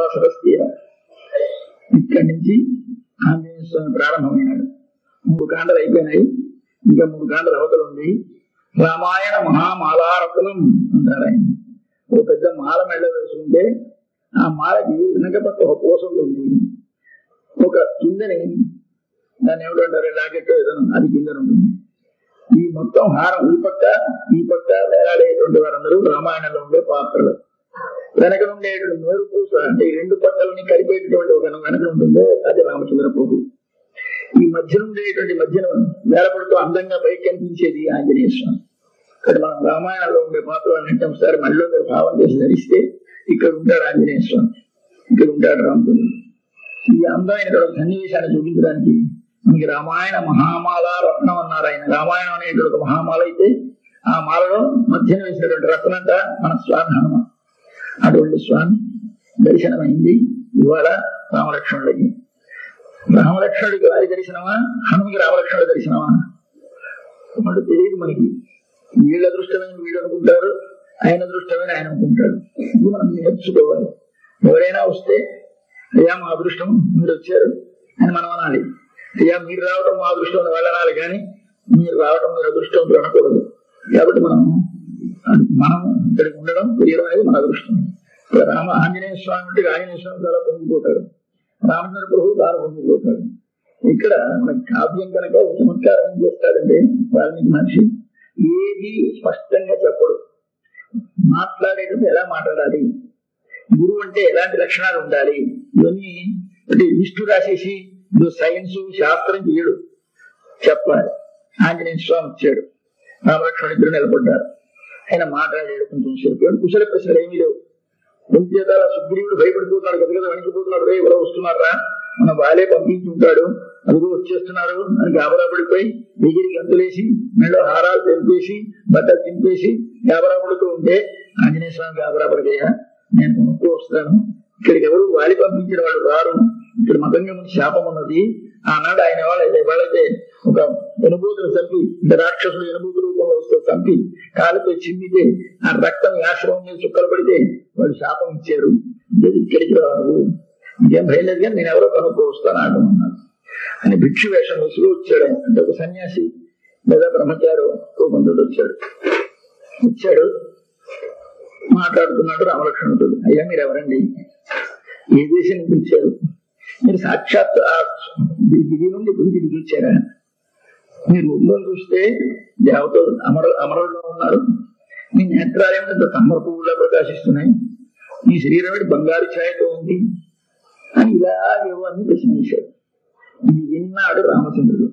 అంబాసరస్తీర ఇక్కడి నుంచి ఆంజనేయ స్వామి ప్రారంభమైనాడు మూడు కాండలు అయిపోయినాయి ఇంకా మూడు కాండలు అవతలు ఉంది రామాయణ మహామాలారత్నం అంటారు ఆయన ఒక పెద్ద మాల మెళ్ళ వేసుకుంటే ఆ మాలకి వెనక పక్క ఒక పూస ఉంది ఒక కిందని దాన్ని ఏమిటంటారు లాకెట్ ఏదైనా అది కింద ఉంటుంది ఈ మొత్తం హారం ఈ పక్క ఈ పక్క వేలాడేటువంటి వారందరూ రామాయణంలో ఉండే పాత్రలు వెనక ఉండేటువంటి మేరు పూస అంటే ఈ రెండు పక్కలని కలిపేటటువంటి ఒక వెనక ఉంటుంది అది రామచంద్ర ప్రభు ఈ మధ్యన ఉండేటువంటి మధ్యన వేలపడుతూ అందంగా పైకి కనిపించేది ఆంజనేయ స్వామి ఇక్కడ మనం రామాయణంలో ఉండే పాత్రలు అన్నింటి ఒకసారి మళ్ళీ మీరు భావం చేసి ధరిస్తే ఇక్కడ ఉంటాడు ఆంజనేయ స్వామి ఇక్కడ ఉంటాడు రాముడు ఈ అందమైన సన్నివేశాన్ని చూపించడానికి మనకి రామాయణ మహామాల రత్నం అన్నారు ఆయన రామాయణం అనేటువంటి ఒక మహామాల అయితే ఆ మాలలో మధ్యన వేసినటువంటి రత్నం అంట మన స్వామి హనుమ అటువంటి స్వామి దర్శనమైంది ఇవాళ రామలక్ష్మణుడికి రామలక్ష్మణుడికి వారి దర్శనమా హనుమకి రామలక్ష్మణుడి దర్శనమా అంటే తెలియదు మనకి వీళ్ళ దృష్టమైన వీళ్ళు అనుకుంటారు ఆయన దృష్టమైన ఆయన అనుకుంటాడు ఇది మనం నేర్చుకోవాలి ఎవరైనా వస్తే అయ్యా మా అదృష్టం మీరు వచ్చారు అని మనం అనాలి అయ్యా మీరు రావడం మా అదృష్టం అని వాళ్ళు అనాలి కానీ మీరు రావడం మీరు అదృష్టం అనకూడదు కాబట్టి మనం మనం ఇక్కడికి ఉండడం తెలియడం అనేది మన అదృష్టం రామ ఆంజనేయ స్వామి అంటే ఆంజనేయ స్వామి చాలా పొంగిపోతాడు రామచంద్ర ప్రభు చాలా పొంగిపోతాడు ఇక్కడ మన కావ్యం కనుక ఒక చమత్కారం ఏం చేస్తాడంటే వాల్మీకి మనిషి ఏది స్పష్టంగా చెప్పడు మాట్లాడేటప్పుడు ఎలా మాట్లాడాలి గురువు అంటే ఎలాంటి లక్షణాలు ఉండాలి ఇవన్నీ అంటే లిస్టు రాసేసి ఇది సైన్స్ శాస్త్రం చేయడు చెప్పాలి ఆంజనేయ స్వామి వచ్చాడు రామలక్ష్మణ ఇద్దరు నిలబడ్డారు ఆయన మాట్లాడాడు కొంచెం సేపు కుశల ప్రశ్నలు ఏమీ లేవు చేత సుగ్రీవుడు భయపడిపోతున్నాడు గదగద వణికిపోతున్నాడు రే ఎవరో వస్తున్నారా మన వాళ్ళే పంపించి ఉంటాడు అదిగో వచ్చేస్తున్నారు అని గాబరా పడిపోయి ఎగిరి గంతులేసి మెళ్ళో హారాలు తెంపేసి బట్టలు తింపేసి గాబరా పడుతూ ఉంటే ఆంజనేయ స్వామి గాబరా పడిపోయా నేను కొనుక్కో వస్తాను ఇక్కడికి ఎవరు వాలి పంపించిన వాళ్ళు రారు ఇక్కడ మతంగా ముందు శాపం ఉన్నది ఆనాడు ఆయన వాళ్ళైతే వాళ్ళైతే ఒక ఎనుభూతులు చంపి ఇంత రాక్షసులు ఎనుభూతి రూపంలో వస్తే చంపి కాలుతో చిందితే ఆ రక్తం ఆశ్రమం మీద చుక్కలు పడితే వాళ్ళు శాపం ఇచ్చారు లేదు ఇక్కడికి రారు ఇంకేం భయం లేదు కానీ నేను ఎవరో కనుక్కో వస్తాను ఆడమన్నాడు అని భిక్షు వేషం వసులు వచ్చాడు ఆయన. అంటే ఒక సన్యాసి లేదా బ్రహ్మచారు మందుడు వచ్చాడు వచ్చాడు మాట్లాడుతున్నాడు రామలక్ష్మణుడు అయ్యా మీరు ఎవరండి ఏ దేశం నుంచి వచ్చారు మీరు సాక్షాత్ ఆ దిగి నుండి గురికి దిగి వచ్చారా మీరు ఊళ్ళో చూస్తే దేవత అమర అమరుల్లో ఉన్నారు మీ నేత్రాలేమో తమ్మర పువ్వులా ప్రకాశిస్తున్నాయి మీ శరీరం ఏంటి బంగారు ఛాయతో ఉంది అని ఇలాగేవో అన్ని ప్రశ్నించాడు ఇది విన్నాడు రామచంద్రుడు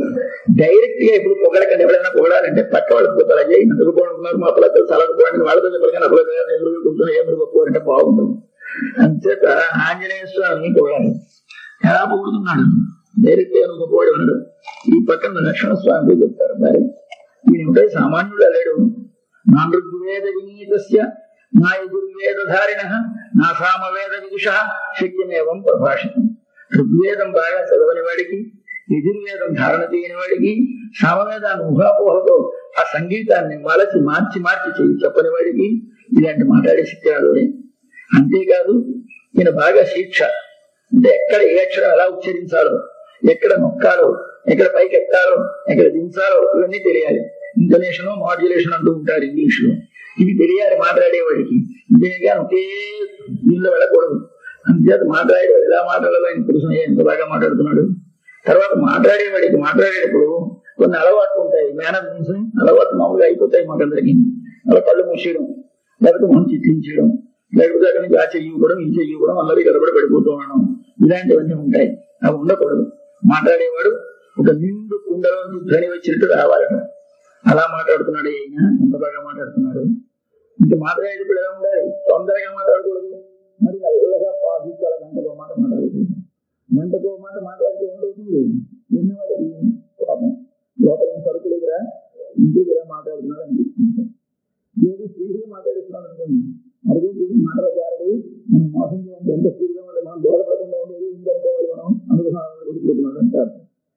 డైరెక్ట్ గా ఇప్పుడు పొగడకండి ఎవరైనా పొగడాలంటే పక్క వాళ్ళకి పోతారు అయ్యా ఇందుకు పోనుకున్నారు మా పిల్లలు చల్లకపోవడానికి వాళ్ళతో చెప్పగానే అప్పుడు ఎదురు కూర్చొని ఏం గొప్పవారంటే బాగుంటుంది అంచేత ఆంజనేయ స్వామి పొగడాలి ఎలా పొగుడుతున్నాడు డైరెక్ట్ గా గొప్పవాడు ఉన్నాడు ఈ పక్కన లక్ష్మణ స్వామి చెప్తారు మరి ఈయన ఉంటే సామాన్యుడు లేడు నా ఋగ్వేద వినీతస్య నా యజుర్వేదధారిణ నా సామవేద విదుష శక్యమేవం ప్రభాషితం ఋగ్వేదం బాగా చదవని వాడికి యజుర్వేదం ధారణ చేయని వాడికి సామవేదాన్ని ఊహాపోహతో ఆ సంగీతాన్ని మలచి మార్చి మార్చి చేయి చెప్పని వాడికి ఇలాంటి మాట్లాడే శక్తి రాదు అంతేకాదు ఈయన బాగా శిక్ష అంటే ఎక్కడ ఏ అక్షరం ఎలా ఉచ్చరించాలో ఎక్కడ నొక్కాలో ఎక్కడ పైకి ఎక్కాలో ఎక్కడ దించాలో ఇవన్నీ తెలియాలి ఇంటర్నేషన్ మాడ్యులేషన్ అంటూ ఉంటారు ఇంగ్లీష్ లో ఇది తెలియాలి మాట్లాడేవాడికి ఇంతేగా ఒకే దీనిలో వెళ్ళకూడదు అంతేత మాట్లాడేవాడు ఎలా మాట్లాడాలో ఆయన తెలుసు ఎంత బాగా మాట్లాడుతున్నాడు తర్వాత మాట్లాడేవాడికి మాట్లాడేటప్పుడు కొన్ని అలవాట్లు ఉంటాయి మేనర్స్ అలవాటు మామూలుగా అయిపోతాయి మాకందరికి అలా కళ్ళు మూసేయడం లేకపోతే మనం చిట్టించడం లేకపోతే అక్కడి నుంచి ఆ చెయ్యి ఇవ్వడం ఈ చెయ్యి ఇవ్వడం అందరికీ గడబడి పడిపోతూ ఉండడం ఇలాంటివన్నీ ఉంటాయి అవి ఉండకూడదు మాట్లాడేవాడు ఒక నిండు కుండలో నుంచి ధ్వని వచ్చినట్టు రావాలట అలా మాట్లాడుతున్నాడు ఆయన ఎంత బాగా మాట్లాడుతున్నాడు ఇంకా మాట్లాడేటప్పుడు ఎలా ఉండాలి తొందరగా మాట్లాడకూడదు మరి నల్లగా పాజిటివ్ గంటకో మాట మాట్లాడకూడదు గంటకో మాట మాట్లాడితే ఏమవుతుంది ఎన్నోవాడు పాపం లోపల సరుకు దగ్గర ఇంటి దగ్గర మాట్లాడుతున్నాడు అనిపిస్తుంది ఏది స్త్రీగా మాట్లాడుతున్నాడు అనుకోండి అడుగు మాట్లాడారు మనం మోసం చేయండి ఎంత స్త్రీగా ఉంటే మనం దూరపడకుండా ఉండేది ఇంకోవాలి మనం అనుగ్రహాలను కొడుకుతున్నాడు అంటారు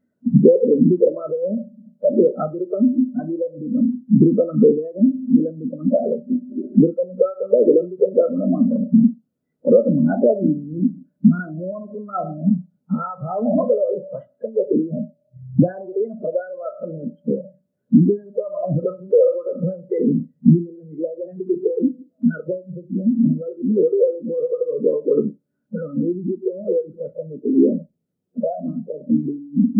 రెండు ప్రమాదమే అంటే అదృతం అవిలంబితం ధృతం అంటే వేగం విలంబితం అంటే ఆలస్యం ధృతం కాకుండా విలంబితం కాకుండా మాట్లాడుతున్నాం తర్వాత మాట్లాడి మనం ఏమనుకున్నాము ఆ భావం అవతల వాళ్ళకి స్పష్టంగా తెలియాలి దానికి తగిన ప్రధాన వార్తలు నేర్చుకోవాలి ఇందులో మనం హృదయంలో ఎవరు అర్థమైతే దీన్ని నేను ఇలాగేనండి చెప్పారు నేను అర్థమైంది చెప్పాను మన వాళ్ళకి ఎవరు వాళ్ళకి బోధపడదు అవ్వకూడదు ఏది చెప్పామో ఎవరు స్పష్టంగా తెలియాలి అలా మాట్లాడుతుంది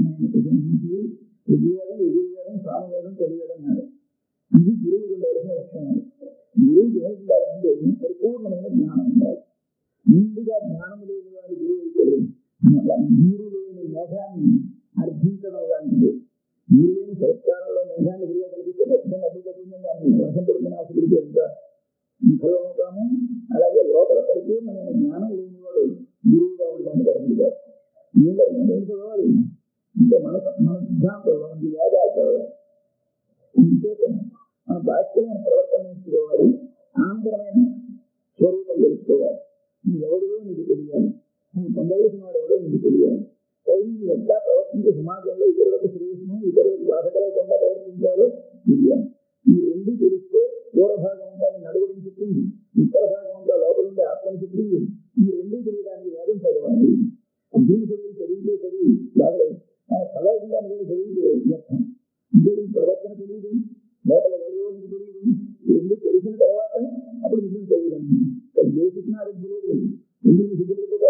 నేను విజయవేదం విజయవేదం సామవేదం తెలియడం అన్నారు ఇది గురువు ఉండవలసిన లక్షణాలు గురువు ఏమి ఉండాలంటే పరిపూర్ణమైన జ్ఞానం ఉండాలి ముందుగా జ్ఞానం లేని వారి గురువు అయితే అలా నీరు లేని మేఘాన్ని అర్జించడం లాంటిది నీరు లేని సత్కారంలో మేఘాన్ని విలువగలిగితే ఖచ్చితంగా అడ్డుపడుతుంది దాన్ని వర్షం పడుతున్న ఆశపడితే ఎంత విఫలమవుతాము అలాగే లోపల పరిపూర్ణమైన జ్ఞానం లేని వాడు గురువుగా ఉండడానికి అర్హుడు ఇంకా ఏం చదవాలి ఇంకా మన మన సిద్ధాంతంలో మనకి వేదాలు చదవాలి ఇంకేత మన బాహ్యమైన ప్రవర్తన నేర్చుకోవాలి ఆంతరమైన స్వరూపం తెలుసుకోవాలి నీ ఎవడో నీకు తెలియాలి నువ్వు పొందవలసిన వాడు ఎవడో నీకు తెలియాలి పైన నువ్వు ఎట్లా ప్రవర్తించే సమాజంలో ఇతరులకు శ్రేయస్సును ఇతరులకు బాధ కలగకుండా ప్రవర్తించాలో తెలియాలి ఈ రెండు తెలిస్తే దూర భాగం అంతా నడుగుడిని చెప్పింది ఉత్తర భాగం అంతా లోపల ఉండే ఆత్మని చెప్పింది ఈ రెండు తెలియడానికి వేదం చదవాలి దీని చదివి చదివితే చదివి బాగా చదవకుండా నేను చదివితే వ్యర్థం ఇంకేది ప్రవర్తన తెలియదు లోపల ఎవరో నీకు తెలియదు రెండు తెలిసిన తర్వాత అప్పుడు నిజం చదివాను బేసిక్ నాలెడ్జ్ లేదు ఎందుకు సిద్ధులతో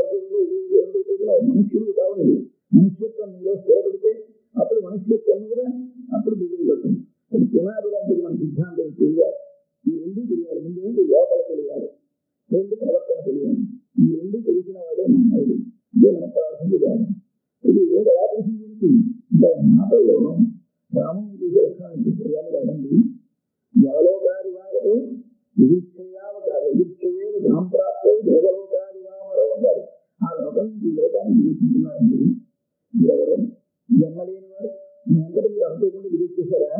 మనుష్యులు కావాలి మనుష్యత్వం మీలో స్థిరపడితే అప్పుడు మనుష్యత్వం కూడా అప్పుడు దిగులు పడుతుంది అది పునాది లాంటిది మన సిద్ధాంతం తెలియాలి ఈ రెండు తెలియాలి ముందు ఏంటి లోపల తెలియాలి రెండు ప్రవర్తన తెలియాలి ఈ రెండు తెలిసిన వాడే మానవుడు ఇదే మనకు కావాల్సింది కాదు ఇది ఏదో ఎలా తెలిసింది ఇంకా మాటల్లో రాముని చూసే లక్షణాన్ని తెలియాలి కదండి యవలోకారి వారు విధిక్షయావ విధిక్షయేవ సాంప్రాప్తో దేవలోకారి వామరో అన్నారు ఆ లోకం ఈ లోకాన్ని విధిస్తున్నారండి ఎవరు జన్మలేని వారు మీ అందరూ మీరు అనుకోకుండా విధించేశారా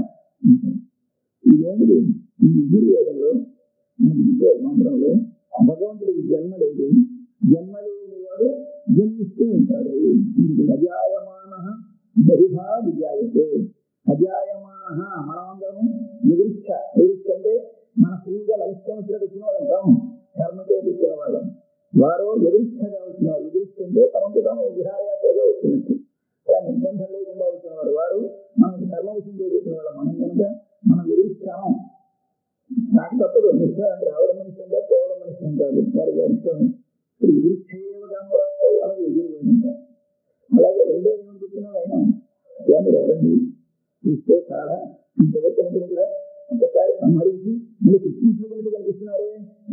ఇదేంటి ఈ విధుర్వేదంలో మంత్రంలో భగవంతుడికి జన్మ లేదు జన్మ లేని వాడు జన్మిస్తూ ఉంటాడు ఇది అజాయమాన బహుభా విజాయతే అజాయమాన మనమందరం నిరీక్ష నిరీక్ష అంటే మన ఫ్రీగా లక్ష్యం వచ్చిన వాళ్ళు అంటాం కర్మతో వచ్చిన వాళ్ళం వారు నిరీక్షగా వచ్చినారు నిరీక్ష అంటే తమకు తాము విహారయాత్రగా వచ్చినట్టు నిర్బంధం లేకుండా వచ్చిన వారు వారు మనకి కర్మ విషయంలో వచ్చిన వాళ్ళు మనం కనుక మనం నిరీక్షాము నాకు తప్పదు నిష్ట అంటే రావడం మనిషి ఉంటారు పోవడం మనిషి ఉంటారు వారి ఇష్టం నిరీక్షేయమరావు అనేది ఎదురు అలాగే రెండో ఏమనుకుంటున్నావు ఆయన స్వామి రండి చూస్తే చాలా ఇంతవరకు కూడా ఒకసారి సంహరించి మీరు శిక్షించగలిగి కనిపిస్తున్నారే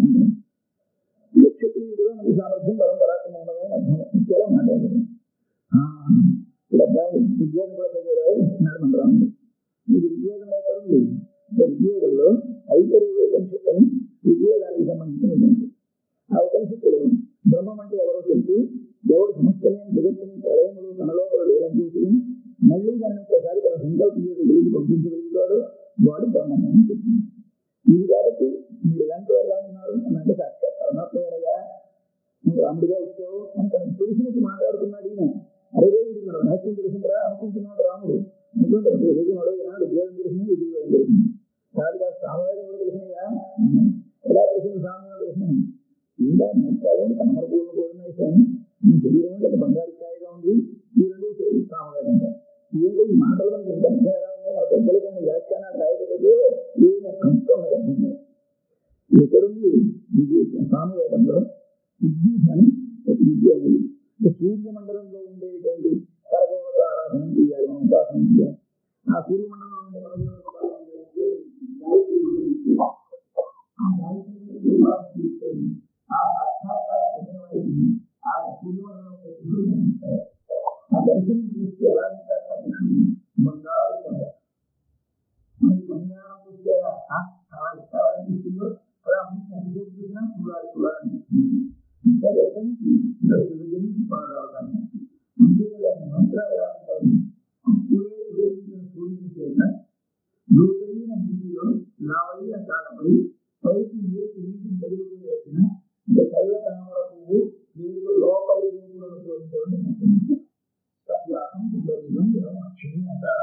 క్షత్రియుడు కూడా మనకి సామర్థ్యం బలం పరాక్రమం అర్థం ఇంకేలా మాట్లాడారు ఇప్పుడు అబ్బాయి ఉద్యోగం కూడా చదివారు ఇస్తున్నాడు మన రాముడు మీకు ఉద్యోగం ఏర్పడింది ఉద్యోగంలో ఐతరువు ఉపనిషత్తు అని ఉద్యోగానికి సంబంధించిన ఆ ఉపనిషత్తులు బ్రహ్మం అంటే ఎవరో తెలుసు దేవుడు సమస్తమే జగత్తుని ప్రళయములు తనలోపల వేలం చేసుకుని మళ్ళీ దాన్ని ఒకసారి తన సంకల్పం చేసి వెలిగి పంపించగలుగుతాడు వాడు బ్రహ్మం అని చెప్పింది ఇది కాబట్టి మీరు ఎలాంటి ఎలా ఉన్నారు అని అంటే సాక్షాత్ పరమాత్మగా నువ్వు రాముడిగా వచ్చావు అని తనకు తెలిసినట్టు మాట్లాడుతున్నాడు ఈయన అదే ఇది మన రహస్యం తెలిసిందా అనుకుంటున్నాడు రాముడు ఎందుకంటే ఎదుగున్నాడు ఈనాడు ఉద్యోగం తెలిసింది ఉద్యోగం తెలిసింది కాదుగా సామవేదం కూడా తెలిసినాయా ఎలా తెలిసింది సామవేదం తెలిసింది ఇంకా మొత్తాలను కనమరపూర్ణ కోరినేసాం నీ శరీరం అంటే బంగారు స్థాయిగా ఉంది ఈ రెండు శరీరం సామవేదంగా ఏంటో ఈ మాటలు మనకి ఎంత అర్థమయ్యేలా ఉందో మన పెద్దలు కానీ వ్యాఖ్యానాలు రాయకపోతే ఏం కష్టం అర్థం ఎక్కడుంది విజయ సామవేదంలో బుద్ధి అని ఒక విద్య ఉంది సూర్యమండలంలో ఉండేటువంటి పరదేవత ఆరాధన చేయాలి మనం ఉపాసన చేయాలి ఆ సూర్యమండలంలో ఉండే పరదేవత ఉపాసన చేయాలంటే గాయత్రి మంత్రం ఇస్తుంది. ఆ గాయత్రి మంత్రం ఉపాసన చేస్తే ఆ సాక్షాత్కార దర్శనమైంది ఆ సూర్యమండలం యొక్క సూర్యుడు కనిపిస్తాడు. ఆ దర్శనం చూస్తే ఎలా ఉంటాడు ఆ దర్శనం? బంగారు కొండ. మనకి బంగారం చూస్తే ఆ కావాలి కావాలనిపిస్తుందో అలా మనకి అనుభూతి చూసినా చూడాలి చూడాలనిపిస్తుంది ఇంకా దర్శనికి జనికి పాడాలి అంతేకాదు మంత్రాలు ఎలా ఉంటాయి అప్పుడే ఉదయించిన సూర్యుని చేత లోతైన నీటిలో లావైన కాలపై పైకి నీటి నీటిని తరుగుతూ వేసిన ఒక తెల్ల తామర పువ్వు నీరు లోపలి రేపులను చూడటం సత్యాసం సుదర్శనం లక్ష్మి అంటారు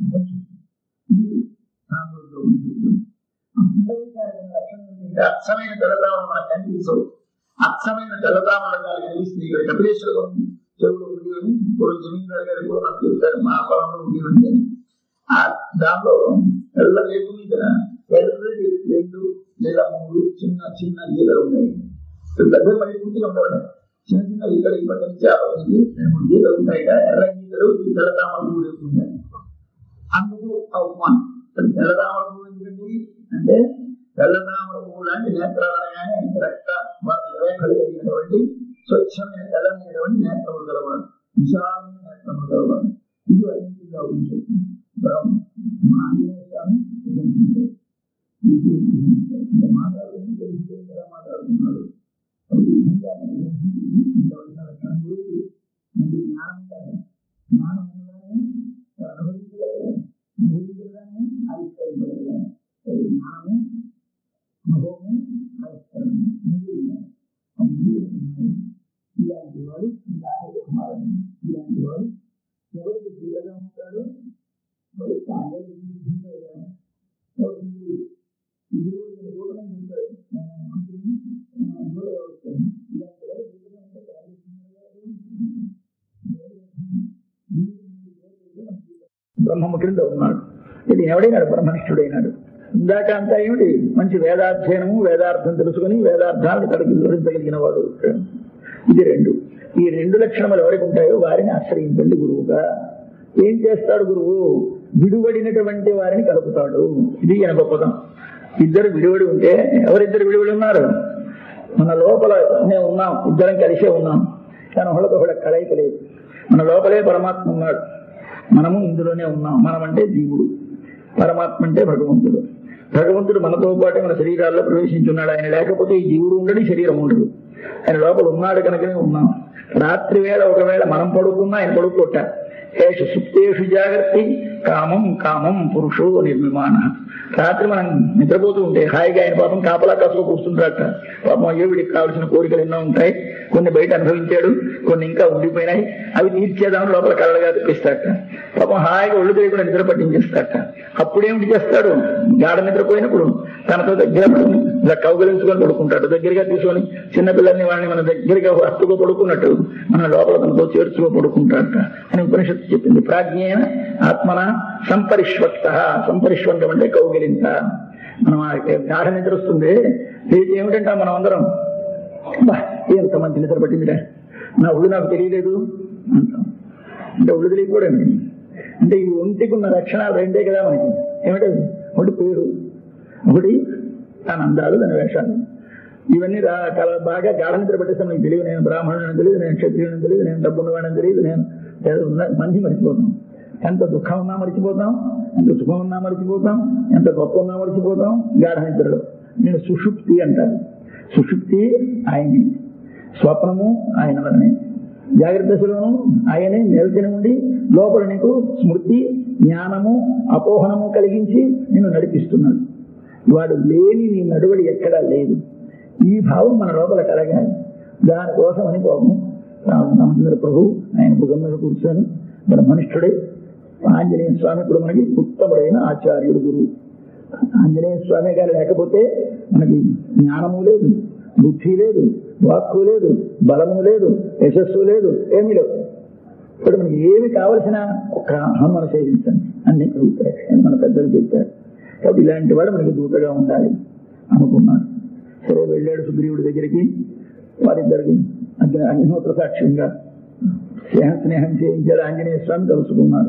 ఇది సాంద్రంలో ఉంటుంది అందరికీ లక్షణం అర్థమైన తెల్లతామర మనకు కనిపించవు అచ్చమైన తెల్లతామల గారి కలిసి ఇక్కడ కపిలేశ్వరం చెరువులో ఉండేవని ఇప్పుడు జమీందారు గారు కూడా నాకు చెప్తారు మా పొలంలో ఉండేవండి అని ఆ దాంట్లో ఎల్ల రేపు మీద ఎర్రటి రెండు లేదా మూడు చిన్న చిన్న గీతలు ఉన్నాయి పెద్ద పడి పూర్తిగా ఉండడం చిన్న చిన్న ఇక్కడ ఈ పక్క నుంచి ఆ పక్క నుంచి రెండు మూడు గీతలు ఉంటాయి ఎర్ర గీతలు ఈ తెల్లతామల పువ్వు ఉన్నాయి అందుకు ఆ ఉపమానం తెల్లతామర పువ్వు ఎందుకండి అంటే తెల్లతామర పువ్వు లాంటి నేత్రాలనే రక్త రేఖలు కలిగినటువంటి స్వచ్ఛమైన తెల్లమైనటువంటి నేత్రములు గలవాడు విశాలమైన నేత్రములు గలవాడు ఇది అన్నింటిగా ఉంటుంది మా ఆంజనేయ స్వామి మాట్లాడుతుంది తెలిస్తే ఎలా మాట్లాడుతున్నారు లక్షణం గురించి జ్ఞానం ఉండాలి జ్ఞానం ఉండగానే అనుభవించగలగాలి అనుభవించగానే ఆవిష్కరించగలగాలి జ్ఞానము అనుభవము ఆవిష్కరణము ఇలాంటి వాడు కుమారుడు ఇలాంటి వాడు ఎవరికి దూరంగా ఉంటాడు వాడు తాగే బ్రహ్మము క్రింద ఉన్నాడు ఇది ఎవడైనాడు బ్రహ్మనిష్ఠుడైనాడు ఇందాక అంతా ఏమిటి మంచి వేదాధ్యయనము వేదార్థం తెలుసుకుని వేదార్థాలను కడిగి వివరించగలిగిన వాడు ఇది రెండు ఈ రెండు లక్షణములు ఎవరికి ఉంటాయో వారిని ఆశ్రయించండి గురువుగా ఏం చేస్తాడు గురువు విడివడినటువంటి వారిని కలుపుతాడు ఇది ఈయన గొప్పదం ఇద్దరు విడివడి ఉంటే ఎవరిద్దరు విడివడి ఉన్నారు మన లోపలనే ఉన్నాం ఇద్దరం కలిసే ఉన్నాం కానీ ఒకళ్ళకి ఒకళ్ళ కలయిక లేదు మన లోపలే పరమాత్మ ఉన్నాడు మనము ఇందులోనే ఉన్నాం మనం అంటే జీవుడు పరమాత్మ అంటే భగవంతుడు భగవంతుడు మనతో పాటు మన శరీరాల్లో ప్రవేశించున్నాడు ఆయన లేకపోతే ఈ జీవుడు ఉండడు ఈ శరీరం ఉండదు ఆయన లోపల ఉన్నాడు కనుకనే ఉన్నాం రాత్రి వేళ ఒకవేళ మనం పడుకున్నా ఆయన పడుకోట ఏషు సుప్తేషు జాగ్రత్త కామం కామం పురుషో నిర్మిమాన రాత్రి మనం నిద్రపోతూ ఉంటే హాయిగా ఆయన పాపం కాపలా కాసుకు కూర్చుంటారట పాపం అయ్యో వీడికి కావాల్సిన కోరికలు ఎన్నో ఉంటాయి కొన్ని బయట అనుభవించాడు కొన్ని ఇంకా ఉండిపోయినాయి అవి తీర్చేదామని లోపల కళ్ళగా తెప్పిస్తాట పాపం హాయిగా ఒళ్ళు తెలియకుండా నిద్ర పట్టించేస్తాట అప్పుడేమిటి చేస్తాడు గాఢ నిద్రపోయినప్పుడు తనతో దగ్గర పడుకుని ఇలా కౌగలించుకొని పడుకుంటాడు దగ్గరగా తీసుకొని చిన్నపిల్లల్ని వాడిని మన దగ్గరగా హత్తుగా పడుకున్నట్టు మన లోపల తనతో చేర్చుకో పడుకుంటాడట అని ఉపనిషత్తు చెప్పింది ప్రాజ్ఞేన ఆత్మన సంపరిష్వక్త సంపరిష్వంతం అంటే కౌగిలింత మనం ఆ గాఢ నిద్ర వస్తుంది ఇది ఏమిటంటే మనం అందరం "అబ్బా, ఎంత మంచి నిద్ర పట్టిందిరా నా ఒళ్ళు నాకు తెలియలేదు అంటాం అంటే ఒళ్ళు తెలియకూడదు అంటే ఈ ఒంటికి ఉన్న లక్షణాలు రెండే కదా మనకి ఏమిటది ఒకటి పేరు ఒకటి తన అందాలు తన వేషాలు ఇవన్నీ రా- చాలా బాగా గాఢ నిద్ర పట్టేస్తాం నీకు తెలియదు నేను బ్రాహ్మణుని తెలియదు నేను క్షత్రియుని తెలియదు నేను డబ్బున్నవాడని తెలియదు నేను ఏదో ఉన్న- మంచి మర్చిపోతాం ఎంత దుఃఖం ఉన్నా మర్చిపోతాం ఎంత సుఖం ఉన్నా మర్చిపోతాం ఎంత గొప్ప ఉన్నా మర్చిపోతాం గాఢ నిద్రలో నేను సుషుప్తి అంటారు సుషుప్తి ఆయన్ని స్వప్నము ఆయన వలనే జాగ్రత్త దశలోను ఆయనే మేల్కొని ఉండి లోపల నీకు స్మృతి జ్ఞానము అపోహనము కలిగించి నిన్ను నడిపిస్తున్నాడు వాడు లేని నీ నడువడి ఎక్కడా లేదు ఈ భావం మన లోపల కలగాలి దానికోసం అని పాపం రామచంద్ర ప్రభు ఆయన భుజం మీద కూర్చొని బ్రహ్మనిష్ఠుడై ఆంజనేయ స్వామి ఇప్పుడు మనకి ఉత్తముడైన ఆచార్యుడు గురువు ఆంజనేయ స్వామి గారు లేకపోతే మనకి జ్ఞానము లేదు బుద్ధి లేదు వాక్కు లేదు బలము లేదు యశస్సు లేదు ఏమీ లేవు ఇప్పుడు మనకి ఏమి కావలసిన ఒక హనుమను సేవించండి అన్ని కలుగుతాయి అని మన పెద్దలు చెప్పారు కాబట్టి ఇలాంటి వాడు మనకి దూతగా ఉండాలి అనుకున్నాడు సరే వెళ్ళాడు సుగ్రీవుడి దగ్గరికి వారిద్దరికి అగ్ని అగ్నిహోత్ర సాక్ష్యంగా స్నేహ స్నేహం చేయించాడు ఆంజనేయ స్వామి కలుసుకున్నాడు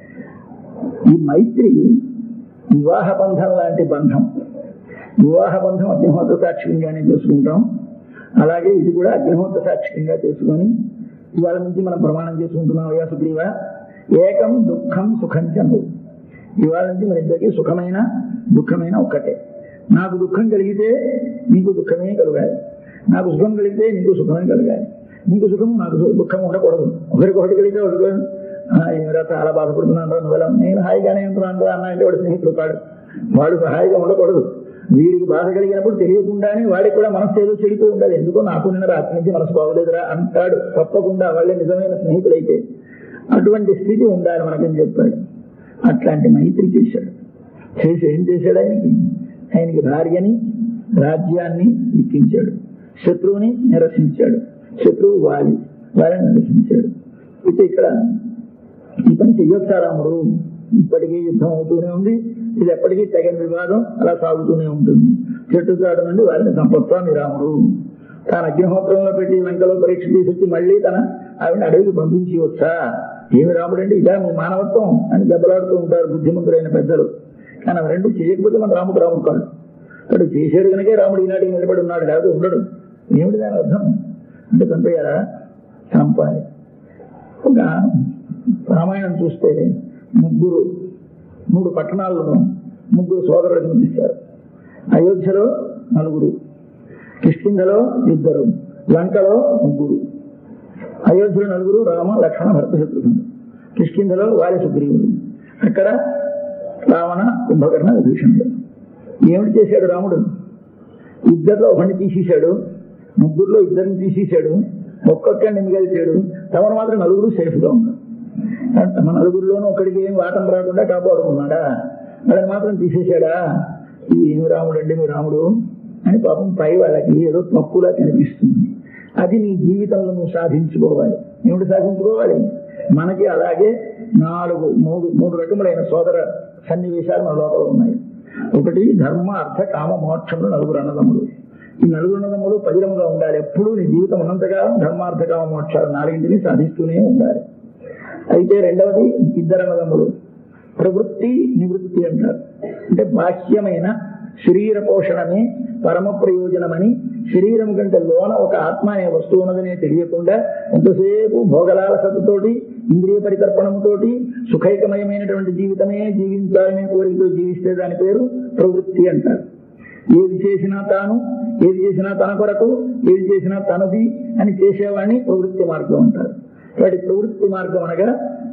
ఈ మైత్రి వివాహ బంధం లాంటి బంధం వివాహ బంధం అగ్నిహోత్ర సాక్ష్యంగానే చేసుకుంటాం అలాగే ఇది కూడా అగ్నిహోత్ర సాక్ష్యంగా చేసుకొని ఇవాళ నుంచి మనం ప్రమాణం చేసుకుంటున్నాం అయ్యా సుగ్రీవ ఏకం దుఃఖం సుఖం చందు ఇవాళ నుంచి మన ఇద్దరికి సుఖమైన దుఃఖమైన ఒక్కటే నాకు దుఃఖం కలిగితే నీకు దుఃఖమే కలగాలి నాకు సుఖం కలిగితే నీకు సుఖమే కలగాలి నీకు సుఖం నాకు సు- దుఃఖం ఉండకూడదు ఒకరికొకటి కలిగితే ఒకరికి "ఆ, ఏమిరా చాలా బాధపడుతున్నాను రా నువ్వెలా నేను హాయిగానే ఉంటున్నాను రా అన్న అంటే వాడు స్నేహితుడు కాడు వాడు హాయిగా ఉండకూడదు వీడికి బాధ కలిగినప్పుడు తెలియకుండానే వాడికి కూడా మనసు ఏదో చెడిపోయి ఉండాలి ఎందుకో నాకు నిన్న రాత్రి నుంచి మనసు బాగోలేదురా అంటాడు తప్పకుండా వాళ్ళే నిజమైన స్నేహితులైతే అటువంటి స్థితి ఉండాలి మనకని చెప్పాడు అట్లాంటి మైత్రి చేశాడు చేసి ఏం చేశాడు ఆయనకి ఆయనకి భార్యని రాజ్యాన్ని ఇప్పించాడు శత్రువుని నిరసించాడు శత్రువు వాలి వారిని నిరసించాడు అయితే ఇక్కడ ఈ పని చెయ్యొచ్చా రాముడు ఇప్పటికీ యుద్ధం అవుతూనే ఉంది ఇది ఎప్పటికీ తెగని వివాదం అలా సాగుతూనే ఉంటుంది చెట్టు చాటు నుండి వారిని చంపొచ్చా మీ రాముడు తాను అగ్నిహోత్రంలో పెట్టి లంకలో పరీక్ష తీసుకొచ్చి మళ్ళీ తన ఆవిడ అడవికి పంపించి వచ్చా ఏమి రాముడు అంటే ఇదా మీ మానవత్వం అని దెబ్బలాడుతూ ఉంటారు బుద్ధిమంతులైన పెద్దలు కానీ అవి రెండు చేయకపోతే మన రాముడు రాముడు కాడు అక్కడ చేశాడు కనుకే రాముడు ఈనాటికి నిలబడి ఉన్నాడు లేకపోతే ఉండడు ఏమిటి దాని అర్థం అంటే చంపేయారా చంపాలి ఒక రామాయణం చూస్తే ముగ్గురు మూడు పట్టణాలను ముగ్గురు సోదరులు కనిపిస్తారు అయోధ్యలో నలుగురు కిష్కింధలో ఇద్దరు లంకలో ముగ్గురు అయోధ్యలో నలుగురు రామ లక్ష్మణ భరత శత్రుఘ్నుడు కిష్కింధలో వారి సుగ్రీవుడు అక్కడ రావణ కుంభకర్ణ విభీషణుడు ఏమిటి చేశాడు రాముడు ఇద్దరిలో ఒకరిని తీసేశాడు ముగ్గురులో ఇద్దరిని తీసేశాడు ఒక్కొక్కరిని మిగిల్చాడు తమను మాత్రం నలుగురు సేఫ్గా ఉన్నారు తమ నలుగురిలోనూ ఒకడికి ఏం వాటం రాకుండా కాపాడుకున్నాడా వాళ్ళని మాత్రం తీసేశాడా ఇది ఏమి రాముడు అండి మీ రాముడు అని పాపం పై వాళ్ళకి ఏదో తప్పులా కనిపిస్తుంది అది నీ జీవితంలో నువ్వు సాధించుకోవాలి ఏమిటి సాధించుకోవాలి మనకి అలాగే నాలుగు మూడు మూడు రకములైన సోదర సన్నివేశాలు మన లోపల ఉన్నాయి ఒకటి ధర్మ అర్థ కామ మోక్షంలో నలుగురు అన్నదమ్ములు ఈ నలుగురు అన్నదమ్ములు పదిలముగా ఉండాలి ఎప్పుడూ నీ జీవితం ఉన్నంతకాలం ధర్మార్థ కామ మోక్షాలు నాలుగింటిని సాధిస్తూనే ఉండాలి అయితే రెండవది ఇద్దరు అన్నదమ్ములు ప్రవృత్తి నివృత్తి అంటారు అంటే బాహ్యమైన శరీర పోషణమే పరమ ప్రయోజనమని శరీరం కంటే లోన ఒక ఆత్మ అనే వస్తువు ఉన్నదనే తెలియకుండా ఎంతసేపు భోగలాలసతతోటి ఇంద్రియ పరికర్పణముతోటి సుఖైకమయమైనటువంటి జీవితమే జీవించాలనే కోరికతో జీవిస్తే దాని పేరు ప్రవృత్తి అంటారు ఏది చేసినా తాను ఏది చేసినా తన కొరకు ఏది చేసినా తనది అని చేసేవాడిని ప్రవృత్తి మార్గం అంటారు వాటి ప్రవృత్తి మార్గం అనగా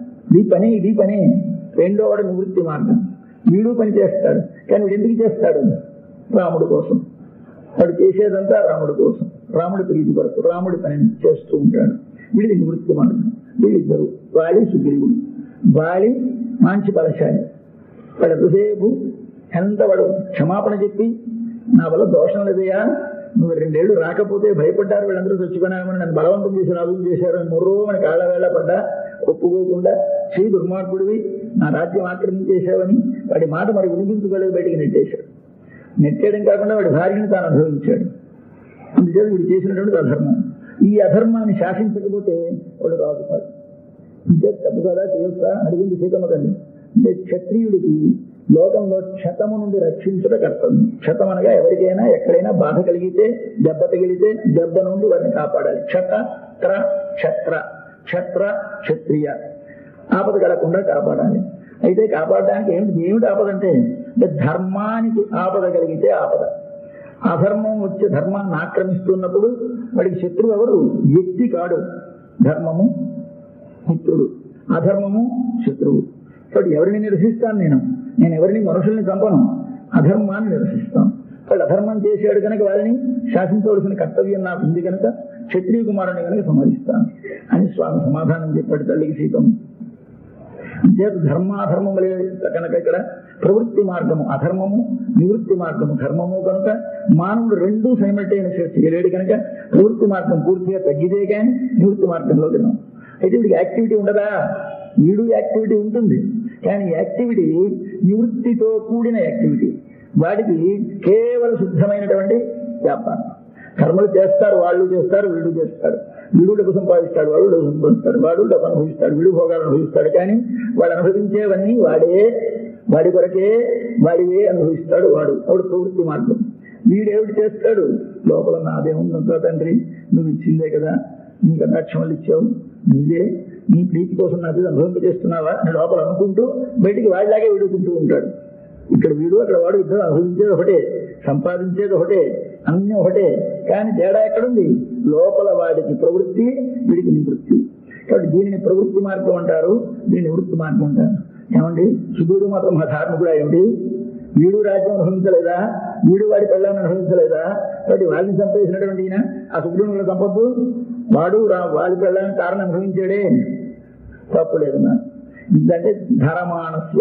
ఈ పని ఇది పని రెండో వాడు నివృత్తి మార్గం వీడు పని చేస్తాడు కానీ వీడు ఎందుకు చేస్తాడు రాముడు కోసం వాడు చేసేదంతా రాముడి కోసం రాముడి ప్రీతి కొరకు రాముడి పని చేస్తూ ఉంటాడు వీడిది నివృత్తి మార్గం వీళ్ళిద్దరు వాలి సుగ్రీవుడు వాలి మంచి బలశాలి వాడు ఎంతసేపు ఎంత వాడు క్షమాపణ చెప్పి నా వల్ల దోషం లేదయ్యా నువ్వు రెండేళ్లు రాకపోతే భయపడ్డారు వీళ్ళందరూ చచ్చిపోయినామని నన్ను బలవంతం చేసి అదుపు చేశారు అని ముర్రో అని కాళ్ళ వేళ పడ్డా ఒప్పుకోకుండా శ్రీ దుర్మార్గుడివి నా రాజ్యం ఆక్రమించేశావని వాడి మాట మరి వినిపించుకోలేదు బయటికి నెట్టేశాడు నెట్టేయడం కాకుండా వాడి భార్యని తాను అనుభవించాడు అందుచేత వీడు చేసినటువంటి అధర్మం ఈ అధర్మాన్ని శాసించకపోతే వాడు రాజు కాదు అంటే తప్పు కదా చేయొచ్చా అడిగింది సీతమ్మ తల్లి అంటే క్షత్రియుడికి లోకంలో క్షతము నుండి రక్షించుట కర్తవ్యం క్షతం అనగా ఎవరికైనా ఎక్కడైనా బాధ కలిగితే దెబ్బ తగిలితే దెబ్బ నుండి వారిని కాపాడాలి క్షత త్ర క్షత్ర క్షత్ర క్షత్రియ ఆపద కలగకుండా కాపాడాలి అయితే కాపాడడానికి ఏమిటి ఏమిటి ఆపద అంటే అంటే ధర్మానికి ఆపద కలిగితే ఆపద అధర్మం వచ్చే ధర్మాన్ని ఆక్రమిస్తున్నప్పుడు వాడికి శత్రువు ఎవరు వ్యక్తి కాడు ధర్మము మిత్రుడు అధర్మము శత్రువు కాబట్టి ఎవరిని నిరసిస్తాను నేను నేను ఎవరిని మనుషుల్ని చంపను అధర్మాన్ని నిరసిస్తాను వాళ్ళు అధర్మం చేశాడు కనుక వారిని శాసించవలసిన కర్తవ్యం నాకు ఉంది కనుక క్షత్రియ కుమారుని కనుక సంహరిస్తాను అని స్వామి సమాధానం చెప్పాడు తల్లికి సీతము చేత ధర్మాధర్మములే కనుక ఇక్కడ ప్రవృత్తి మార్గము అధర్మము నివృత్తి మార్గము ధర్మము కనుక మానవుడు రెండూ సైమల్టైనస్ చేయలేడు కనుక ప్రవృత్తి మార్గం పూర్తిగా తగ్గితే కానీ నివృత్తి మార్గంలో తిన్నాం అయితే వీడికి యాక్టివిటీ ఉండదా వీడు యాక్టివిటీ ఉంటుంది కానీ యాక్టివిటీ నివృత్తితో కూడిన యాక్టివిటీ వాడికి కేవలం శుద్ధమైనటువంటి వ్యాపారం కర్మలు చేస్తారు వాళ్ళు చేస్తారు వీడు చేస్తారు వీడు డబ్బు సంపాదిస్తాడు వాడు డబ్బు సంపాదిస్తాడు వాడు డబ్బు అనుభవిస్తాడు వీడు భోగాలు అనుభవిస్తాడు కానీ వాడు అనుభవించేవన్నీ వాడే వాడి కొరకే వాడివే అనుభవిస్తాడు వాడు వాడు ప్రవృత్తి మార్గం వీడేమిటి చేస్తాడు లోపల నాదేముందంతా తండ్రి నువ్వు ఇచ్చిందే కదా నీ కటాక్షములు ఇచ్చావు నువ్వే నీ ప్రీతి కోసం నాకు ఇది అనుభవింపజేస్తున్నావా అని లోపల అనుకుంటూ బయటికి వాడిలాగే విడుకుంటూ ఉంటాడు ఇక్కడ వీడు అక్కడ వాడు ఇద్దరు అనుభవించేది ఒకటే సంపాదించేది ఒకటే అన్ని ఒకటే కానీ తేడా ఎక్కడుంది లోపల వాడికి ప్రవృత్తి వీడికి నివృత్తి కాబట్టి దీనిని ప్రవృత్తి మార్గం అంటారు దీన్ని వృత్తి మార్గం అంటారు ఏమండి సుధుడు మాత్రం మా ధార్మికుడా ఏమిటి వీడు రాజ్యం అనుభవించలేదా వీడు వాడి పిల్లలను అనుభవించలేదా కాబట్టి వాళ్ళని చంపేసినటువంటి ఈయన ఆ సుగ్రీవుని చంపొద్దు వాడు రా- వాడి పిల్లలని కారణం అనుభవించాడే తప్పులేదు నా ఇదంటే ధరమానస్య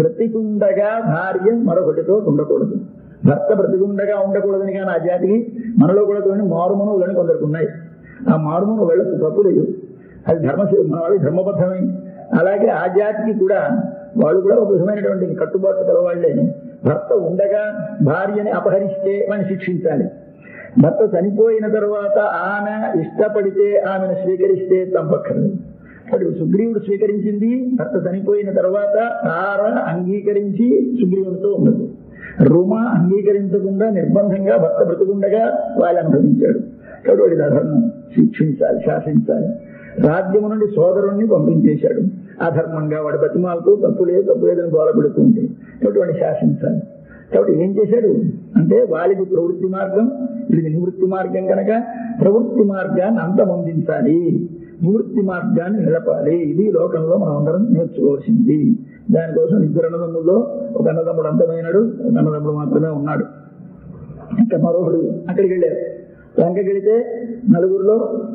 బ్రతికుండగా భార్య మరొకటితో ఉండకూడదు భర్త బ్రతికుండగా ఉండకూడదని కానీ ఆ జాతికి మనలో కూడా చూడండి మారుమనువులని కొందరికి ఉన్నాయి ఆ మారుమను వెళ్ళకు తప్పు లేదు అది ధర్మ మన వాళ్ళకి ధర్మబద్ధమే అలాగే ఆ జాతికి కూడా వాళ్ళు కూడా ఒక విధమైనటువంటి కట్టుబాటు కలవాళ్లే భర్త ఉండగా భార్యని అపహరిస్తే వాడిని శిక్షించాలి భర్త చనిపోయిన తర్వాత ఆమె ఇష్టపడితే ఆమెను స్వీకరిస్తే చంపక్కర్లేదు కాబట్టి సుగ్రీవుడు స్వీకరించింది భర్త చనిపోయిన తర్వాత తార అంగీకరించి సుగ్రీవుడితో ఉన్నది రుమ అంగీకరించకుండా నిర్బంధంగా భర్త బ్రతుకుండగా వాళ్ళు అనుభవించాడు కాబట్టి వాడి ధర్మం శిక్షించాలి శాసించాలి రాజ్యము నుండి సోదరుణ్ణి పంపించేశాడు అధర్మంగా వాడి బతిమాలతో తప్పులేదు తప్పులేదని గోల పెడుతుంటే కాబట్టి వాడిని శాసించాలి కాబట్టి ఏం చేశాడు అంటే వాళ్ళకి ప్రవృత్తి మార్గం ఇది నివృత్తి మార్గం కనుక ప్రవృత్తి మార్గాన్ని అంతమొందించాలి నివృత్తి మార్గాన్ని నిలపాలి ఇది లోకంలో మనం అందరం నేర్చుకోవాల్సింది దానికోసం ఇద్దరు అన్నదమ్ముల్లో ఒక అన్నదమ్ముడు అంతమైనాడు ఒక అన్నదమ్ముడు మాత్రమే ఉన్నాడు ఇంకా మరొకడు అక్కడికి వెళ్ళారు లంకకి వెళితే నలుగురిలో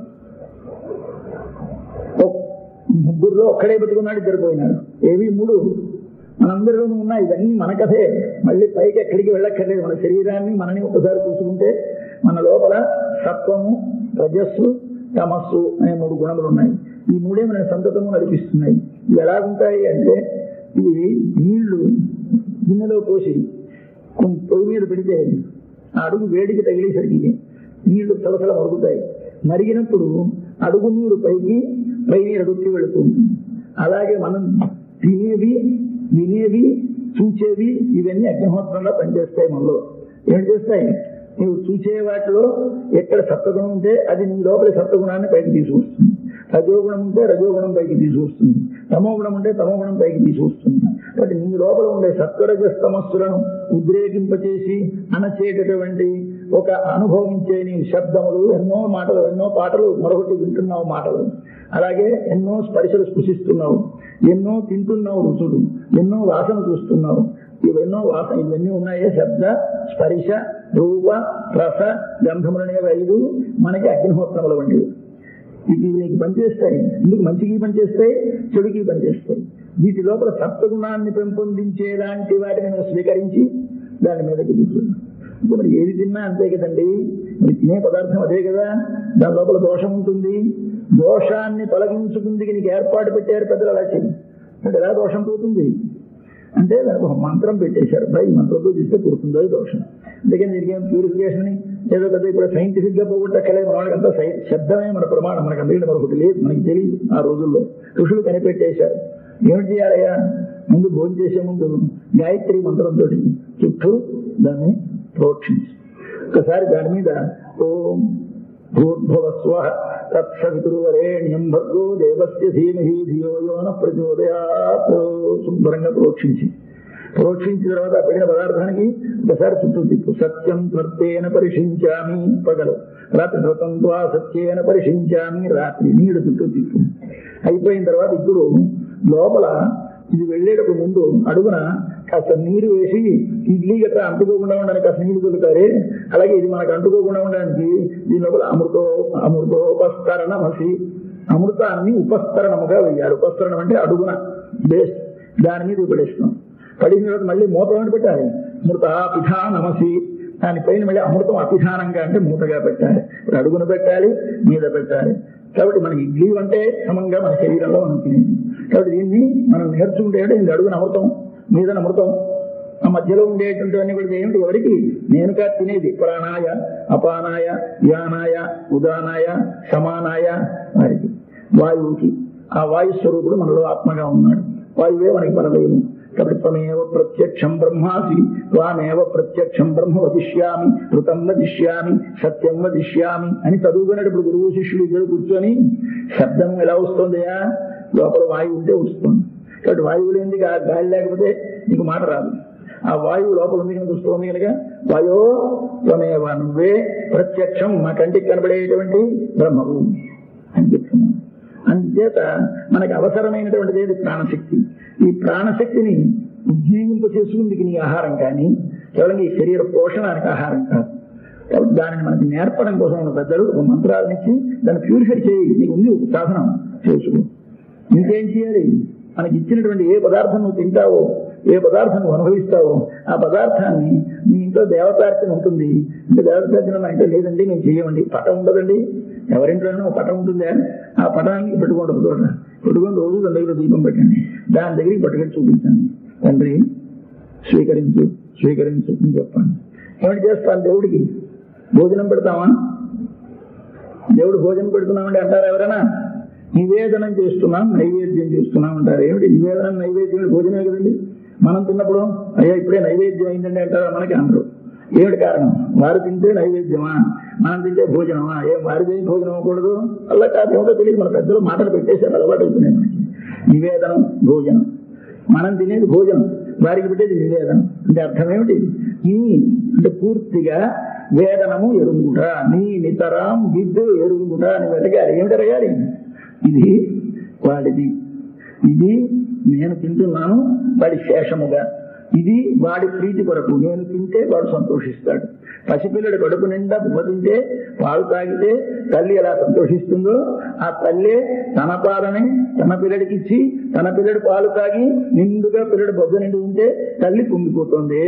ఒక్- ముగ్గురులో ఒక్కడే పెట్టుకున్నాడు ఇద్దరు పోయినాడు ఏవి మూడు మనందరిలోనూ ఉన్నాయి ఇవన్నీ మన కథే మళ్ళీ పైకి ఎక్కడికి వెళ్ళక్కర్లేదు మన శరీరాన్ని మనని ఒకసారి చూసుకుంటే మన లోపల సత్వము రజస్సు తమస్సు అనే మూడు గుణములు ఉన్నాయి ఈ మూడే మన సంతతము నడిపిస్తున్నాయి ఇవి ఎలా ఉంటాయి అంటే ఇవి నీళ్లు గిన్నెలో పోసి కొంచెం పొయ్యి మీద పెడితే ఆ అడుగు వేడికి తగిలేసరికి నీళ్లు తలసల మరుగుతాయి మరిగినప్పుడు అడుగు నీరు పైకి పై నీరు అడుగుకి వెళుతుంది అలాగే మనం తినేవి వినేవి చూచేవి ఇవన్నీ అగ్నిహోత్రంలో పనిచేస్తాయి మనలో ఏం చేస్తాయి నువ్వు చూసే వాటిలో ఎక్కడ సత్వగుణం ఉంటే అది నీ లోపలి సత్వగుణాన్ని పైకి తీసుకొస్తుంది రజోగుణం ఉంటే రజోగుణం పైకి తీసుకొస్తుంది తమోగుణం ఉంటే తమోగుణం పైకి తీసుకొస్తుంది కాబట్టి నీ లోపల ఉండే సత్వరజస్తమస్సులను ఉద్రేకింపచేసి అణచేటటువంటి ఒక అనుభవించే నీ శబ్దములు ఎన్నో మాటలు ఎన్నో పాటలు మరొకటి వింటున్నావు మాటలు అలాగే ఎన్నో స్పర్శలు స్పృశిస్తున్నావు ఎన్నో తింటున్నావు రుచులు ఎన్నో వాసన చూస్తున్నావు ఇవెన్నో వాసన ఇవన్నీ ఉన్నాయే శబ్ద స్పర్శ రూప రస గంధములనేవి ఐదు మనకి అగ్నిహోత్రముల వంటివి ఇవి నీకు పనిచేస్తాయి ఎందుకు మంచికి పనిచేస్తాయి చెడుకి పనిచేస్తాయి వీటి లోపల సత్వగుణాన్ని పెంపొందించేలాంటి వాటిని నువ్వు స్వీకరించి దాని మీదకి తీసుకున్నావు ఇప్పుడు మరి ఏది తిన్నా అంతే కదండి మరి తినే పదార్థం అదే కదా దాని లోపల దోషం ఉంటుంది దోషాన్ని తొలగించుకుందికి నీకు ఏర్పాటు పెట్టారు పెద్దలు అలా చెయ్యి అంటే ఎలా దోషం పోతుంది అంటే దానికి ఒక మంత్రం పెట్టేశారు బై ఈ మంత్రంతో చేస్తే పోతుందో ఈ దోషం అందుకని దీనికి ఏం ప్యూరిఫికేషన్ అని ఏదో పెద్ద ఇప్పుడు సైంటిఫిక్ గా పోగొట్టక్కలేదు మన వాళ్ళకంతా సై- శబ్దమే మన ప్రమాణం మనకు అందుకంటే మరొకటి లేదు మనకి తెలియదు ఆ రోజుల్లో ఋషులు కనిపెట్టేశారు ఏమిటి చేయాలయ్యా ముందు భోజనం చేసే ముందు గాయత్రి మంత్రంతో చుట్టూ దాన్ని ప్రోక్షించు ఒకసారి దాని మీద ఓం భూర్భవస్వ తత్సవితుర్వరేణ్యం భర్గో దేవస్య ధీమహి ధియో యోన ప్రచోదయాత్ శుభ్రంగా ప్రోక్షించి ప్రోక్షించిన తర్వాత ఆ పెట్టిన పదార్థానికి ఒకసారి చుట్టూ తిప్పు సత్యం త్వర్తేన పరిశించామి పగలు రాత్రి వ్రతం ద్వా సత్యేన పరిశించామి రాత్రి నీడు చుట్టూ తిప్పు అయిపోయిన తర్వాత ఇప్పుడు లోపల ఇది వెళ్ళేటప్పుడు ముందు అడుగున కాస్త నీరు వేసి ఇడ్లీ గట్రా అంటుకోకుండా ఉండడానికి కాస్త నీళ్లు దొరుకుతారే అలాగే ఇది మనకు అంటుకోకుండా ఉండడానికి దీని లోపల అమృతో అమృతోపస్తరణమసి అమృతాన్ని ఉపస్తరణముగా వేయాలి ఉపస్తరణం అంటే అడుగున బేస్ దాని మీద పడేస్తాం పడిన తర్వాత మళ్ళీ మూత ఏమిటి పెట్టాలి అమృత పిఠానమసి దానిపైన మళ్ళీ అమృతం అపిధానంగా అంటే మూతగా పెట్టాలి ఇప్పుడు అడుగున పెట్టాలి మీద పెట్టాలి కాబట్టి మనకి ఇడ్లీ అంటే సమంగా మన శరీరంలో మనం తినేది కాబట్టి దీన్ని మనం నేర్చుకుంటే అంటే ఇది అడుగున అమృతం మీద అమృతం ఆ మధ్యలో ఉండేటువంటివన్నీ కూడా ఏమిటి ఎవరికి నేనుగా తినేది ప్రాణాయ అపానాయ యానాయ ఉదానాయ సమానాయ వారికి వాయువుకి ఆ వాయు స్వరూపుడు మనలో ఆత్మగా ఉన్నాడు వాయువే మనకి పరదైవం కాబట్టి త్వమేవ ప్రత్యక్షం బ్రహ్మాసి త్వామేవ ప్రత్యక్షం బ్రహ్మ వదిష్యామి ఋతం వదిష్యామి సత్యం వదిష్యామి అని చదువుకునేటప్పుడు గురువు శిష్యులు ఇద్దరు కూర్చొని శబ్దం ఎలా వస్తుందయా లోపల వాయువు ఉంటే వస్తుంది కాబట్టి వాయువు లేనిది గా- గాలి లేకపోతే నీకు మాట రాదు ఆ వాయువు లోపల ఉంది కనుక వస్తుంది కనుక వాయో త్వమేవ నువ్వే ప్రత్యక్షం మా కంటికి కనబడేటువంటి బ్రహ్మవు అని చెప్తున్నాను అందుచేత మనకు అవసరమైనటువంటిది ఏది ప్రాణశక్తి ఈ ప్రాణశక్తిని ఉజ్జీవింప చేసుకుందికి నీ ఆహారం కానీ కేవలం ఈ శరీర పోషణానికి ఆహారం కాదు కాబట్టి దానిని మనకి నేర్పడం కోసం ఉన్న పెద్దలు ఒక మంత్రాలను ఇచ్చి దాన్ని ప్యూరిఫై చేయి నీకు ఉంది ఒక సాధనం చేసుకో ఇంకేం చేయాలి మనకి ఇచ్చినటువంటి ఏ పదార్థం నువ్వు తింటావో ఏ పదార్థం నువ్వు అనుభవిస్తావో ఆ పదార్థాన్ని మీ ఇంట్లో దేవతార్చన ఉంటుంది ఇంకా దేవతార్చన మా ఇంట్లో లేదండి నేను చెయ్యమండి పటం ఉండదండి ఎవరింట్లోనూ ఒక పటం ఉంటుందా ఆ పటానికి పెట్టుకోండి ఒక చోట పెట్టుకొని రోజు దాని దగ్గర దీపం పెట్టండి దాని దగ్గరికి పట్టుకొని చూపించండి తండ్రి స్వీకరించు స్వీకరించు అని చెప్పండి ఏమిటి చేస్తాను దేవుడికి భోజనం పెడతామా దేవుడు భోజనం పెడుతున్నామండి అంటారు ఎవరైనా నివేదనం చేస్తున్నాం నైవేద్యం చేస్తున్నాం అంటారు ఏమిటి నివేదనం నైవేద్యం భోజనమే కదండి మనం తిన్నప్పుడు అయ్యా ఇప్పుడే నైవేద్యం అయిందండి అంటారా మనకి అనరు ఏమిటి కారణం వారు తింటే నైవేద్యమా మనం తింటే భోజనమా ఏం వారిదే భోజనం అవ్వకూడదు అలా కాదు ఏమిటో తెలియదు మన పెద్దలు మాటలు పెట్టేసారు అలవాటు అవుతున్నాయి మనకి నివేదనం భోజనం మనం తినేది భోజనం వారికి పెట్టేది నివేదనం అంటే అర్థం ఏమిటి ఈ అంటే పూర్తిగా వేదనము ఎరుగుట నీ నితరాం విద్దు ఎరుగుట అని వెతగాలి ఏమిటి అడగాలి ఇది వాడిది ఇది నేను తింటున్నాను వాడి శేషముగా ఇది వాడి ప్రీతి కొరకు నేను తింటే వాడు సంతోషిస్తాడు పసిపిల్లడి కడుపు నిండా బువ్వ తింటే పాలు తాగితే తల్లి ఎలా సంతోషిస్తుందో ఆ తల్లే తన పాలని తన పిల్లడికి ఇచ్చి తన పిల్లడి పాలు తాగి నిండుగా పిల్లడి బొగ్గ నిండి ఉంటే తల్లి పొంగిపోతుంది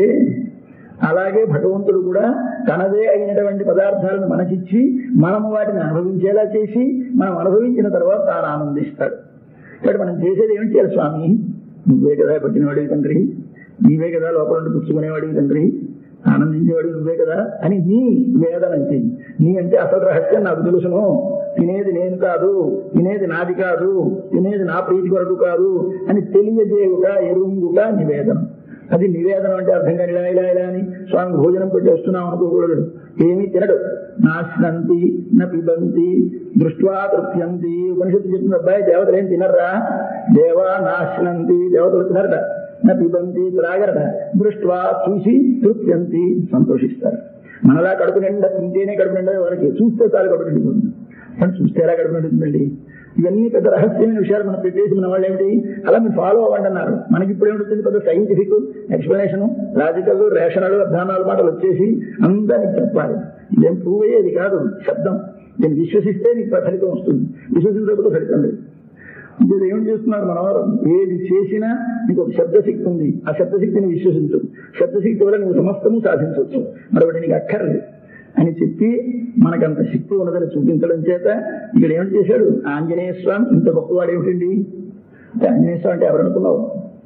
అలాగే భగవంతుడు కూడా తనదే అయినటువంటి పదార్థాలను మనకిచ్చి మనము వాటిని అనుభవించేలా చేసి మనం అనుభవించిన తర్వాత తాను ఆనందిస్తాడు ఇక్కడ మనం చేసేది ఏమిటి చేయాలి స్వామి నువ్వే కదా పట్టినవాడివి తండ్రి నీవే కదా లోపల నుండి పుచ్చుకునేవాడివి తండ్రి ఆనందించేవాడివి నువ్వే కదా అని నీ వేదన చెయ్యి నీ అంటే అసలు రహస్యం నాకు తెలుసును తినేది నేను కాదు తినేది నాది కాదు తినేది నా ప్రీతి కొరకు కాదు అని తెలియజేయుట ఎరుంగుట నివేదన అది నివేదనం అంటే అర్థం కాని ఇలా ఇలా ఇలా అని స్వామి భోజనం పెట్టేస్తున్నాం అనుకోకూడదు ఏమీ తినడు నాశనంతి న పిబంతి దృష్ట్వా తృప్యంతి ఉపనిషత్తు చెప్తున్న అబ్బాయి దేవతలు ఏం తినరా దేవా నాశనంతి దేవతలు తినరట న పిబంతి త్రాగరట దృష్ట్వా చూసి తృప్యంతి సంతోషిస్తారు మనలా కడుపు నిండా తింటేనే కడుపు నిండా వారికి చూస్తే చాలు కడుపు నిండిపోతుంది కానీ చూస్తే ఎలా కడుపు నిండుతుందండి ఇవన్నీ పెద్ద రహస్యమైన విషయాలు మనం పెట్టేసి మన వాళ్ళు ఏమిటి అలా మీరు ఫాలో అవ్వండి అన్నారు మనకి ఇప్పుడు ఏమిటి పెద్ద సైంటిఫిక్ ఎక్స్ప్లెనేషన్ లాజికల్ రేషనల్ అర్థానాలు మాటలు వచ్చేసి అందరికి చెప్పాలి ఇదేం ప్రూవ్ అయ్యేది కాదు శబ్దం నేను విశ్వసిస్తే నీకు ఫలితం వస్తుంది విశ్వసించకపోతే ఫలితం లేదు ఇప్పుడు ఏం చేస్తున్నారు మనవారు ఏది చేసినా నీకు ఒక శబ్దశక్తి ఉంది ఆ శబ్దశక్తిని విశ్వసించు శబ్దశక్తి వల్ల నువ్వు సమస్తము సాధించవచ్చు మరొకటి నీకు అక్కర్లేదు అని చెప్పి మనకంత శక్తి ఉన్నదని చూపించడం చేత ఇక్కడ ఏమిటి చేశాడు ఆంజనేయ స్వామి ఇంత గొప్పవాడు ఏమిటండి అంటే ఆంజనేయ స్వామి అంటే ఎవరనుకున్నావు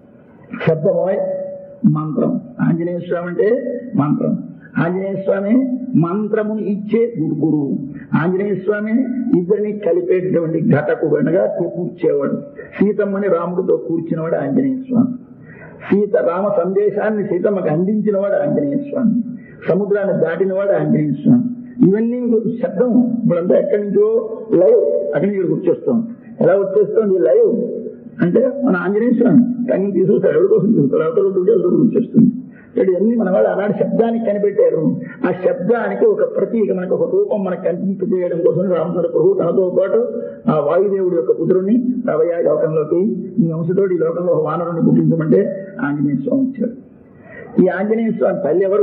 శబ్దమోయ్ మంత్రం ఆంజనేయ స్వామి అంటే మంత్రం ఆంజనేయ స్వామి మంత్రమును ఇచ్చే గురువు ఆంజనేయ స్వామి ఇద్దరిని కలిపేటటువంటి ఘటకుడుగా కూర్చేవాడు సీతమ్మని రాముడితో కూర్చున్నవాడు ఆంజనేయ స్వామి సీత రామ సందేశాన్ని సీతమ్మకి అందించినవాడు ఆంజనేయ స్వామి సముద్రాన్ని దాటినవాడు ఆంజనేయ స్వామి ఇవన్నీ మీకు శబ్దం ఇప్పుడంతా ఎక్కడి నుంచో లైవ్ అక్కడి నుంచి ఇక్కడికి వచ్చేస్తాం ఎలా వచ్చేస్తుంది లైవ్ అంటే మన ఆంజనేయ స్వామి కానీ తీసుకొస్తాడు ఎవరి కోసం తీసుకుంటాడు అవతల వచ్చేస్తుంది ఇక్కడ అన్ని మన వాళ్ళు ఆనాడు శబ్దానికి కనిపెట్టారు ఆ శబ్దానికి ఒక ప్రతీక మనకు ఒక రూపం మనకు కనిపింపజేయడం కోసం రామచంద్ర ప్రభు తనతో పాటు ఆ వాయుదేవుడి యొక్క పుత్రుని రవయ లోకంలోకి ఈ వంశతోటి ఈ లోకంలో ఒక వానరుని పుట్టించమంటే ఆంజనేయ స్వామి వచ్చాడు ఈ ఆంజనేయ స్వామి తల్లి ఎవరు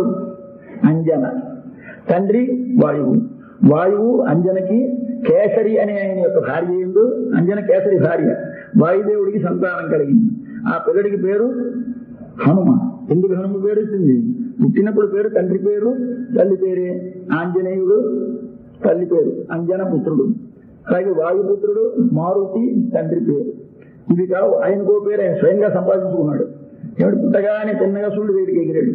అంజన తండ్రి వాయువు వాయువు అంజనకి కేసరి అనే ఆయన యొక్క భార్య ఎందు అంజన కేసరి భార్య వాయుదేవుడికి సంతానం కలిగింది ఆ పిల్లడికి పేరు హనుమ ఎందుకు హనుమ పేరు వచ్చింది పుట్టినప్పుడు పేరు తండ్రి పేరు తల్లి పేరే ఆంజనేయుడు తల్లి పేరు అంజన పుత్రుడు అలాగే వాయుపుత్రుడు మారుతి తండ్రి పేరు ఇది కావు ఆయనకో పేరు ఆయన స్వయంగా సంపాదించుకున్నాడు ఎవడు పుట్టగానే తిన్నగా సూర్యుడు వేడికి ఎగిరాడు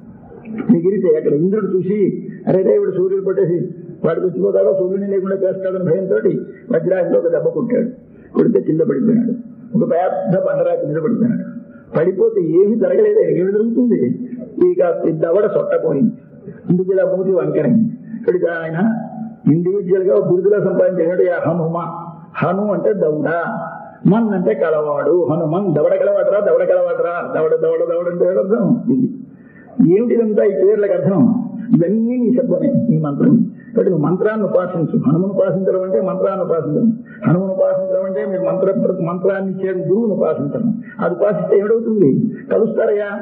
ఎగిరితే అక్కడ ఇంద్రుడు చూసి అరే దేవుడు సూర్యుడు పట్టేసి వాడికి వచ్చిపోతాడో సూర్యుని లేకుండా చేస్తాడని భయంతో వజ్రాయంతో ఒక దెబ్బ కొట్టాడు కొడితే కింద పడిపోయినాడు ఒక పెద్ద బండరాయి కింద పడిపోయినాడు పడిపోతే ఏమీ జరగలేదు ఏమి జరుగుతుంది ఇక దవడ సొట్టపోయింది ఇందుకు ఇలా మూతి వంకరైంది ఇక్కడికి ఆయన ఇండివిజువల్ గా గురుదులా సంపాదించాడు హనుమ హను అంటే దౌడ మన్ అంటే కలవాడు హనుమన్ దవడ కలవాడరా దవడ కలవాడరా దవడ దవడ దవడ అంటే అర్థం ఇది ఏమిటిదంతా ఈ పేర్లకు అర్థం ఇవన్నీ నీ శబ్దమే ఈ మంత్రం కాబట్టి నువ్వు మంత్రాన్ని ఉపాసించు హనుమను ఉపాసించడం అంటే మంత్రాన్ని ఉపాసించడం హనుమను ఉపాసించడం అంటే మీరు మంత్ర మంత్రాన్ని ఇచ్చేది గురువును ఉపాసించడం అది ఉపాసిస్తే ఏమిటవుతుంది కలుస్తారయ్యా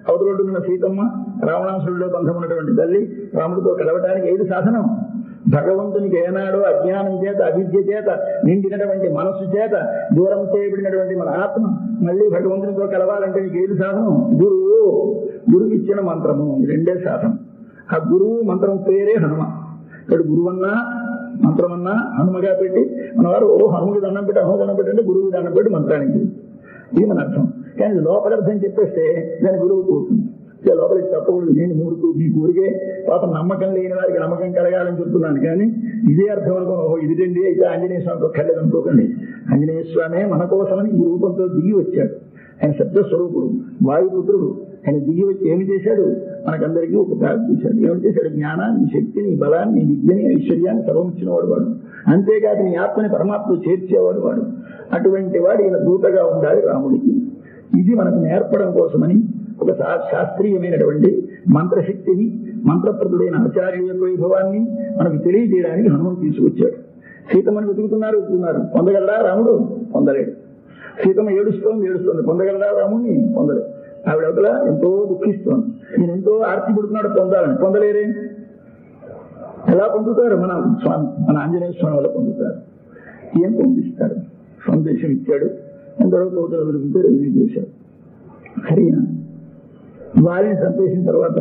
అవతలొడ్డు ఉన్న సీతమ్మ రావణాసురుడిలో బంధం ఉన్నటువంటి తల్లి రాముడితో కలవటానికి ఏది సాధనం భగవంతునికి ఏనాడో అజ్ఞానం చేత అవిద్య చేత నిండినటువంటి మనస్సు చేత దూరం చేయబడినటువంటి మన ఆత్మ మళ్ళీ భగవంతునితో కలవాలంటే నీకు ఏది సాధనం గురువు గురువు ఇచ్చిన మంత్రము ఈ రెండే సాధనం ఆ గురువు మంత్రం పేరే హనుమ ఇక్కడ గురువన్నా మంత్రమన్నా హనుమగా పెట్టి మన వారు ఓ హనుమకి దండం పెట్టి హనుమ దండం పెట్టి అంటే గురువు దండం పెట్టి మంత్రానికి ఇది మన అర్థం కానీ లోపల అర్థం చెప్పేస్తే దాని గురువు పోతుంది ఇక లోపలికి తప్పకూడదు నేను మూడుకు మీ ఊరికే పాపం నమ్మకం లేని వారికి నమ్మకం కలగాలని చెప్తున్నాను కానీ ఇదే అర్థం అనుకో ఓహో ఇదిటండి అయితే ఆంజనేయ స్వామికి ఒక్కర్లేదు అనుకోకండి ఆంజనేయ స్వామి మన కోసమని ఈ రూపంతో దిగి వచ్చాడు ఆయన శబ్ద స్వరూపుడు వాయుపుత్రుడు ఆయన దిగి వచ్చి ఏమి చేశాడు మనకందరికీ ఒక దారి చూశాడు ఏమి చేశాడు జ్ఞానాన్ని శక్తిని బలాన్ని విద్యని ఐశ్వర్యాన్ని సర్వం ఇచ్చినవాడు వాడు అంతేకాదు నీ ఆత్మని పరమాత్మ చేర్చేవాడు వాడు అటువంటి వాడు ఈయన దూతగా ఉండాలి రాముడికి ఇది మనకు నేర్పడం కోసమని ఒక శా- శాస్త్రీయమైనటువంటి మంత్రశక్తిని మంత్రప్రదుడైన ఆచార్య యొక్క వైభవాన్ని మనకు తెలియజేయడానికి హనుమను తీసుకొచ్చాడు సీతమ్మని వెతుకుతున్నారు వెతుకుతున్నారు పొందగలరా రాముడు పొందలేడు సీతమ్మ ఏడుస్తోంది ఏడుస్తోంది పొందగలరా రాముడిని పొందలేదు ఆవిడ అవతల ఎంతో దుఃఖిస్తోంది నేను ఎంతో ఆర్తి పుడుతున్నాడు పొందాలని పొందలేరే ఎలా పొందుతారు మన స్వామి మన ఆంజనేయ స్వామి వల్ల పొందుతారు ఏం పొందిస్తాడు సందేశం ఇచ్చాడు ఎందరో కోతలు వెలుగుతూ రిలీజ్ చేశాడు సరేనా వారిని చంపేసిన తర్వాత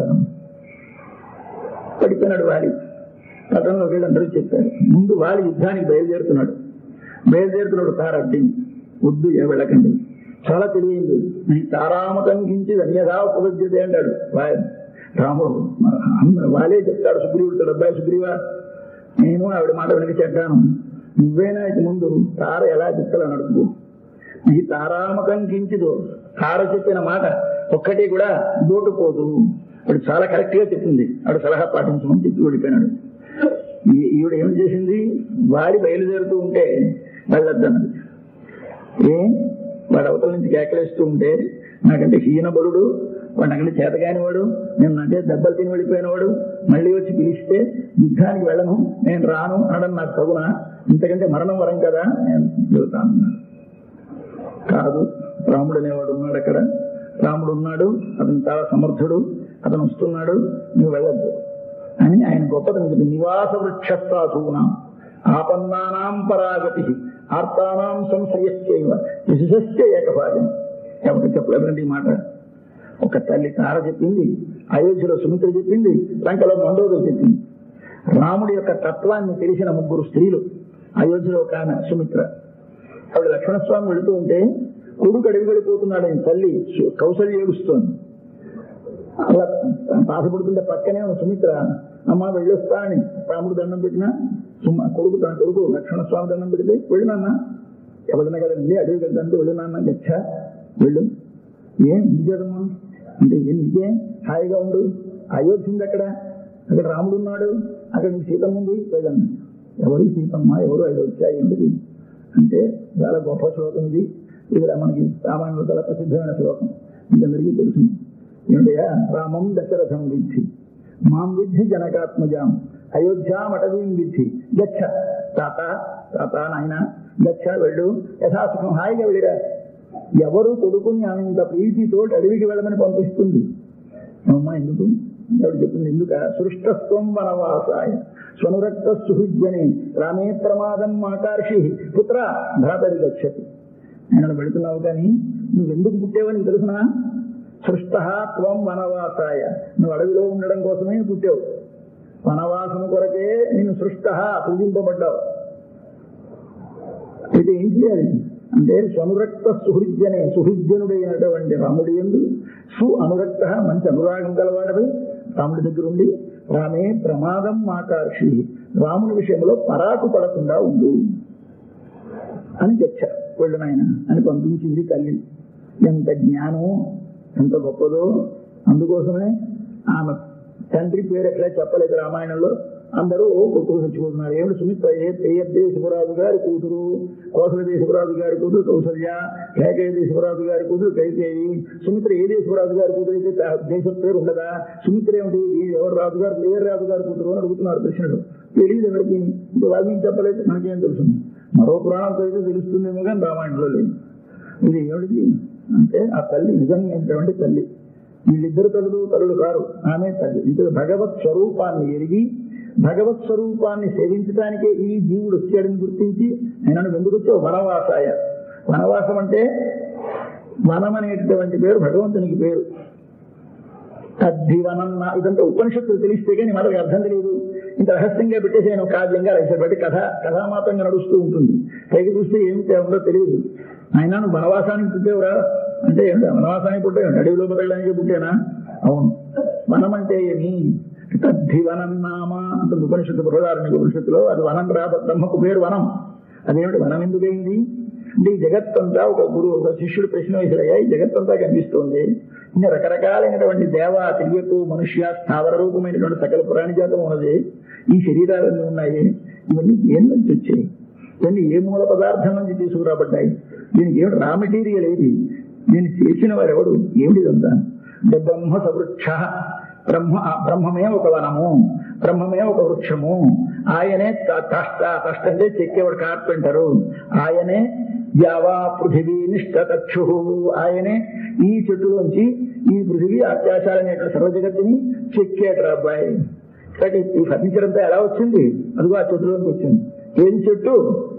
పడిపోయినాడు వాలి పట్టణంలో వీళ్ళందరూ చెప్పారు ముందు వాలి యుద్ధానికి బయలుదేరుతున్నాడు బయలుదేరుతున్నాడు తార అడ్డింది వద్దు ఏ వెళ్ళకండి చాలా తెలియదు నీ తారామకంకించి అన్యదా ఉపగద్యతే అంటాడు వాయ్ రాముడు అన్న- వాలే చెప్తాడు సుగ్రీవుడితో అబ్బాయి సుగ్రీవా నేను ఆవిడ మాట వెనక చెప్పాను నువ్వేనా ఇక ముందు తార ఎలా చెప్తాలని అడుగు ఈ తారామకం కించిదు తార చెప్పిన మాట ఒక్కటి కూడా దోటుపోదు ఆవిడ చాలా కరెక్ట్ గా చెప్పింది ఆవిడ సలహా పాటించమని చెప్పి ఓడిపోయినాడు ఈ- ఈవిడ ఏం చేసింది వాడి బయలుదేరుతూ ఉంటే వెళ్ళొద్దన్నది ఏ వాడు అవతల నుంచి కేకలేస్తూ ఉంటే నాకంటే హీన బలుడు వాడు నాకంటే చేతగాని వాడు నేను అంటే దెబ్బలు తిని వెళ్ళిపోయిన వాడు మళ్ళీ వచ్చి పిలిస్తే యుద్ధానికి వెళ్ళను నేను రాను అనడం నాకు తగునా ఇంతకంటే మరణం వరం కదా నేను వెళ్తాను అన్నాడు. కాదు రాముడు అనేవాడు ఉన్నాడు అక్కడ రాముడు ఉన్నాడు అతను చాలా సమర్థుడు అతను వస్తున్నాడు నువ్వు వెళ్ళద్దు అని ఆయన గొప్పతనం చెప్పింది నివాస వృక్షస్థాధూనాం ఆపన్నానాం పరాగతి ఆర్తానాం సంశయశ్చైవ యశస్య ఏకభాగం ఎవరికి చెప్పలేదండి ఈ మాట ఒక తల్లి తార చెప్పింది అయోధ్యలో సుమిత్ర చెప్పింది లంకలో మండోదరు చెప్పింది రాముడి యొక్క తత్వాన్ని తెలిసిన ముగ్గురు స్త్రీలు అయోధ్యలో ఒక ఆమె సుమిత్ర ఆవిడ లక్ష్మణస్వామి వెళుతూ ఉంటే కొడుకు అడిగి వెళ్ళిపోతున్నాడు ఆయన తల్లి సు- కౌసల్య ఏడుస్తోంది అలా బాధపడుతుంటే పక్కనే ఉన్న సుమిత్ర అమ్మ వెళ్ళొస్తా అని రాముడు దండం పెట్టినా సుమ్మ కొడుకు తన కొడుకు లక్ష్మణస్వామి దండం పెడితే వెళ్ళినాన్న ఎవరిన కదండి అడవి కదంటే వెళ్ళినాన్న గచ్చ వెళ్ళు ఏం నిజమా అంటే ఏం నిజే హాయిగా ఉండు అయోధ్య ఉంది అక్కడ అక్కడ రాముడు ఉన్నాడు అక్కడ నీ సీతమ్మ ఉంది వెళ్ళండి ఎవరు సీతమ్మ ఎవరు అయోధ్య ఎందుకు అంటే చాలా గొప్ప శ్లోకం ఇది ఇది మనకి రామాయణంలో చాలా ప్రసిద్ధమైన శ్లోకం మీకందరికీ తెలుసు ఏమిటయా రామం దశరథం విద్ధి మాం విద్ధి జనకాత్మజాం అయోధ్యాం అటవీం విద్ధి గచ్చ తాత తాత నాయన గచ్చ వెళ్ళు యథాసుఖం హాయిగా వెళ్ళిరా ఎవరు కొడుకుని ఆమె ఇంత ప్రీతితో అడవికి వెళ్ళమని పంపిస్తుంది అమ్మా ఎందుకు ఎవరు చెప్పింది ఎందుక సృష్టత్వం వనవాసాయ స్వనురక్త సుహృజ్యనే రామే ప్రమాదం ఆకర్షి పుత్ర భ్రాతరి గచ్చతి నేను వెళుతున్నావు కానీ నువ్వెందుకు పుట్టేవని తెలుసునా సృష్ట త్వం వనవాసాయ నువ్వు అడవిలో ఉండడం కోసమే పుట్టావు వనవాసం కొరకే నిన్ను సృష్ట పూజింపబడ్డావు అయితే ఏం చేయాలి అంటే స్వనురక్త సుహృజ్యనే సుహృజ్యనుడైనటువంటి రాముడి ఎందు సు అనురక్త మంచి అనురాగం గలవాడవి రాముడి దగ్గర ఉండి రామే ప్రమాదం ఆకర్షి రాముని విషయంలో పరాకు పడకుండా ఉండు అని చెప్పారు వెళ్ళు నాయన అని పంపించింది తల్లి ఎంత జ్ఞానం ఎంత గొప్పదో అందుకోసమే ఆమె తండ్రి పేరు ఎట్లా చెప్పలేదు రామాయణంలో అందరూ కొట్టుకు చచ్చిపోతున్నారు ఏమిటి సుమిత్ర ఏ ఏ దేశపురాజు గారి కూతురు కోసల దేశపురాజు గారి కూతురు కౌసల్య కేకయ దేశపురాజు గారి కూతురు కైకేయి సుమిత్ర ఏ దేశపురాజు గారి కూతురు అయితే తా- దేశం పేరు ఉండదా సుమిత్ర ఏమిటి ఈ ఎవరు రాజు గారు ఏ రాజు గారి కూతురు అని అడుగుతున్నారు కృష్ణుడు తెలియదు ఎవరికి ఇప్పుడు వాళ్ళకి చెప్పలేదు మనకేం తెలుసు మరో పురాణంతో అయితే తెలుస్తుందేమో కానీ రామాయణంలో లేదు ఇది ఏమిటి అంటే ఆ తల్లి నిజంగా తల్లి వీళ్ళిద్దరు తల్లులు తల్లులు కారు ఆమె తల్లి ఇద్దరు భగవత్ స్వరూపాన్ని ఎరిగి భగవత్ స్వరూపాన్ని సేవించడానికే ఈ జీవుడు వచ్చాడని గుర్తించి ఆయన ఎందుకు వచ్చావు వనవాసాయ వనవాసం అంటే వనం అనేటటువంటి పేరు భగవంతునికి పేరు తద్దివనం నా- ఇదంతా ఉపనిషత్తులు తెలిస్తే కానీ మనకి అర్థం తెలియదు ఇంత రహస్యంగా పెట్టేసి ఆయన కావ్యంగా రాశారు బట్టి కథ కథామాతంగా నడుస్తూ ఉంటుంది పైకి చూస్తే ఏమిటి ఉందో తెలియదు ఆయన నువ్వు వనవాసానికి పుట్టేవురా అంటే ఏమిటి వనవాసానికి పుట్టే అడవిలో బతకడానికి పుట్టేనా అవును వనం అంటే ఏమి తద్దివనం నామ అంత ఉపనిషత్తు బృహదారణ్య ఉపనిషత్తులో అది వనం రా బ్రహ్మకు పేరు వనం అదేమిటి వనం ఎందుకైంది అంటే ఈ జగత్తంతా ఒక గురువు ఒక శిష్యుడు ప్రశ్న వేసాడయ్యా ఈ జగత్తంతా కనిపిస్తోంది ఇన్ని రకరకాలైనటువంటి దేవ తిరియకు మనుష్య స్థావర రూపమైనటువంటి సకల పురాణి జాతం ఉన్నది ఈ శరీరాలన్నీ ఉన్నాయి ఇవన్నీ ఏం నుంచి వచ్చాయి ఇవన్నీ ఏ మూల పదార్థం నుంచి తీసుకురాబడ్డాయి దీనికి ఏమిటి రా మెటీరియల్ ఏది దీన్ని చేసిన వారు ఎవడు ఏమిటి ఇదంతా అంటే బ్రహ్మ సవృక్ష బ్రహ్మ ఆ బ్రహ్మమే ఒక వనము బ్రహ్మమే ఒక వృక్షము ఆయనే త- తష్ట తష్ట అంటే చెక్కేవాడు కార్పెంటరు ఆయనే యావా పృథివీ నిష్ఠతక్షు ఆయనే ఈ చెట్టులోంచి ఈ పృథివీ అత్యాచారం అనేటువంటి సర్వ జగత్తుని చెక్కేటరు అబ్బాయి కాబట్టి ఈ ఫర్నిచర్ అంతా ఎలా వచ్చింది అదిగో ఆ చెట్టులోంచి వచ్చింది ఏది చెట్టు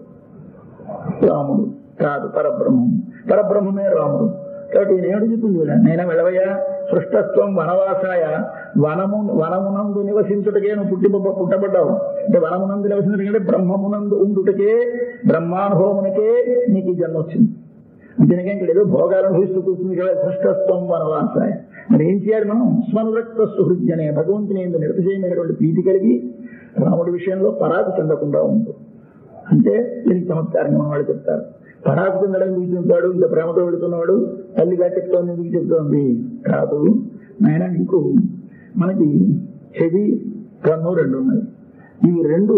రాముడు కాదు పరబ్రహ్మం పరబ్రహ్మమే రాముడు కాబట్టి ఈయన ఏమిటి చెప్పింది వీళ్ళ నేను వెళ్ళవయ్యా సృష్టత్వం వనవాసాయ వనము వనమునందు నివసించుటకే నువ్వు పుట్టి పుట్టబడ్డావు అంటే వనమునందు నివసించటకంటే బ్రహ్మమునందు ఉండుటకే బ్రహ్మానుభవమునకే నీకు ఈ జన్మ వచ్చింది దీనికి ఇక్కడ ఏదో భోగాలు అనుభవిస్తూ కూర్చుంది కదా సృష్టత్వం వనవాసాయ మరి ఏం చేయాలి మనం స్మనురక్త సుహృద్యనే భగవంతుని ఎందు నిరతిశయమైనటువంటి ప్రీతి కలిగి రాముడి విషయంలో పరాకు చెందకుండా ఉండు అంటే దీనికి చమత్కారంగా మన వాళ్ళు చెప్తారు పరాకు చెందడం ఎందుకు చెప్తాడు ఇంత ప్రేమతో వెళుతున్నవాడు తల్లిగా చెప్తోంది ఎందుకు చెప్తోంది కాదు నాయన నీకు మనకి చెవి కన్ను రెండు ఉన్నాయి ఇవి రెండు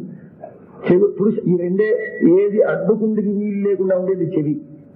చెవి పురుష ఈ రెండే ఏది అడ్డుకుండికి వీలు లేకుండా ఉండేది చెవి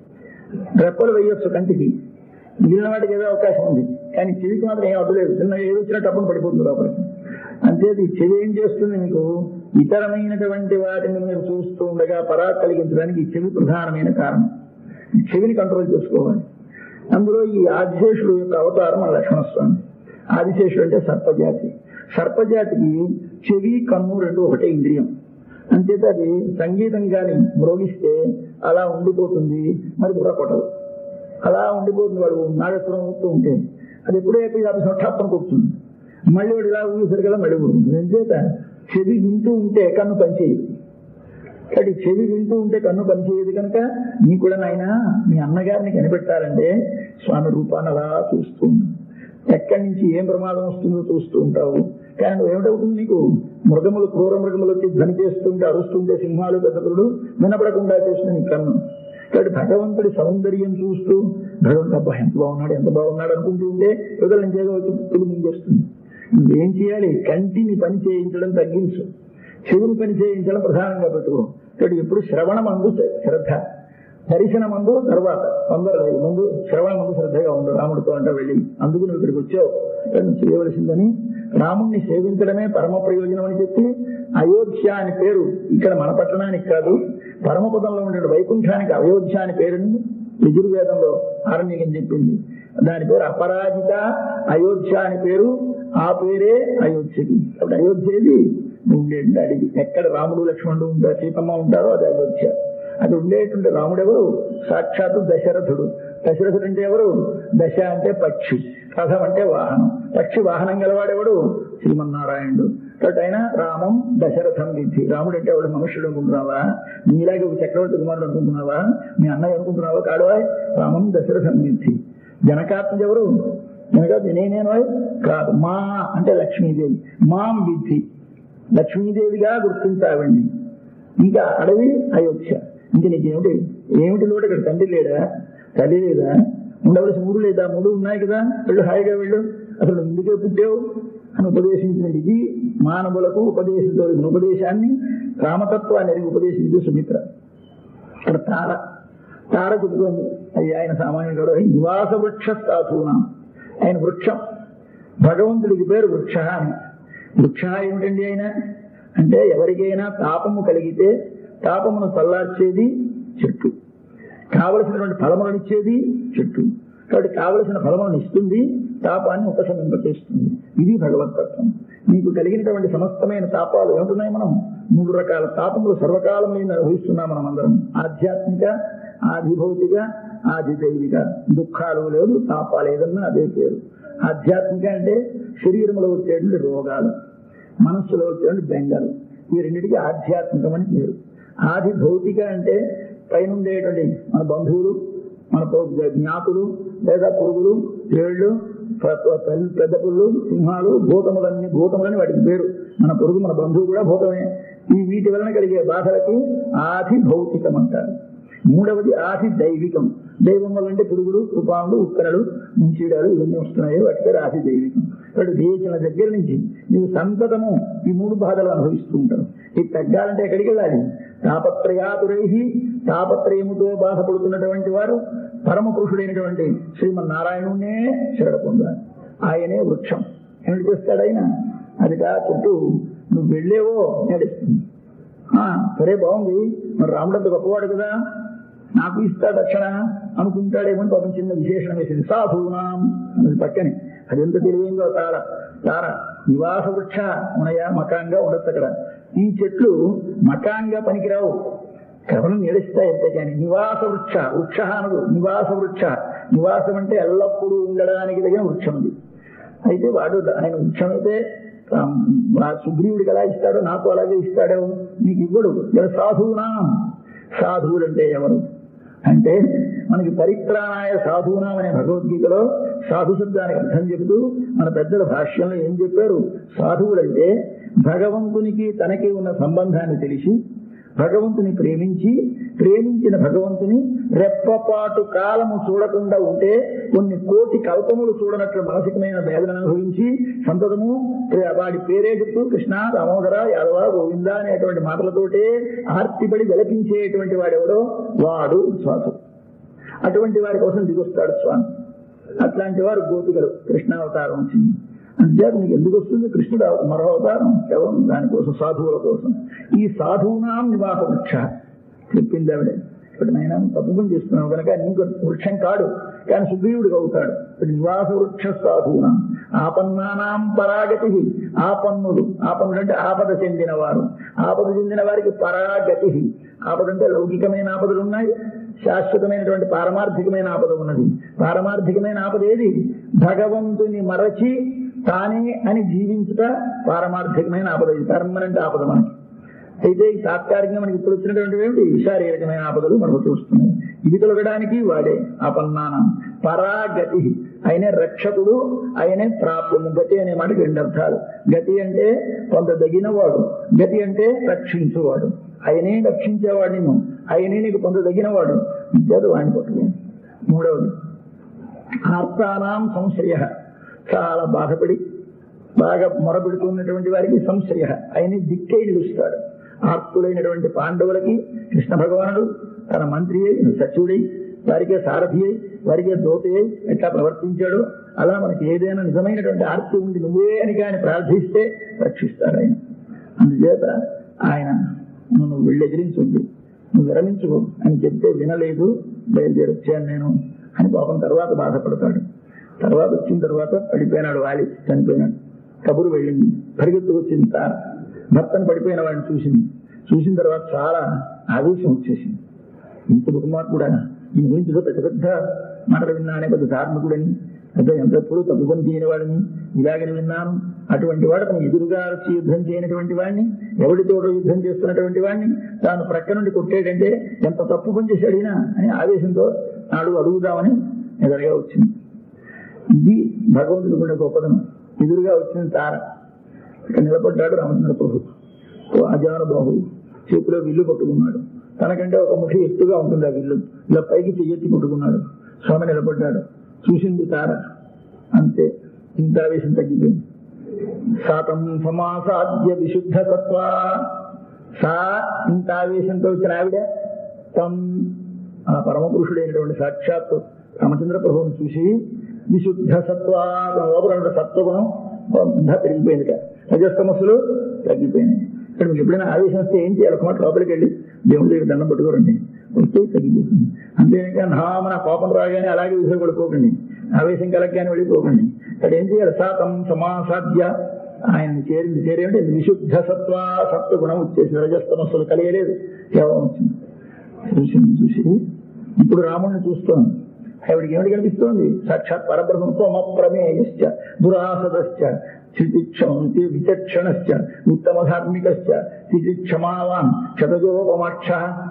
రెప్పలు వేయొచ్చు కంటికి మిగిలిన వాటికి ఏదో అవకాశం ఉంది కానీ చెవికి మాత్రం ఏం అడ్డులేదు చిన్న ఏదో వచ్చినట్టు అప్పుడు పడిపోతుంది లోపలికి అంతేది చెవి ఏం చేస్తుంది మీకు ఇతరమైనటువంటి వాటిని మీరు చూస్తూ ఉండగా పరాక్ కలిగించడానికి ఈ చెవి ప్రధానమైన కారణం ఈ చెవిని కంట్రోల్ చేసుకోవాలి అందులో ఈ ఆదిశేషుడు యొక్క అవతారం మన లక్ష్మణస్వామి ఆదిశేషుడు అంటే సర్పజాతి సర్పజాతికి చెవి కన్ను రెండు ఒకటే ఇంద్రియం అంచేత అది సంగీతం కానీ మ్రోగిస్తే అలా ఉండిపోతుంది మరి బుర్ర కొట్టదు అలా ఉండిపోతుంది వాడు నాగస్వరం ఊపుతూ ఉంటే అది ఎప్పుడో అయిపోయి యాభై సంవత్సరాలు కూర్చుంది మళ్ళీ వాడు ఇలా ఊసేసరి కదా మళ్ళీ ఊరుకుంటుంది అంచేత చెవి వింటూ ఉంటే కన్ను పనిచేయదు కాబట్టి చెవి వింటూ ఉంటే కన్ను పనిచేయదు కనుక నీ కూడా నాయన మీ అన్నగారిని కనిపెట్టాలంటే స్వామి రూపాన్ని అలా చూస్తూ ఉండు. ఎక్కడి నుంచి ఏం ప్రమాదం వస్తుందో చూస్తూ ఉంటావు కానీ నువ్వు ఏమిటవుతుంది నీకు మృగములు క్రూర మృగములు వచ్చి ధ్వని చేస్తుంటే అరుస్తుంటే సింహాలు పెద్దకుడు వినపడకుండా చేసిన నీ కన్ను కాబట్టి భగవంతుడి సౌందర్యం చూస్తూ భగవంతుడు అబ్బా ఎంత బాగున్నాడు ఎంత బాగున్నాడు అనుకుంటూ ఉంటే యువతల నుంచి ఏదో వచ్చి పిలుపు చేస్తుంది నువ్వేం చేయాలి కంటిని పని చేయించడం తగ్గించు చెవుని పని చేయించడం ప్రధానంగా పెట్టుకో కాబట్టి ఎప్పుడు శ్రవణ మందు శ్రద్ధ దర్శన మందు తర్వాత తొందర లేదు ముందు శ్రవణ మందు శ్రద్ధగా ఉండు రాముడితో అంటే వెళ్ళి అందుకు నువ్వు ఇక్కడికి వచ్చావు ఇక్కడ నువ్వు చేయవలసిందని రాముణ్ణి సేవించడమే పరమ ప్రయోజనం అని చెప్పి అయోధ్య అని పేరు ఇక్కడ మన పట్టణానికి కాదు పరమపదంలో ఉండే వైకుంఠానికి అయోధ్య అని పేరుని యజుర్వేదంలో ఆరణ్యం చెప్పింది దాని పేరు అపరాజిత అయోధ్య అని పేరు ఆ పేరే అయోధ్యకి కాబట్టి అయోధ్యది ఉండేది అడిగి ఎక్కడ రాముడు లక్ష్మణుడు ఉంటారు సీతమ్మ ఉంటారో అది అయోధ్య అది ఉండేటువంటి రాముడు ఎవరు సాక్షాత్తు దశరథుడు దశరథుడు అంటే ఎవరు దశ అంటే పక్షి రథం అంటే వాహనం పక్షి వాహనం గలవాడెవడు శ్రీమన్నారాయణుడు కాబట్టి ఆయన రామం దశరథం విధి రాముడు అంటే ఎవడు మనుష్యుడు అనుకుంటున్నావా నీలాగే ఒక చక్రవర్తి కుమారుడు అనుకుంటున్నావా మీ అన్నయ్య అనుకుంటున్నావా కాడువా రామం దశరథం విధి జనకాత్మజ ఎవరు జనకాత్మ నేనేనో కాదు మా అంటే లక్ష్మీదేవి మాం విధి లక్ష్మీదేవిగా గుర్తించావండి ఇంకా అడవి అయోధ్య ఇంక నీకేమిటి ఏమిటి లోటు ఇక్కడ తండ్రి లేడా తల్లి లేదా ఉండవలసిన ఊరు లేదా మూడు ఉన్నాయి కదా వెళ్ళు హాయిగా వెళ్ళు అసలు నువ్వు ఎందుకే పుట్టావు అని ఉపదేశించిన ఇది మానవులకు ఉపదేశించవలసిన ఉపదేశాన్ని రామతత్వాన్ని ఎరిగి ఉపదేశించే సుమిత్ర ఇక్కడ తార తార చెబుతోంది అయ్యి ఆయన సామాన్యుడు నివాస వృక్ష స్థాతునా ఆయన వృక్షం భగవంతుడికి పేరు వృక్ష అని వృక్ష ఏమిటండి ఆయన అంటే ఎవరికైనా తాపము కలిగితే తాపమును చల్లార్చేది చెట్టు కావలసినటువంటి ఫలములనిచ్చేది చెట్టు కాబట్టి కావలసిన ఫలములను ఇస్తుంది తాపాన్ని ఉపశమింపచేస్తుంది ఇది భగవతత్వం మీకు కలిగినటువంటి సమస్తమైన తాపాలు ఏముంటున్నాయి మనం మూడు రకాల తాపములు సర్వకాలం అనుభవిస్తున్నాం మనం అందరం ఆధ్యాత్మిక ఆధిభౌతిక ఆదిదైవిక దుఃఖాలు లేదు తాపాలు ఏదన్నా అదే పేరు ఆధ్యాత్మిక అంటే శరీరంలో వచ్చేటువంటి రోగాలు మనస్సులో వచ్చేటువంటి బెంగలు ఈ రెండింటికి ఆధ్యాత్మికం అని పేరు ఆది భౌతిక అంటే పైన ఉండేటువంటి మన బంధువులు మన జ్ఞాతులు లేదా పురుగులు తేళ్లు పెద్ద పుల్లు సింహాలు భూతములన్నీ భూతములని వాటికి పేరు మన పొరుగు మన బంధువు కూడా భూతమే ఈ వీటి వలన కలిగే బాధలకు ఆది భౌతికం అంటారు మూడవది ఆది దైవికం దైవం వల్ల అంటే పురుగులు తుపానులు ఉక్కరలు ముంచీడాలు ఇవన్నీ వస్తున్నాయి వాటి పేరు ఆది దైవికం కాబట్టి దేశం దగ్గర నుంచి నీవు సంతతము ఈ మూడు బాధలు అనుభవిస్తూ ఉంటారు ఇది తగ్గాలంటే ఎక్కడికి వెళ్ళాలి తాపత్రయాతురై తాపత్రయముతో బాధపడుతున్నటువంటి వారు పరమ పురుషుడైనటువంటి శ్రీమన్నారాయణునే శరణ పొందాలి ఆయనే వృక్షం ఏమిటి చేస్తాడు ఆయన అది కా చుట్టూ నువ్వు వెళ్ళేవో నడుస్తుంది సరే బాగుంది మరి రాముడంత గొప్పవాడు కదా నాకు ఇస్తా దక్షిణ అనుకుంటాడేమో పాపం చిన్న విశేషణం వేసింది సాధూనాం అన్నది పక్కనే అది ఎంత తెలియంగా తార తార నివాస వృక్ష ఉన్నాయా మకాంగా ఉండొచ్చు అక్కడ ఈ చెట్లు మకాంగా పనికిరావు కేవలం నిలుస్తాయి అంతే కానీ నివాస వృక్ష వృక్ష అనదు నివాస వృక్ష నివాసం అంటే ఎల్లప్పుడూ ఉండడానికి తగిన వృక్షం ఉంది అయితే వాడు ఆయన వృక్షం అయితే సుగ్రీవుడికి ఎలా ఇస్తాడో నాకు అలాగే ఇస్తాడో నీకు ఇవ్వడు సాధువునాం సాధువులు అంటే ఎవరు అంటే మనకి పరిత్రాణాయ సాధువునాం అనే భగవద్గీతలో సాధు శబ్దానికి అర్థం చెబుతూ మన పెద్దల భాష్యంలో ఏం చెప్పారు సాధువులంటే భగవంతునికి తనకి ఉన్న సంబంధాన్ని తెలిసి భగవంతుని ప్రేమించి ప్రేమించిన భగవంతుని రెప్పపాటు కాలము చూడకుండా ఉంటే కొన్ని కోటి కల్పములు చూడనట్లు మానసికమైన వేదన అనుభవించి సంతతము వాడి పేరే చెప్తూ కృష్ణ దామోదర యాదవ గోవింద అనేటువంటి మాటలతోటే ఆర్తిపడి జలపించేటువంటి వాడెవడో వాడు శ్వాసం అటువంటి వారి కోసం దిగొస్తాడు స్వామి అట్లాంటి వారు గోపికలు కృష్ణావతారం వచ్చింది అంతేకాదు నీకు ఎందుకు వస్తుంది కృష్ణుడు మరో అవతారం కేవలం దానికోసం సాధువుల కోసం ఈ సాధువునాం నివాస వృక్ష చెప్పింది ఆవిడ ఇప్పుడు నేను తప్పుకొని చేస్తున్నావు కనుక నీకు వృక్షం కాడు కానీ సుగ్రీవుడికి అవుతాడు ఇప్పుడు నివాస వృక్ష సాధువునాం ఆపన్నానాం పరాగతి ఆపన్నుడు ఆపన్నుడు అంటే ఆపద చెందిన వారు ఆపద చెందిన వారికి పరాగతి ఆపద అంటే లౌకికమైన ఆపదలు ఉన్నాయి శాశ్వతమైనటువంటి పారమార్థికమైన ఆపద ఉన్నది పారమార్థికమైన ఆపద ఏది భగవంతుని మరచి తానే అని జీవించుట పారమార్థికమైన ఆపద ఇది పర్మనెంట్ ఆపద మనకి అయితే ఈ తాత్కాలికంగా మనకి ఇప్పుడు వచ్చినటువంటి ఏమిటి శారీరకమైన ఆపదలు మనకు చూస్తున్నాయి ఇవి తొలగడానికి వాడే ఆపన్నానం పరాగతి ఆయనే రక్షకుడు ఆయనే ప్రాప్యము గతి అనే మాటకి రెండు అర్థాలు గతి అంటే కొంత దగినవాడు గతి అంటే రక్షించువాడు ఆయనే రక్షించేవాడు నేను ఆయనే నీకు పొందదగినవాడు ఇద్దరు వాడిని పట్టుకుని మూడవది ఆర్తానాం సంశయ చాలా బాధపడి బాగా మొరపెడుతున్నటువంటి వారికి సంశయ ఆయన దిక్కై నిలుస్తాడు ఆర్తులైనటువంటి పాండవులకి కృష్ణ భగవానుడు తన మంత్రి అయి సచివుడై వారికే సారథి అయి వారికే దోతి అయి ఎట్లా ప్రవర్తించాడో అలా మనకి ఏదైనా నిజమైనటువంటి ఆర్తి ఉంది నువ్వే అని కానీ ప్రార్థిస్తే రక్షిస్తాడు ఆయన అందుచేత ఆయన నువ్వు వెళ్ళి ఎదిరించుంది నువ్వు విరమించుకో అని చెప్తే వినలేదు బయలుదేరి వచ్చాను నేను అని పాపం తర్వాత బాధపడతాడు తర్వాత వచ్చిన తర్వాత పడిపోయినాడు వాలి చనిపోయినాడు కబురు వెళ్ళింది పరిగెత్తు వచ్చింది తార భర్తను పడిపోయిన వాడిని చూసింది చూసిన తర్వాత చాలా ఆవేశం వచ్చేసింది ఇంత దుర్మార్గుడా ఈ గురించి పెద్ద పెద్ద మాటలు విన్నానే పెద్ద ధార్మికుడని పెద్ద ఎంతప్పుడు తప్పుకొని చేయని వాడిని ఇలాగని విన్నాను అటువంటి వాడు తన ఎదురుగా వచ్చి యుద్ధం చేయనటువంటి వాడిని ఎవరితో యుద్ధం చేస్తున్నటువంటి వాడిని తాను ప్రక్క నుండి కొట్టేటంటే ఎంత తప్పు పని చేశాడినా అని ఆవేశంతో నాడు అడుగుదామని ఎదురుగా వచ్చింది ఇది భగవంతుడు కూడా గొప్పదనం ఎదురుగా వచ్చిన తార ఇక్కడ నిలబడ్డాడు రామచంద్ర ప్రభు అజాన బాహు చేతిలో విల్లు పట్టుకున్నాడు తనకంటే ఒక ముఖి ఎత్తుగా ఉంటుంది ఆ విల్లు ఇలా పైకి చెయ్యెత్తి పట్టుకున్నాడు స్వామి నిలబడ్డాడు చూసింది తార అంతే ఇంత ఆవేశం తగ్గిపోయింది సాతం సమాసాద్య విశుద్ధ తత్వ సా ఇంత ఆవేశంతో వచ్చిన ఆవిడ తం ఆ పరమ పురుషుడైనటువంటి సాక్షాత్ రామచంద్ర ప్రభువుని చూసి విశుద్ధ సత్వ లోపల సత్వగుణం అంతా పెరిగిపోయింది రజస్తమస్సులు తగ్గిపోయినాయి ఇక్కడ మీకు ఎప్పుడైనా ఆవేశం వస్తే ఏం చేయాలి ఒక మాట లోపలికి వెళ్ళి దేవుడి దగ్గర దండం పెట్టుకోరండి వస్తే తగ్గిపోతుంది అంతేకాని హామన కోపం రాగానే అలాగే విసిరపడిపోకండి ఆవేశం కలగ్గానే వెళ్ళిపోకండి ఇక్కడ ఏం చేయాలి సాతం సమాసాధ్య ఆయన చేరింది చేరేంటే విశుద్ధ సత్వ సత్వ గుణం వచ్చేసి రజస్తమస్సులు కలిగలేదు కేవలం వచ్చింది చూసింది చూసి ఇప్పుడు రాముడిని చూస్తాం ఆవిడికి ఏమిటి కనిపిస్తోంది సాక్షాత్ పరబ్రహ్మత్వం అప్రమేయశ్చ దురాసదశ్చ స్థితిక్షమంతి విచక్షణశ్చ ఉత్తమ ధార్మికశ్చ స్థితిక్షమావాన్ శతజోపమాక్ష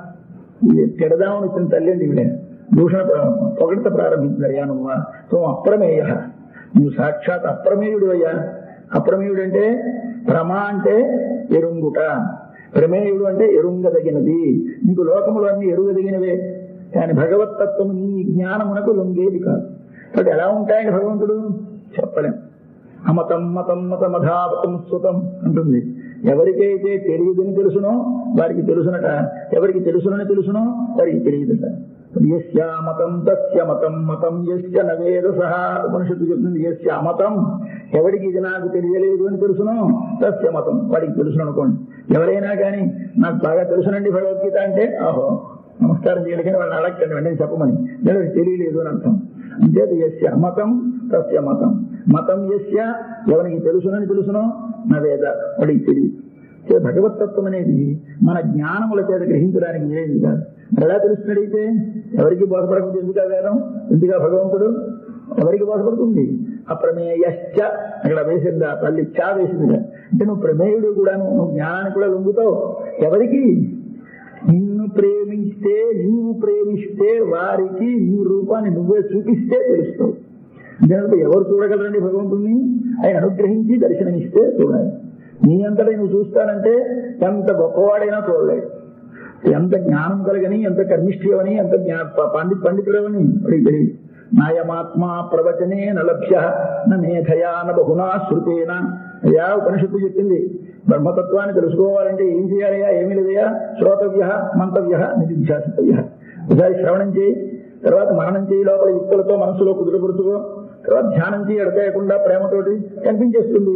ఇది తిడదామని వచ్చిన తల్లి అండి ఇవిడే దూషణ ప్ర- పొగడత ప్రారంభించారు నువ్వు త్వం అప్రమేయ నువ్వు సాక్షాత్ అప్రమేయుడు అయ్యా అప్రమేయుడు అంటే ప్రమా అంటే ఎరుంగుట ప్రమేయుడు అంటే ఎరుంగదగినది నీకు లోకములు అన్ని ఎరుగదగినవే కానీ భగవతత్వం నీ జ్ఞానమునకు లొంగేది కాదు కాబట్టి ఎలా ఉంటాయండి భగవంతుడు చెప్పలేం అమతం మతం మతమధాపతం సుతం అంటుంది ఎవరికైతే తెలియదని తెలుసునో వారికి తెలుసునట ఎవరికి తెలుసునని తెలుసునో వారికి తెలియదట యస్య మతం తస్య మతం మతం యస్య నవేద సహా ఉపనిషత్తు చెప్తుంది యస్య అమతం ఎవరికి ఇది నాకు తెలియలేదు అని తెలుసునో తస్య మతం వాడికి తెలుసును అనుకోండి ఎవరైనా కానీ నాకు బాగా తెలుసునండి భగవద్గీత అంటే ఆహో నమస్కారం చేయడం కానీ వాళ్ళని అడగండి వెంటనే చెప్పమని నేను తెలియలేదు అని అర్థం అంచేత యస్య మతం తస్య మతం మతం యస్య ఎవరికి తెలుసునని తెలుసునో నా వేద వాడికి తెలియదు సో భగవతత్వం అనేది మన జ్ఞానముల చేత గ్రహించడానికి ఏది కాదు మరి ఎలా తెలుస్తున్నట్టయితే ఎవరికి బోధపడకుండా ఎందుకు ఆ వేదం ఎందుకు ఆ భగవంతుడు ఎవరికి బోధపడుతుంది అప్రమేయశ్చ అక్కడ వేసింది ఆ తల్లి చా వేసిందిగా అంటే నువ్వు ప్రమేయుడు కూడా నువ్వు జ్ఞానానికి కూడా లొంగుతావు ఎవరికి నిన్ను ప్రేమిస్తే నీవు ప్రేమిస్తే వారికి నీ రూపాన్ని నువ్వే చూపిస్తే తెలుస్తావు దీనితో ఎవరు చూడగలరండి భగవంతుణ్ణి ఆయన అనుగ్రహించి దర్శనమిస్తే చూడాలి నీ అంతటా నువ్వు చూస్తానంటే ఎంత గొప్పవాడైనా చూడలేడు ఎంత జ్ఞానం కలగని ఎంత కర్మిష్ఠివని ఎంత జ్ఞా పండి పండితుడవని వాడికి తెలియదు నాయమాత్మా ప్రవచనే నలభ్య నేధయా న బహునా శృతేన అయ్యా ఉపనిషత్తు చెప్పింది బ్రహ్మతత్వాన్ని తెలుసుకోవాలంటే ఏం చేయాలయ్యా ఏమీ లేదయా శ్రోతవ్య మంతవ్య నిధిధ్యాసితవ్య ఒకసారి శ్రవణం చేయి తర్వాత మననం చేయి లోపల యుక్తులతో మనసులో కుదురపరుచుకో తర్వాత ధ్యానం చేయి ఎడతేయకుండా ప్రేమతోటి కనిపించేస్తుంది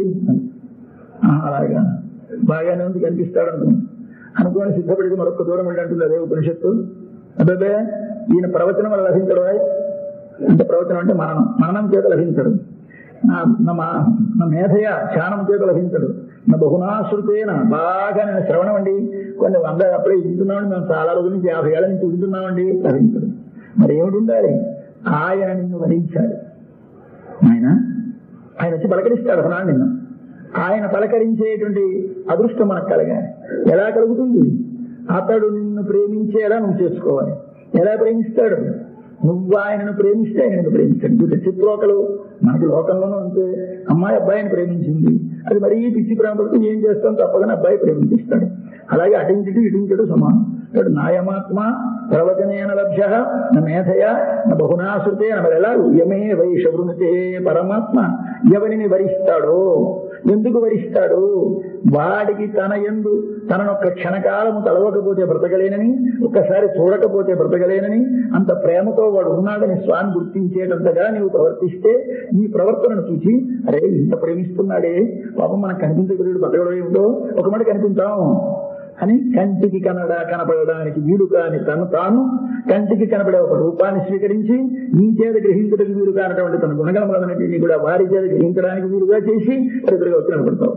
ఆ, అలాగా బాగానే ఉంది కనిపిస్తాడు అనుకుని అనుకోని సిద్ధపడితే మరొక దూరం వెళ్ళంటుంది అదే ఉపనిషత్తు అదే ఈయన ప్రవచనం వల్ల లభించడం అంటే ప్రవచనం అంటే మననం మననం చేత లభించడు నా నా మా- నా మేధయ ధ్యానం చేత లభించడు నా బహునాశ్రుతేన బాగా నేను శ్రవణం అండి కొన్ని వంద అప్పుడే వింటున్నామండి మేము చాలా రోజుల నుంచి యాభై ఏళ్ళ నుంచి వింటున్నామండి లభించడు మరి ఏమిటి ఉండాలి ఆయన నిన్ను వరించాడు ఆయన ఆయన వచ్చి పలకరిస్తాడు ఒకనాడు నిన్ను ఆయన పలకరించేటువంటి అదృష్టం మనకు కలగాలి ఎలా కలుగుతుంది అతడు నిన్ను ప్రేమించేలా నువ్వు చేసుకోవాలి ఎలా ప్రేమిస్తాడు నువ్వు ఆయనను ప్రేమిస్తే ఆయన నిన్ను ప్రేమిస్తాడు ఇది చిత్రోకలు మనకి లోకంలోనూ అంతే అమ్మాయి అబ్బాయిని ప్రేమించింది అది మరీ పిచ్చి ప్రేమ పడితే ఏం చేస్తాం తప్పదని అబ్బాయి ప్రేమించిస్తాడు అలాగే అటించుడు ఇటించుడు సమానం కాబట్టి నాయమాత్మ ప్రవచనేన లభ్య న మేధయ న బహునాశ్రుతే మరి ఎలా యమే వైష వృణితే పరమాత్మ ఎవరిని వరిస్తాడో ఎందుకు వరిస్తాడు వాడికి తన ఎందు తననొక్క క్షణకాలము తలవకపోతే బ్రతకలేనని ఒక్కసారి చూడకపోతే బ్రతకలేనని అంత ప్రేమతో వాడు ఉన్నాడని స్వామి గుర్తించేటంతగా నీవు ప్రవర్తిస్తే నీ ప్రవర్తనను చూసి అరే ఇంత ప్రేమిస్తున్నాడే పాపం మనకు కనిపించగలుగుడు బ్రతకడం ఏమిటో ఒక మాట కనిపించాం అని కంటికి కనడ కనపడడానికి వీలు కాని తను తాను కంటికి కనపడే ఒక రూపాన్ని స్వీకరించి నీ చేత గ్రహించడానికి వీలు కానటువంటి తన గుణగణములన్నింటినీ కూడా వారి చేత గ్రహించడానికి వీలుగా చేసి ఎదురుగా వచ్చి కనపడతావు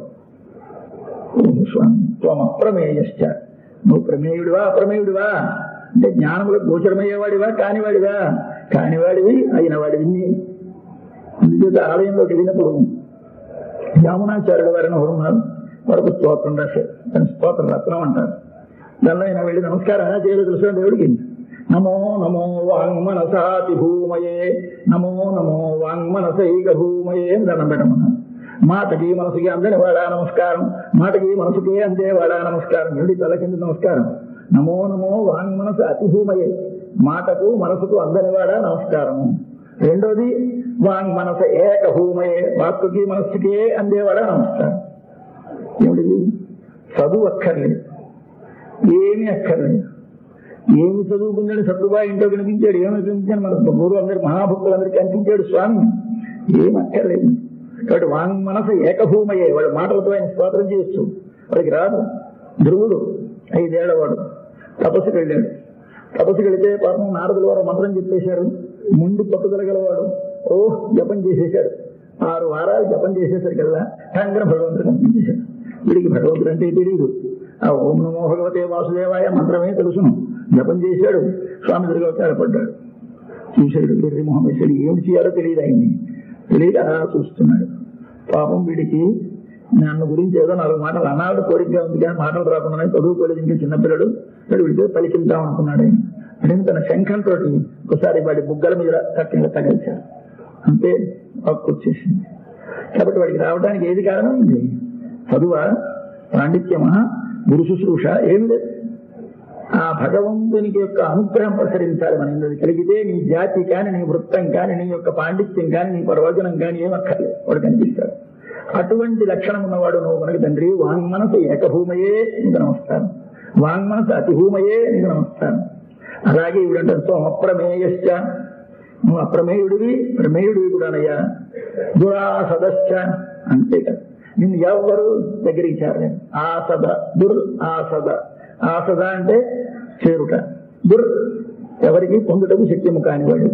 ఓం స్వామి త్వం అప్రమేయశ్చ నువ్వు ప్రమేయుడివా అప్రమేయుడివా అంటే జ్ఞానములకు గోచరమయ్యేవాడివా కానివాడివా కానివాడివి అయిన వాడివి అందుచేత ఆలయంలోకి వెళ్ళినప్పుడు యామునాచార్యుల వారిని ఒకరు ఉన్నారు వరకు స్తోత్రం రాశారు దాని స్తోత్ర రత్నం అంటారు దానిలో ఆయన వెళ్ళి నమస్కారం ఎలా చేయాలో తెలుసు దేవుడికి నమో నమో వాంగ్మనసాతి భూమయే నమో నమో వాంగ్మనసైక భూమయే అని దండం పెట్టమన్నారు మాటకి మనసుకి అందని వాడా నమస్కారం మాటకి మనసుకి అందే వాడా నమస్కారం ఏడి తల కింద నమస్కారం నమో నమో వాంగ్మనస అతి భూమయే మాటకు మనసుకు అందని వాడా నమస్కారము రెండోది వాంగ్ మనస ఏక భూమయే వాక్కుకి మనస్సుకి అందేవాడా నమస్కారం ఏమిటిది చదువు అక్కర్లేదు ఏమీ అక్కర్లేదు ఏమి చదువుకుందని సత్తుబా ఇంట్లో కనిపించాడు ఏమి కనిపించాడు మన గురువు అందరి మహాభక్తులందరికీ కనిపించాడు స్వామి ఏమి అక్కర్లేదు కాబట్టి వాంగ్ మనస ఏకభూమయే వాడి మాటలతో ఆయన స్తోత్రం చేయొచ్చు వాడికి రాదు ధ్రువుడు ఐదేళ్లవాడు తపస్సుకి వెళ్ళాడు తపస్సుకి వెళితే పాపం నారదుల వారు మంత్రం చెప్పేశారు ముందు పట్టుదల గలవాడు ఓ జపం చేసేశాడు ఆరు వారాలు జపం చేసేసరికల్లా టంగన భగవంతుడు కనిపించేశాడు వీడికి భగవంతుడు అంటే తెలియదు ఆ ఓం నమో భగవతే వాసుదేవాయ మంత్రమే తెలుసును జపం చేశాడు స్వామి ఎదురుగా వచ్చాడపడ్డాడు చూశాడు వెర్రి మొహం వేశాడు ఏం చేయాలో తెలియదు ఆయన్ని తెలియక అలా చూస్తున్నాడు పాపం వీడికి నన్ను గురించి ఏదో నాలుగు మాటలు అనాడు కోరికగా ఉంది కానీ మాటలు రాకుండా చదువుకోలేదు ఇంకా చిన్నపిల్లడు వాడు వీడితో పలికిద్దాం అనుకున్నాడు ఆయన అంటే తన శంఖంతో ఒకసారి వాడి బుగ్గల మీద కట్టిన తగిలిచాడు అంతే వాక్కు వచ్చేసింది కాబట్టి వాడికి రావడానికి ఏది కారణం ఉంది చదువా పాండిత్యమా గురు శుశ్రూష ఏమి లేదు ఆ భగవంతునికి యొక్క అనుగ్రహం ప్రసరించాలి మన ఇందులో కలిగితే నీ జాతి కానీ నీ వృత్తం కానీ నీ యొక్క పాండిత్యం కానీ నీ ప్రవచనం కానీ ఏమక్కర్లేదు వాడు కనిపిస్తాడు అటువంటి లక్షణం ఉన్నవాడు నువ్వు మనకి తండ్రి వాంగ్మనసు ఏకభూమయే నీకు నమస్కారం వాంగ్మనసు అతిభూమయే నీకు నమస్కారం అలాగే ఇవిడంటే అప్రమేయశ్చ నువ్వు అప్రమేయుడివి ప్రమేయుడివి కూడానయ్యా దురాసదశ్చ అంతే కదా నిన్ను ఎవరు దగ్గరికి చేరలేదు ఆసద దుర్ ఆసద ఆసద అంటే చేరుట దుర్ ఎవరికి పొందుటకు శక్యము కానివాడు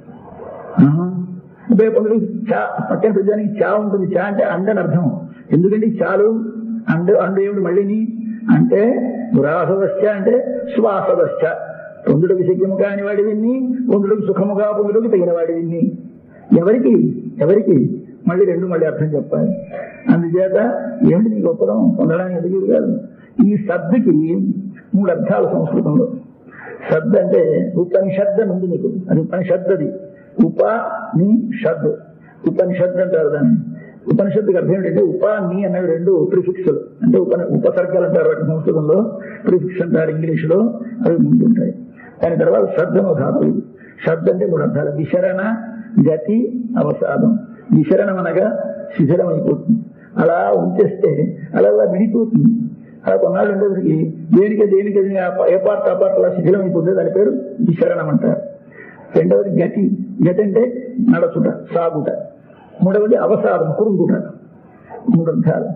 అంటే పొందుటకు చా పక్కన ప్రజానికి చా ఉంటుంది చా అంటే అండని అర్థం ఎందుకంటే చాలు అండు అండు ఏమిటి మళ్ళీని అంటే దురాసదశ్చ అంటే శ్వాసదశ్చ పొందుటకు శక్యము కాని వాడి విన్ని పొందుటకు సుఖముగా పొందుటకు తగిన వాడి విన్ని ఎవరికి ఎవరికి మళ్ళీ రెండు మళ్ళీ అర్థం చెప్పాలి అందుచేత ఏమిటి నీ గొప్పదం పొందడానికి ఎదిగేది కాదు ఈ శబ్దకి మూడు అర్థాలు సంస్కృతంలో శబ్ద అంటే ఉపనిషద్ అని ఉంది నీకు అది ఉపనిషద్దది ఉప ని షద్ ఉపనిషద్ అంటారు దాన్ని ఉపనిషత్తుకి అర్థం ఏంటంటే ఉప ని అనేవి రెండు ప్రిఫిక్స్లు అంటే ఉప ఉపసర్గాలు అంటారు వాటి సంస్కృతంలో ప్రిఫిక్స్ అంటారు ఇంగ్లీష్ లో అవి ముందుంటాయి దాని తర్వాత శ్రద్ధను ధాతువు శ్రద్ధ అంటే మూడు అర్థాలు విశరణ గతి అవసాదం విశరణం అనగా శిథిలం అయిపోతుంది అలా ఉంచేస్తే అలా అలా విడిపోతుంది అలా కొన్నాళ్ళు ఉండేసరికి దేనికి దేనికి ఏ పార్ట్ ఆ పార్ట్ అలా శిథిలం అయిపోతుంది దాని పేరు విశరణం అంటారు రెండవది గతి గతి అంటే నడచుట సాగుట మూడవది అవసాదం కురుంగుట మూడు అర్థాలు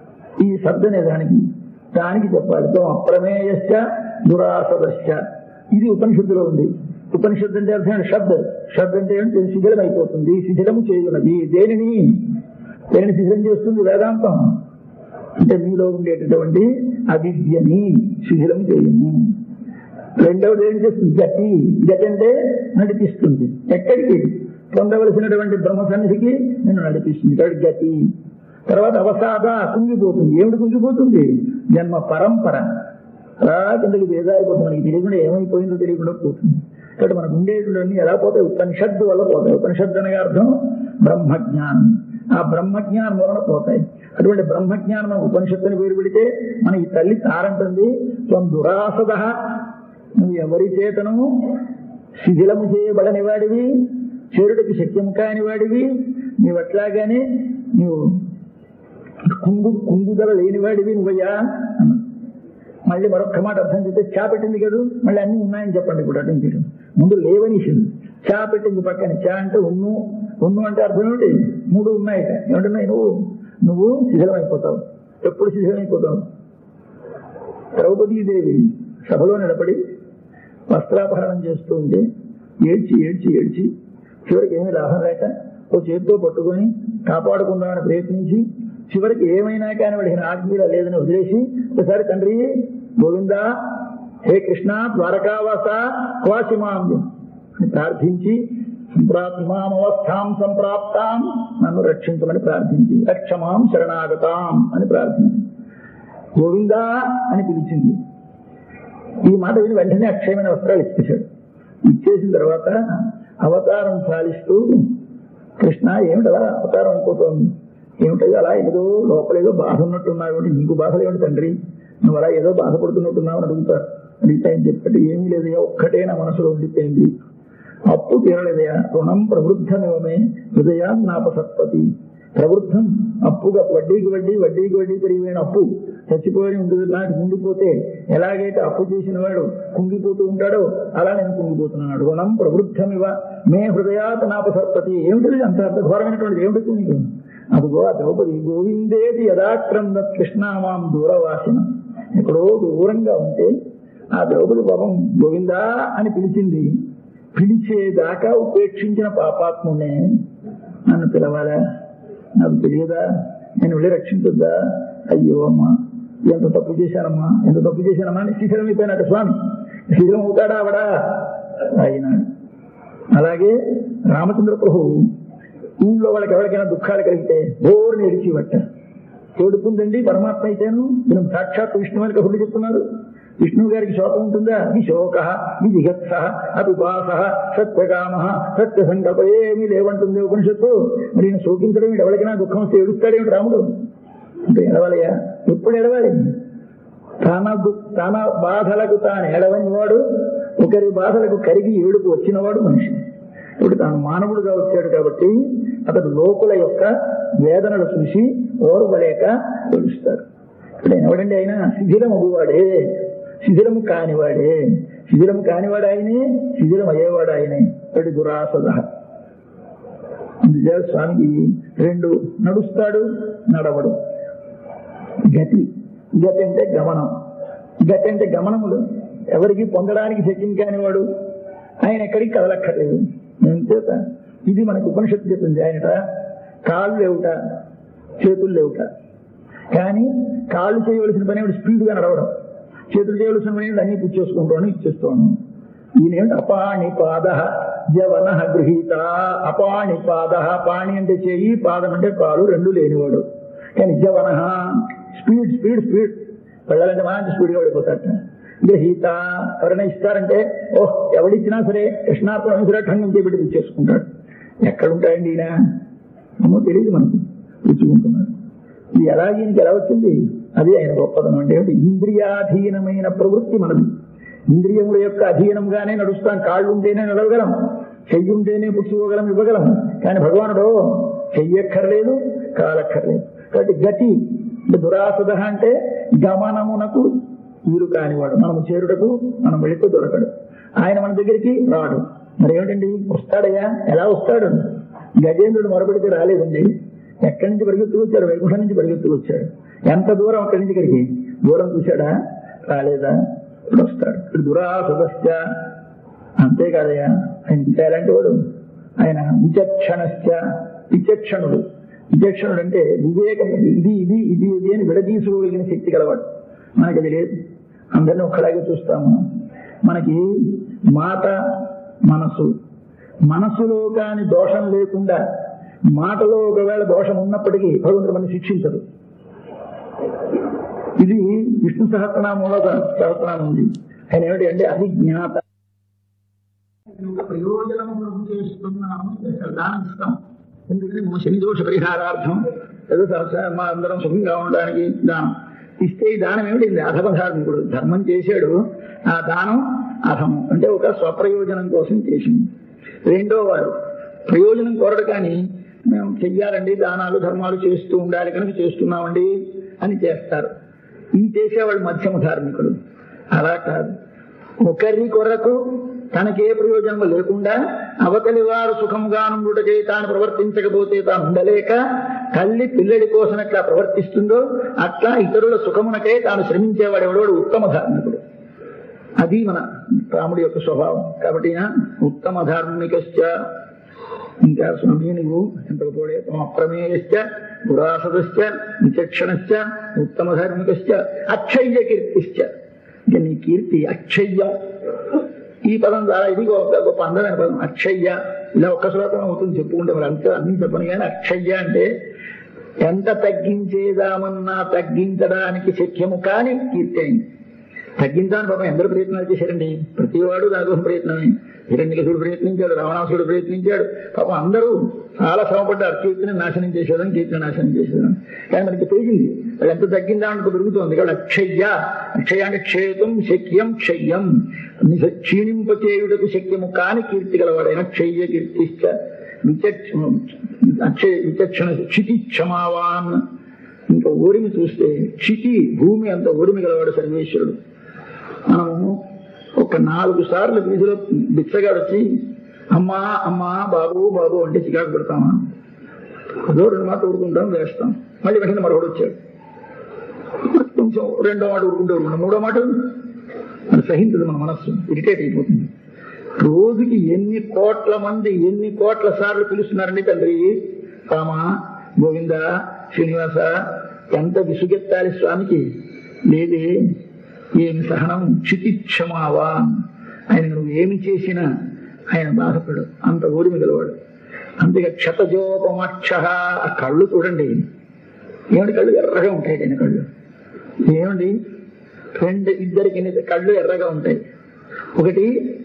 ఈ శబ్ద అనే దానికి దానికి చెప్పాలి త్వం అప్రమేయశ్చ దురాసదశ్చ ఇది ఉపనిషత్తులో ఉంది ఉపనిషత్తు అంటే అర్థం శబ్ద శబ్ద అంటే ఏంటి శిథిలం అయిపోతుంది శిథిలము చేయున్నది దేనిని దేనిని శిథిలం చేస్తుంది వేదాంతం అంటే మీలో ఉండేటటువంటి అవిద్యని శిథిలం చేయము రెండవది ఏం చేస్తుంది గతి గతి అంటే నడిపిస్తుంది ఎక్కడికి పొందవలసినటువంటి బ్రహ్మ సన్నిధికి నేను నడిపిస్తుంది ఇక్కడ గతి తర్వాత అవసాద కుంగిపోతుంది ఏమిటి కుంగిపోతుంది జన్మ పరంపర అలా కిందకి వేదాయిపోతుంది మనకి తెలియకుండా ఏమైపోయిందో తెలియకుండా పోతుంది ఇక్కడ మనకు ఉండేటువంటి ఎలా పోతాయి ఉపనిషత్తు వల్ల పోతాయి ఉపనిషత్తు అనే అర్థం బ్రహ్మజ్ఞానం ఆ బ్రహ్మజ్ఞానం వలన పోతాయి అటువంటి బ్రహ్మజ్ఞానం మన ఉపనిషత్తుని పేరు పెడితే మన ఈ తల్లి తారంటుంది త్వం దురాసద నువ్వు ఎవరి చేతను శిథిలము చేయబడని వాడివి చేరుడికి శక్యము కాని వాడివి నీవు అట్లాగానే నీవు కుంగు కుంగుదల లేనివాడివి నువ్వయ్యా మళ్ళీ మరొక్క మాట అర్థం చేస్తే చా పెట్టింది కదా మళ్ళీ అన్ని ఉన్నాయని చెప్పండి ఇప్పుడు అర్థం చేయడం ముందు లేవనిసింది చా పెట్టింది పక్కన చా అంటే ఉన్ను ఉన్ను అంటే అర్థం ఏమిటి మూడు ఉన్నాయి ఏమంటున్నాయి నువ్వు నువ్వు శిథిలమైపోతావు ఎప్పుడు శిథిలమైపోతావు ద్రౌపదీదేవి సభలో నిలబడి వస్త్రాపహరణం చేస్తూ ఉంటే ఏడ్చి ఏడ్చి ఏడ్చి చివరికి ఏమీ లాభం లేక ఓ చేతితో పట్టుకొని కాపాడుకుందామని ప్రయత్నించి చివరికి ఏమైనా కానీ వాడికి ఆజ్ఞ లేదని వదిలేసి ఒకసారి తండ్రి గోవింద హే కృష్ణ ద్వారకావాస క్వాసిమాం అని ప్రార్థించి సంప్రాప్తిమామవస్థాం సంప్రాప్తాం నన్ను రక్షించమని ప్రార్థించి రక్షమాం శరణాగతాం అని ప్రార్థించి గోవిందా అని పిలిచింది ఈ మాట విని వెంటనే అక్షయమైన వస్త్రాలు ఇచ్చేశాడు ఇచ్చేసిన తర్వాత అవతారం సాలిస్తూ కృష్ణ ఏమిటలా అవతారం అయిపోతుంది ఏమిటది అలా ఏదో లోపల ఏదో బాధ ఉన్నట్టున్నావు ఏమిటి నీకు బాధలు ఏమిటి తండ్రి నువ్వు అలా ఏదో బాధపడుతున్నట్టున్నావు అని అడుగుతారు అడిగితే ఆయన చెప్పండి ఏమీ లేదయ్యా ఒక్కటే నా మనసులో ఉండిపోయింది అప్పు తీరలేదయా రుణం ప్రవృద్ధమేమే హృదయాన్నాపసత్పతి ప్రవృద్ధం అప్పుగా వడ్డీకి వడ్డీ వడ్డీకి వడ్డీ పెరిగిపోయిన అప్పు చచ్చిపోయి ఉంటుంది నాటి కుంగిపోతే ఎలాగైతే అప్పు చేసిన వాడు కుంగిపోతూ ఉంటాడో అలా నేను కుంగిపోతున్నాడు రుణం ప్రవృద్ధమివ మే హృదయాత్ నాపసత్పతి ఏమిటి అంత అంత ఘోరమైనటువంటిది ఏమిటి నీకు అదిగో ఆ ద్రౌపది గోవిందేది యథాక్రమ కృష్ణామాం దూరవాసిన ఎక్కడో దూరంగా ఉంటే ఆ ద్రౌపది పాపం గోవిందా అని పిలిచింది పిలిచేదాకా ఉపేక్షించిన పాపాత్మునే నన్ను పిలవాలా నాకు తెలియదా నేను వెళ్ళి రక్షించొద్దా అయ్యో అమ్మా ఎంత తప్పు చేశానమ్మా ఎంత తప్పు చేశానమ్మా అని శిఖరం అయిపోయినట్టు స్వామి శిఖరం అవుతాడా అవడా అయినాడు అలాగే రామచంద్ర ప్రభు ఊళ్ళో వాళ్ళకి ఎవరికైనా దుఃఖాలు కలిగితే బోర్ని ఎడిచివట్ట ఏడుకుందండి పరమాత్మ అయితేను నేను సాక్షాత్ విష్ణు అని కబుర్లు చెప్తున్నారు విష్ణువు గారికి శోకం ఉంటుందా ఈ శోక ఈ జిగత్స అపిపాస సత్యకామ సత్య సంకల్ప ఏమీ లేవంటుంది ఉపనిషత్తు మరి ఈయన శోకించడం వీడు ఎవరికైనా దుఃఖం వస్తే ఏడుస్తాడేమిటి రాముడు అంటే ఎడవాలయ్యా ఎప్పుడు ఎడవాలి తన దు- తన బాధలకు తాను ఎడవని వాడు ఒకరి బాధలకు కరిగి ఏడుపు వచ్చినవాడు మనిషి ఇప్పుడు తాను మానవుడుగా వచ్చాడు కాబట్టి అతడు లోకుల యొక్క వేదనలు చూసి ఓర్వలేక ఏడుస్తాడు ఇప్పుడు ఆయన ఎవడండి ఆయన శిథిలం అవ్వవాడే శిథిలము కానివాడే శిథిలం కానివాడు ఆయనే శిథిలం అయ్యేవాడు ఆయనే అటు దురాసద అందుచేత స్వామికి రెండు నడుస్తాడు నడవడు గతి గతి అంటే గమనం గతి అంటే గమనములు ఎవరికి పొందడానికి శక్యం కానివాడు ఆయన ఎక్కడికి కదలక్కర్లేదు చేత ఇది మనకు ఉపనిషత్తు చెప్పింది ఆయనట కాళ్ళు లేవుట చేతులు లేవుట కానీ కాళ్ళు చేయవలసిన పని ఏమిటి స్పీడ్గా నడవడం చేతులు చేయవలసిన పని ఏమిటి అన్ని పుచ్చేసుకుంటాను ఇచ్చేస్తాను ఈయనేమిటి అపాణి పాద జవన గృహీత అపాణి పాద పాణి అంటే చేయి పాదం అంటే కాలు రెండు లేనివాడు కానీ జవన స్పీడ్ స్పీడ్ స్పీడ్ వెళ్ళాలంటే మంచి స్పీడ్గా పడిపోతాట గ్రహీత ఎవరైనా ఇస్తారంటే ఓహ్ ఎవడిచ్చినా సరే కృష్ణాత్మ సురక్షంగా చేపెట్టి పుచ్చేసుకుంటాడు ఎక్కడుంటాయండి ఈయన ఏమో తెలియదు మనకు పుచ్చుకుంటున్నాడు ఇది ఎలా ఈయనకి ఎలా వచ్చింది అది ఆయన గొప్పతనం అంటే ఏమిటి? ఇంద్రియాధీనమైన ప్రవృత్తి మనది ఇంద్రియముల యొక్క అధీనంగానే నడుస్తాం కాళ్ళు ఉంటేనే నడవగలం చెయ్యి ఉంటేనే పుచ్చుకోగలం ఇవ్వగలం కానీ భగవానుడు చెయ్యక్కర్లేదు కాలక్కర్లేదు కాబట్టి గతి అంటే దురాసద అంటే గమనమునకు వీలు కానివాడు మనం చేరుటకు మనం వెళితే దొరకడు ఆయన మన దగ్గరికి రాడు మరి ఏమిటండి వస్తాడయ్యా ఎలా వస్తాడు గజేంద్రుడు మొరపెడితే రాలేదండి ఎక్కడి నుంచి పరిగెత్తు వచ్చాడు వైకుంఠం నుంచి పరిగెత్తు వచ్చాడు ఎంత దూరం అక్కడి నుంచి ఇక్కడికి దూరం చూశాడా రాలేదా ఇప్పుడు వస్తాడు ఇప్పుడు దురాసదశ్చ అంతేకాదయ్యా ఆయన ఇంకా ఎలాంటి వాడు ఆయన విచక్షణశ్చ విచక్షణుడు విచక్షణుడు అంటే వివేకం ఇది ఇది ఇది ఇది అని విడదీసుకోగలిగిన శక్తి గలవాడు మనకి అది లేదు అందరినీ ఒక్కలాగే చూస్తాము మనకి మాట మనసు మనసులో కాని దోషం లేకుండా మాటలో ఒకవేళ దోషం ఉన్నప్పటికీ భగవంతుడు మనం శిక్షించదు ఇది విష్ణు సహస్రనామంలో ఒక సహస్రనామం ఉంది ఆయన ఏమిటి అంటే అది జ్ఞాత ప్రయోజనము కొరకు చేస్తున్నాము చేశారు దానం ఇస్తాం ఎందుకంటే మా శని దోష పరిహారార్థం ఏదో సహస్ర మా అందరం సుఖంగా ఉండడానికి దానం ఇస్తే ఈ దానం ఏమిటి ఇది అధపధార్మికుడు ధర్మం చేశాడు ఆ దానం అధము అంటే ఒక స్వప్రయోజనం కోసం చేసింది రెండో వారు ప్రయోజనం కోరడు కానీ మేము చెయ్యాలండి దానాలు ధర్మాలు చేస్తూ ఉండాలి కనుక చేస్తున్నామండి అని చేస్తారు ఈ చేసేవాళ్ళు మధ్యమ ధార్మికుడు అలా కాదు ఒకరి కొరకు తనకే ప్రయోజనం లేకుండా అవతలి వారు సుఖంగా నుండుటకే తాను ప్రవర్తించకపోతే తాను ఉండలేక తల్లి పిల్లడి కోసం ఎట్లా ప్రవర్తిస్తుందో అట్లా ఇతరుల సుఖమునకే తాను శ్రమించేవాడు ఎవడోడు ఉత్తమ ధార్మికుడు అది మన రాముడి యొక్క స్వభావం కాబట్టి ఈయన ఉత్తమ ధార్మికశ్చ ఇంకా స్వామి నువ్వు ఎంతకపోడే అప్రమేయశ్చ గురాసదశ్చ విచక్షణశ్చ ఉత్తమ ధార్మికశ్చ అక్షయ్య కీర్తిశ్చ ఇంకా నీ కీర్తి అక్షయ్యం ఈ పదం ద్వారా ఇది గొప్ప గొప్ప అందమైన పదం అక్షయ్య ఇలా ఒక్క శ్లోకం అవుతుంది చెప్పుకుంటే మరి అంతా అన్ని చెప్పను కానీ అక్షయ్య అంటే ఎంత తగ్గించేదామన్నా తగ్గించడానికి శక్యము కాని కీర్తి అయింది తగ్గించాలని పాపం ఎందరూ ప్రయత్నాలు చేశారండి ప్రతివాడు దానికోసం ప్రయత్నమే హిరణ్యకసుడు ప్రయత్నించాడు రావణాసుడు ప్రయత్నించాడు పాపం అందరూ చాలా శ్రమపడ్డారు కీర్తిని నాశనం చేసేదని కీర్తిని నాశనం చేసేదని కానీ మనకి తెలిసింది వాళ్ళు ఎంత తగ్గిందామంటే పెరుగుతోంది కాబట్టి అక్షయ్య అక్షయ అంటే క్షేతం శక్యం క్షయ్యం నిజ క్షీణింపచేయుటకు శక్యము కాని కీర్తి గలవాడైన క్షయ్య కీర్తిశ్చ విచక్ష అక్షయ విచక్షణ క్షితి క్షమావాన్ ఇంకా ఓరిమి చూస్తే క్షితి భూమి అంత ఓరిమి గలవాడు సర్వేశ్వరుడు మనము ఒక నాలుగు సార్లు వీధిలో బిచ్చగాడు వచ్చి అమ్మా అమ్మా బాబు బాబు అంటే చికాకు పెడతామా అదో రెండు మాట ఊరుకుంటాం వేస్తాం మళ్ళీ వెంటనే మరొకడు వచ్చాడు కొంచెం రెండో మాట ఊరుకుంటూ ఊరుకుంటాం మూడో మాట మన సహించదు మన మనస్సు ఇరిటేట్ అయిపోతుంది రోజుకి ఎన్ని కోట్ల మంది ఎన్ని కోట్ల సార్లు పిలుస్తున్నారండి తండ్రి రామ గోవింద శ్రీనివాస ఎంత విసుగెత్తాలి స్వామికి లేదే ఏమి సహనం క్షితిక్షమావా ఆయన నువ్వు ఏమి చేసినా ఆయన బాధపడు అంత ఊరిమి గలవాడు అంతేగా క్షతజోపమక్ష ఆ కళ్ళు చూడండి ఏమిటి కళ్ళు ఎర్రగా ఉంటాయి ఆయన కళ్ళు ఏమండి రెండు ఇద్దరికి కళ్ళు ఎర్రగా ఉంటాయి ఒకటి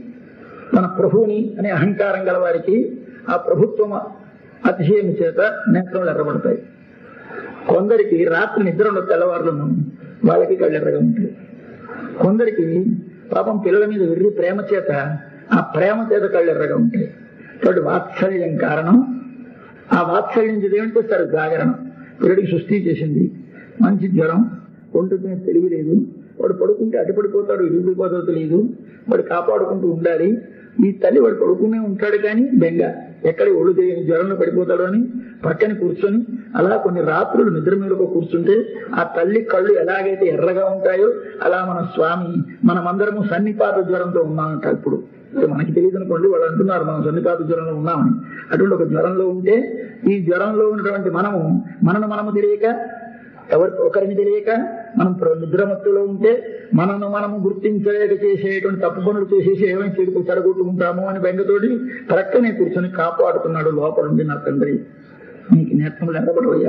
మన ప్రభువుని అనే అహంకారం గల వారికి ఆ ప్రభుత్వం అతిశయం చేత నేత్రములు ఎర్రబడతాయి కొందరికి రాత్రి నిద్ర ఉండదు తెల్లవారులను వాళ్ళకి కళ్ళు ఎర్రగా ఉంటాయి కొందరికి పాపం పిల్లల మీద వెర్రి ప్రేమ చేత ఆ ప్రేమ చేత కళ్ళు ఎర్రగా ఉంటాయి కాబట్టి వాత్సల్యం కారణం ఆ వాత్సల్యం చేత ఏమిటి చేస్తారు జాగరణ పిల్లడికి సృష్టి చేసింది మంచి జ్వరం ఒంటికి మీద తెలివి లేదు వాడు పడుకుంటే అటు పడిపోతాడు ఇటు పడిపోతాడో తెలియదు వాడు కాపాడుకుంటూ ఉండాలి ఈ తల్లి వాడు పడుకునే ఉంటాడు కానీ బెంగ ఎక్కడ ఒళ్ళు తెలియని జ్వరంలో పడిపోతాడు అని పక్కన కూర్చొని అలా కొన్ని రాత్రులు నిద్ర మేరకు కూర్చుంటే ఆ తల్లి కళ్ళు ఎలాగైతే ఎర్రగా ఉంటాయో అలా మన స్వామి మనమందరము సన్నిపాత జ్వరంతో ఉన్నామంట ఇప్పుడు అంటే మనకి తెలియదు అనుకోండి వాళ్ళు అంటున్నారు మనం సన్నిపాత జ్వరంలో ఉన్నామని అటువంటి ఒక జ్వరంలో ఉంటే ఈ జ్వరంలో ఉన్నటువంటి మనము మనను మనము తెలియక ఎవరి ఒకరిని తెలియక మనం ప్ర- నిద్రమత్తులో ఉంటే మనను మనము గుర్తించలేక చేసేటువంటి తప్పు పనులు చేసేసి ఏమైనా చెడుకు చెడగొట్టుకుంటాము అని బెంగతోటి ప్రక్కనే కూర్చొని కాపాడుతున్నాడు లోపల ఉంది నా తండ్రి నీకు నేత్రములు ఎర్రబడవయ్యా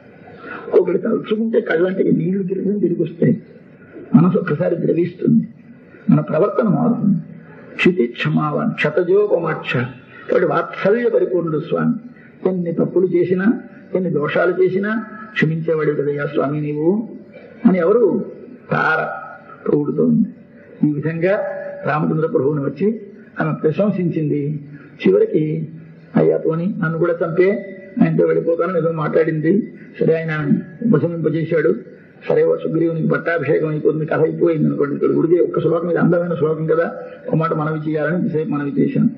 ఒకటి తలుచుకుంటే కళ్ళంటికి నీళ్లు తిరిగి తిరిగి వస్తాయి మనసు ఒక్కసారి ద్రవిస్తుంది మన ప్రవర్తన మారుతుంది క్షితి క్షమావాన్ క్షతజోపమాక్ష కాబట్టి వాత్సల్య పరిపూర్ణుడు స్వామి ఎన్ని తప్పులు చేసినా ఎన్ని దోషాలు చేసినా క్షమించేవాడు కదయ్యా స్వామి నీవు అని ఎవరు తార ప్రభుడుతోంది ఈ విధంగా రామచంద్ర ప్రభువుని వచ్చి ఆమె ప్రశంసించింది చివరికి అయ్యాతోని నన్ను కూడా చంపే ఆయనతో వెళ్ళిపోతానని ఏదో మాట్లాడింది సరే ఆయన ఉపశమింపజేశాడు సరే ఓ సుగ్రీవునికి పట్టాభిషేకం అయిపోతుంది కథ అయిపోయింది అనుకోండి ఇక్కడ గుడికి ఒక్క శ్లోకం ఇది అందమైన శ్లోకం కదా ఒక మాట మనవి చేయాలని ఇంతసేపు మనవి చేశాం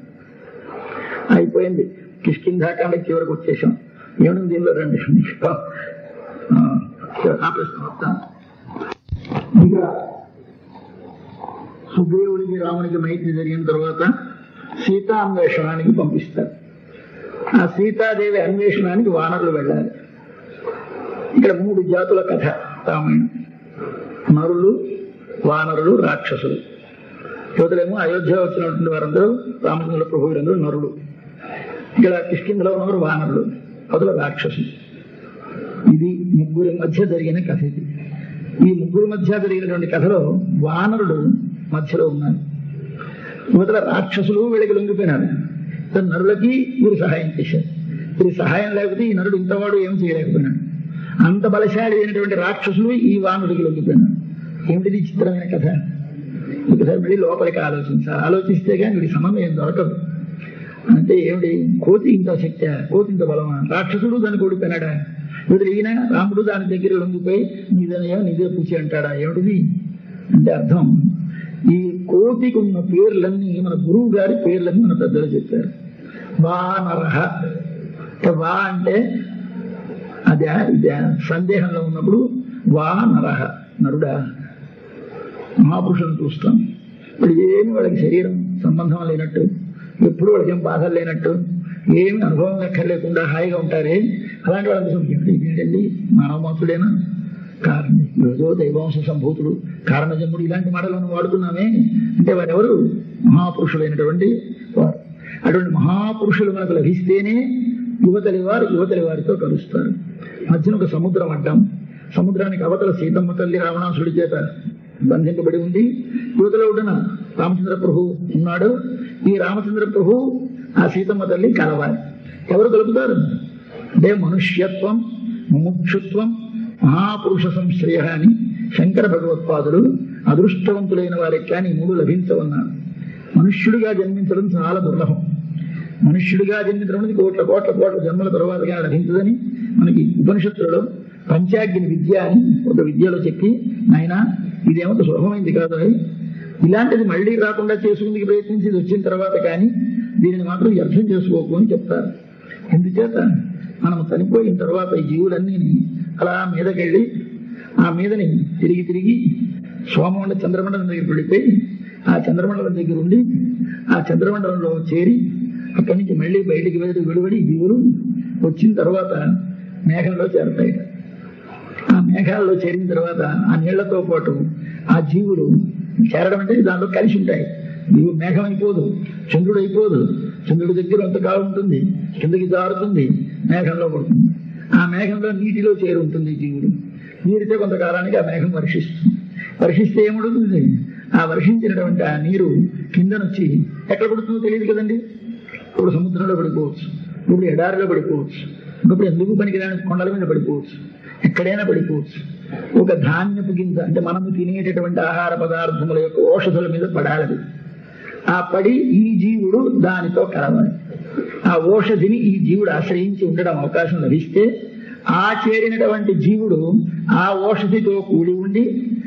అయిపోయింది కిష్కింధాకాండ చివరికి వచ్చేసాం ఏమన్నా దీనిలో రండి ఆ, ఆపేస్తాం వస్తాను ఇక సుగ్రీవుడికి రామునికి మైత్రి జరిగిన తర్వాత సీతా అన్వేషణానికి పంపిస్తారు ఆ సీతాదేవి అన్వేషణానికి వానరులు వెళ్ళాలి ఇక్కడ మూడు జాతుల కథ రామాయణం నరులు వానరులు రాక్షసులు యువతలేమో అయోధ్య వచ్చినటువంటి వారందరూ రామచంద్ర ప్రభువులందరూ నరులు ఇక్కడ కిష్కిందలో ఉన్నవారు వానరులు అవతల రాక్షసులు ఇది ముగ్గురి మధ్య జరిగిన కథ ఇది ఈ ముగ్గురు మధ్య జరిగినటువంటి కథలో వానరుడు మధ్యలో ఉన్నారు యువతల రాక్షసులు వీళ్ళకి లొంగిపోయినారు ఇతను నరులకి వీరు సహాయం చేశారు వీరి సహాయం లేకపోతే ఈ నరుడు ఇంతవాడు ఏం చేయలేకపోయినాడు అంత బలశాలి అయినటువంటి రాక్షసులు ఈ వానుడికి లొంగిపోయినారు ఏమిటిది చిత్రమైన కథ ఒకసారి మళ్ళీ లోపలికి ఆలోచించాలి ఆలోచిస్తే కానీ వీడి సమన్వయం దొరకదు అంటే ఏమిటి కోతి ఇంత శక్తి కోతి ఇంత బలమా రాక్షసుడు దానికి ఓడిపోయినాడా వీడు ఈయన రాముడు దాని దగ్గర లొంగిపోయి నీదనయో నీదే పూచి అంటాడా ఏమిటిది అంటే అర్థం ఈ కోతికి ఉన్న పేర్లన్నీ మన గురువు గారి పేర్లన్నీ మన పెద్దలు చెప్పారు వానరహ అంటే వా అంటే అదే ఇదే సందేహంలో ఉన్నప్పుడు వా నరహ నరుడా మహాపురుషులను చూస్తాం ఇప్పుడు ఏమి వాళ్ళకి శరీరం సంబంధం లేనట్టు ఎప్పుడు వాళ్ళకి ఏం బాధలు లేనట్టు ఏమి అనుభవం లెక్కలేకుండా హాయిగా ఉంటారే అలాంటి వాళ్ళకి ఏంటండి మానవ మాత్రుడేనా కారణ ఏదో దైవాంశ సంభూతుడు కారణజన్ముడు ఇలాంటి మాటలను వాడుతున్నామే అంటే వారెవరు మహాపురుషులైనటువంటి వారు అటువంటి మహాపురుషులు మనకు లభిస్తేనే యువతలి వారు యువతలి వారితో కలుస్తారు మధ్యన ఒక సముద్రం అడ్డం సముద్రానికి అవతల సీతమ్మ తల్లి రావణాసుడి చేత బంధింపబడి ఉంది యువతలో ఉండిన రామచంద్ర ప్రభు ఉన్నాడు ఈ రామచంద్ర ప్రభు ఆ సీతమ్మ తల్లి కలవాలి ఎవరు కలుపుతారు అంటే మనుష్యత్వం ముముక్షుత్వం మహాపురుష సంశ్రయ అని శంకర భగవత్పాదులు అదృష్టవంతులైన వారికి కానీ ఈ మూడు లభించవన్నారు మనుష్యుడిగా జన్మించడం చాలా దుర్లభం మనుష్యుడిగా జన్మించడం అనేది కోట్ల కోట్ల కోట్ల జన్మల తర్వాత కానీ లభించదని మనకి ఉపనిషత్తులలో పంచాగ్ని విద్య అని ఒక విద్యలో చెప్పి నాయన ఇదేమో సులభమైంది కాదు అది. ఇలాంటిది మళ్ళీ రాకుండా చేసుకుందుకు ప్రయత్నించి ఇది వచ్చిన తర్వాత కానీ దీనిని మాత్రం వ్యర్థం చేసుకోకు అని చెప్తారు ఎందుచేత మనం చనిపోయిన తర్వాత ఈ జీవులన్నీ అలా మీదకెళ్ళి ఆ మీదని తిరిగి తిరిగి సోమమండ చంద్రమండలం దగ్గరికి వెళ్ళిపోయి ఆ చంద్రమండలం దగ్గర ఉండి ఆ చంద్రమండలంలో చేరి అక్కడి నుంచి మళ్ళీ బయటికి వెళ్ళి విడివడి జీవులు వచ్చిన తర్వాత మేఘంలో చేరతాయి ఆ మేఘాల్లో చేరిన తర్వాత ఆ నీళ్లతో పాటు ఆ జీవులు చేరడం అంటే దాంట్లో కలిసి ఉంటాయి జీవు మేఘం అయిపోదు చంద్రుడు అయిపోదు చంద్రుడి దగ్గర అంతకాలం ఉంటుంది కిందకి జారుతుంది మేఘంలో పడుతుంది ఆ మేఘంలో నీటిలో చేరి ఉంటుంది జీవుడు నీరితే కొంతకాలానికి ఆ మేఘం వర్షిస్తుంది వర్షిస్తే ఏముడుతుంది ఆ వర్షించినటువంటి ఆ నీరు కిందనొచ్చి ఎక్కడ పడుతుందో తెలియదు కదండి ఇప్పుడు సముద్రంలో పడిపోవచ్చు ఇప్పుడు ఎడారిలో పడిపోవచ్చు ఇప్పుడు ఎందుకు పనికిరాని కొండల మీద పడిపోవచ్చు ఎక్కడైనా పడిపోవచ్చు ఒక ధాన్యపు గింజ అంటే మనము తినేటటువంటి ఆహార పదార్థముల యొక్క ఔషధుల మీద పడాలి ఆ పడి ఈ జీవుడు దానితో కలవాలి ఆ ఔషధిని ఈ జీవుడు ఆశ్రయించి ఉండడం అవకాశం లభిస్తే ఆ చేరినటువంటి జీవుడు ఆ ఔషధితో కూడి ఉండి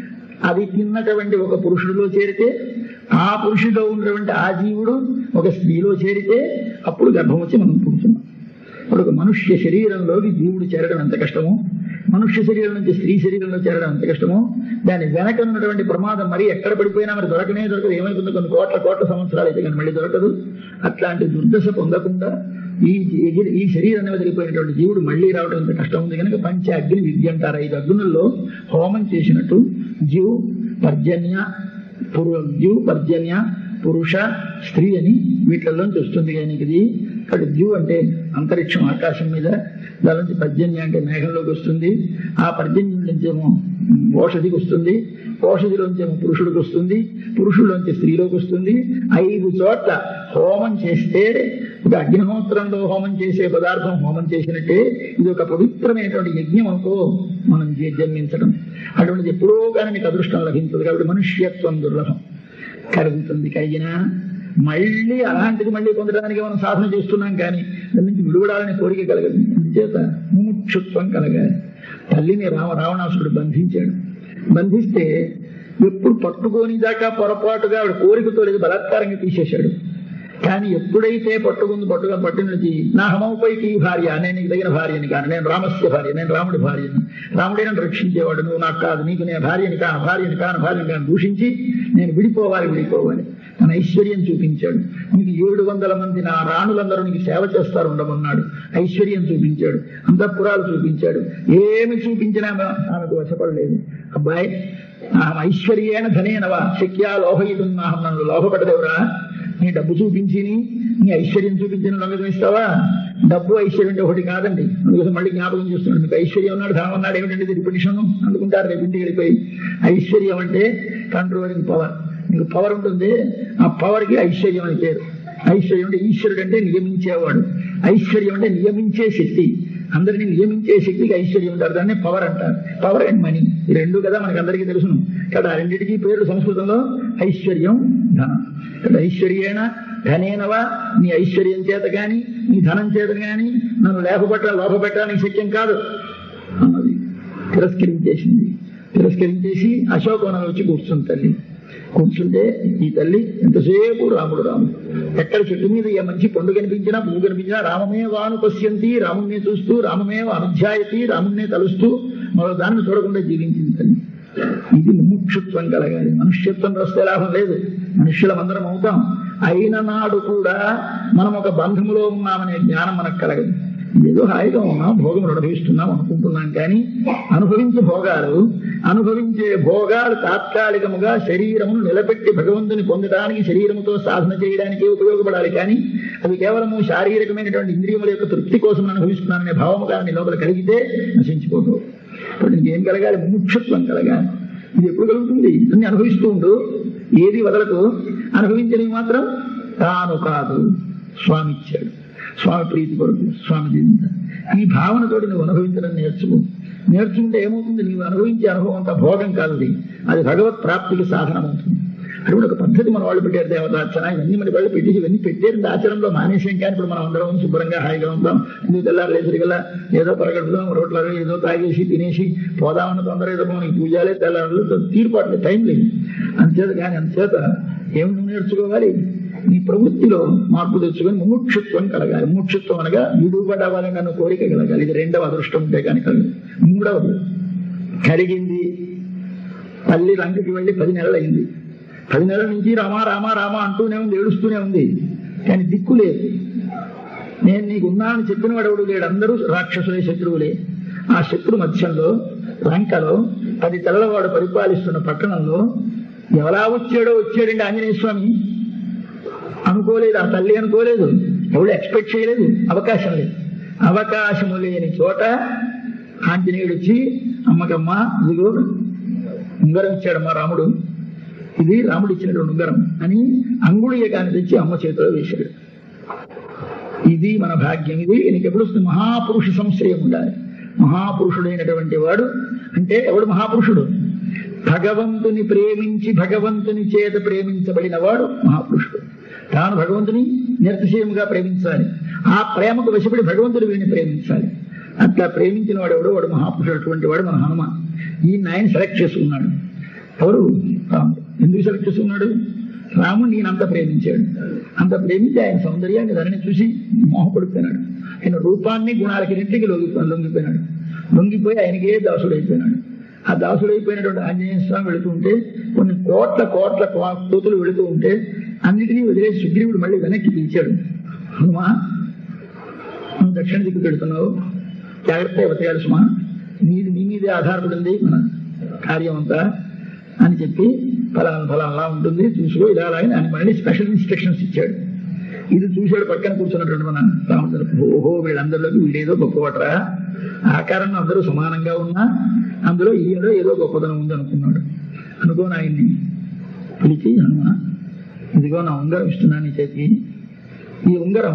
అది తిన్నటువంటి ఒక పురుషుడిలో చేరితే ఆ పురుషుడిలో ఉన్నటువంటి ఆ జీవుడు ఒక స్త్రీలో చేరితే అప్పుడు గర్భం వచ్చి మనం పుడుతున్నాం ఇప్పుడు ఒక మనుష్య శరీరంలోకి జీవుడు చేరడం ఎంత కష్టమో మనుష్య శరీరం నుంచి స్త్రీ శరీరంలో చేరడం ఎంత కష్టమో దాని వెనక ఉన్నటువంటి ప్రమాదం మరి ఎక్కడ పడిపోయినా మరి దొరకనే దొరకదు ఏమైపోతుందో కొన్ని కోట్ల కోట్ల సంవత్సరాలు అయితే కానీ మళ్ళీ దొరకదు అట్లాంటి దుర్దశ పొందకుండా ఈ ఎగిరి- ఈ శరీరాన్ని వదిలిపోయినటువంటి జీవుడు మళ్ళీ రావడం ఎంత కష్టం ఉంది కనుక పంచ అగ్ని విద్య అంటారు ఐదు అగ్నుల్లో హోమం చేసినట్టు జీవు పర్జన్య పురు జీవు పర్జన్య పురుష స్త్రీ అని వీటిల్లోంచి వస్తుంది కానీ ఇది ఇక్కడ జీవు అంటే అంతరిక్షం ఆకాశం మీద దాని నుంచి పర్జన్య అంటే మేఘంలోకి వస్తుంది ఆ పర్జన్యం నుంచేమో ఓషధికి వస్తుంది ఓషధిలోంచేమో పురుషుడికి వస్తుంది పురుషుల్లోంచి స్త్రీలోకి వస్తుంది ఐదు చోట్ల హోమం చేస్తే ఒక అగ్నిహోత్రంలో హోమం చేసే పదార్థం హోమం చేసినట్టే ఇది ఒక పవిత్రమైనటువంటి యజ్ఞం అనుకో మనం జీ- జన్మించడం అటువంటిది ఎప్పుడో కానీ మీకు అదృష్టం లభించదు కాబట్టి మనుష్యత్వం దుర్లభం కలుగుతుంది కలిగినా మళ్ళీ అలాంటిది మళ్ళీ పొందడానికి మనం సాధన చేస్తున్నాం కానీ దాని నుంచి విడువడాలని కోరిక కలగదు చేత ముముక్షుత్వం కలగాలి తల్లిని రామ రావణాసురుడు బంధించాడు బంధిస్తే ఎప్పుడు పట్టుకోని దాకా పొరపాటుగా ఆవిడ కోరికతో లేదు బలాత్కారంగా తీసేశాడు కానీ ఎప్పుడైతే పట్టుకుంది పట్టుగా పట్టినది నా హమౌపైకి ఈ భార్య నేను నీకు తగిన భార్యని కాను నేను రామస్య భార్య నేను రాముడి భార్యని రాముడే నన్ను రక్షించేవాడు నువ్వు నాకు కాదు నీకు నేను భార్యని కాను భార్యని కాను భార్యని కాను దూషించి నేను విడిపోవాలి విడిపోవాలి తన ఐశ్వర్యం చూపించాడు నీకు ఏడు వందల మంది నా రాణులందరూ నీకు సేవ చేస్తారు ఉండమన్నాడు ఐశ్వర్యం చూపించాడు అంతఃపురాలు చూపించాడు ఏమి చూపించినా ఆమె- ఆమెకు వశపడలేదు అబ్బాయి ఆమె ఐశ్వర్యేణ ధనేనవా శక్యా లోహయుడు నన్ను లోహపడదేవరా నీ డబ్బు చూపించి నీ ఐశ్వర్యం చూపించిన లొంగతం ఇస్తావా డబ్బు ఐశ్వర్యం అంటే ఒకటి కాదండి అందుకోసం మళ్ళీ జ్ఞాపకం చేస్తున్నాడు మీకు ఐశ్వర్యం ఉన్నాడు ధనం ఉన్నాడు ఏమిటంటే ఇది రిపిటిషన్ అందుకుంటారు రేపు ఇంటికి వెళ్ళిపోయి ఐశ్వర్యం అంటే కంట్రోలింగ్ పవర్ మీకు పవర్ ఉంటుంది ఆ పవర్ కి ఐశ్వర్యం అని పేరు ఐశ్వర్యం అంటే ఈశ్వరుడు అంటే నియమించేవాడు ఐశ్వర్యం అంటే నియమించే శక్తి అందరినీ నియమించే శక్తికి ఐశ్వర్యం ఉంటారు దాన్ని పవర్ అంటారు పవర్ అండ్ మనీ ఈ రెండు కదా మనకి అందరికీ తెలుసును ఇక్కడ ఆ రెండింటికి పేర్లు సంస్కృతంలో ఐశ్వర్యం ధనం ఇక్కడ ఐశ్వర్యేణ ధనేనవా నీ ఐశ్వర్యం చేత గాని నీ ధనం చేత గాని నన్ను లేపబట్ట లోపబెట్టడానికి శక్యం కాదు అన్నది తిరస్కరించేసింది తిరస్కరించేసి అశోకవనం వచ్చి కూర్చుంది తల్లి కూర్చుంటే ఈ తల్లి ఎంతసేపు రాముడు రాముడు ఎక్కడ చెట్టు మీద ఏ మంచి పండు కనిపించినా పువ్వు కనిపించినా రామమే వాను పశ్యంతి రాముణ్ణి చూస్తూ రామమే అనుధ్యాయతి రాముణ్ణి తలుస్తూ మరో దాన్ని చూడకుండా జీవించింది తల్లి ఇది ముముక్షుత్వం కలగాలి మనుష్యత్వం వస్తే లాభం లేదు మనుష్యులం అందరం అవుతాం అయిన నాడు కూడా మనం ఒక బంధములో ఉన్నామనే జ్ఞానం మనకు కలగదు ఏదో హాయిగా ఉన్నాం భోగం అనుభవిస్తున్నాం అనుకుంటున్నాం కానీ అనుభవించే భోగాలు అనుభవించే భోగాలు తాత్కాలికముగా శరీరమును నిలబెట్టి భగవంతుని పొందడానికి శరీరముతో సాధన చేయడానికి ఉపయోగపడాలి కానీ అవి కేవలము శారీరకమైనటువంటి ఇంద్రియముల యొక్క తృప్తి కోసం అనుభవిస్తున్నాననే భావము కానీ లోపల కలిగితే నశించిపోతూ ఇప్పుడు నీకేం కలగాలి ముముక్షత్వం కలగాలి ఇది ఎప్పుడు కలుగుతుంది అన్ని అనుభవిస్తూ ఉండు ఏది వదలకు అనుభవించని మాత్రం తాను కాదు స్వామి ఇచ్చాడు స్వామి ప్రీతి కొరకు స్వామి దీవించాడు ఈ భావనతోటి నువ్వు అనుభవించడం నేర్చుకో నేర్చుకుంటే ఏమవుతుంది నీవు అనుభవించే అనుభవం అంత భోగం కాదు అది. అది భగవత్ ప్రాప్తికి సాధనం అవుతుంది అటువంటి ఒక పద్ధతి మన వాళ్ళు పెట్టారు దేవతార్చన ఇవన్నీ మన వాళ్ళు పెట్టి ఇవన్నీ పెట్టారు ఆచరణలో మానేసాం కానీ ఇప్పుడు మనం అందరం శుభ్రంగా హాయిగా ఉంటాం ఎందుకు తెల్లారు లేసరికల్లా ఏదో పరగడుపుదాం రోడ్లలో ఏదో తాగేసి తినేసి పోదామన్న తొందర ఏదో మనకి పూజాలే తెల్లారు తీర్పాట్లు టైం లేదు అంచేత కానీ అంచేత ఏమి నువ్వు నేర్చుకోవాలి నీ ప్రవృత్తిలో మార్పు తెచ్చుకొని ముముక్షుత్వం కలగాలి ముముక్షుత్వం అనగా విడుబడవాలని నన్ను కోరిక కలగాలి ఇది రెండవ అదృష్టం ఉంటే కానీ కలగదు మూడవది కలిగింది తల్లి లంకకి వెళ్ళి పది నెలలు అయింది పది నెలల నుంచి రామా రామా రామా అంటూనే ఉంది ఏడుస్తూనే ఉంది కానీ దిక్కు లేదు నేను నీకు ఉన్నానని చెప్పిన వాడు ఎవడు లేడు అందరూ రాక్షసులే శత్రువులే ఆ శత్రు మధ్యంలో లంకలో పది తెల్లవాడు పరిపాలిస్తున్న పట్టణంలో ఎవరా వచ్చాడో వచ్చాడండి ఆంజనేయ స్వామి అనుకోలేదు ఆ తల్లి అనుకోలేదు ఎవడు ఎక్స్పెక్ట్ చేయలేదు అవకాశం లేదు అవకాశము లేని చోట ఆంజనేయుడు వచ్చి అమ్మకమ్మ ఇదిగో ఉంగరం ఇచ్చాడమ్మా రాముడు ఇది రాముడు ఇచ్చినటువంటి ఉంగరం అని అంగుళీయకాన్ని తెచ్చి అమ్మ చేతిలో వేశాడు ఇది మన భాగ్యం ఇది నీకు ఎప్పుడు వస్తుంది మహాపురుష సంశ్రయం ఉండాలి మహాపురుషుడైనటువంటి వాడు అంటే ఎవడు మహాపురుషుడు భగవంతుని ప్రేమించి భగవంతుని చేత ప్రేమించబడిన వాడు మహాపురుషుడు తాను భగవంతుని నిర్తిశయముగా ప్రేమించాలి ఆ ప్రేమకు వశపడి భగవంతుడు వీడిని ప్రేమించాలి అట్లా ప్రేమించిన వాడు ఎవడో వాడు మహాపురుషుడు అటువంటి వాడు మన హనుమ ఈ ఆయన సెలెక్ట్ చేసుకున్నాడు ఎవరు రాముడు ఎందుకు సెలెక్ట్ చేసుకున్నాడు రాముడు నేను అంత ప్రేమించాడు అంత ప్రేమించి ఆయన సౌందర్యాన్ని దానిని చూసి మోహపడిపోయినాడు ఆయన రూపాన్ని గుణాలకి రెంటికి లొంగి లొంగిపోయినాడు లొంగిపోయి ఆయనకే దాసుడైపోయినాడు ఆ దాసుడైపోయినటువంటి ఆంజనేయ స్వామి వెళుతూ ఉంటే కొన్ని కోట్ల కోట్ల కోతులు వెళుతూ ఉంటే అన్నిటినీ వదిలేసి సుగ్రీవుడు మళ్ళీ వెనక్కి పిలిచాడు హనుమా నువ్వు దక్షిణ దిక్కు పెడుతున్నావు జాగ్రత్త బతకాలి సుమా నీది నీ మీదే ఆధారపడింది మన కార్యం అంతా అని చెప్పి ఫలానా ఫలానా ఉంటుంది చూసుకో ఇలా అలా అని ఆయన మళ్ళీ స్పెషల్ ఇన్స్ట్రక్షన్స్ ఇచ్చాడు ఇది చూశాడు పక్కన కూర్చున్నటువంటి మన రామచంద్ర ఓహో వీళ్ళందరిలోకి వీడేదో గొప్పవటరా ఆకారంలో అందరూ సమానంగా ఉన్నా అందులో ఈయనలో ఏదో గొప్పదనం ఉంది అనుకున్నాడు అనుకోని ఆయన్ని పిలిచి హనుమ ఇదిగో నా ఉంగరం ఇస్తున్నాను నీ చేతికి ఈ ఉంగరం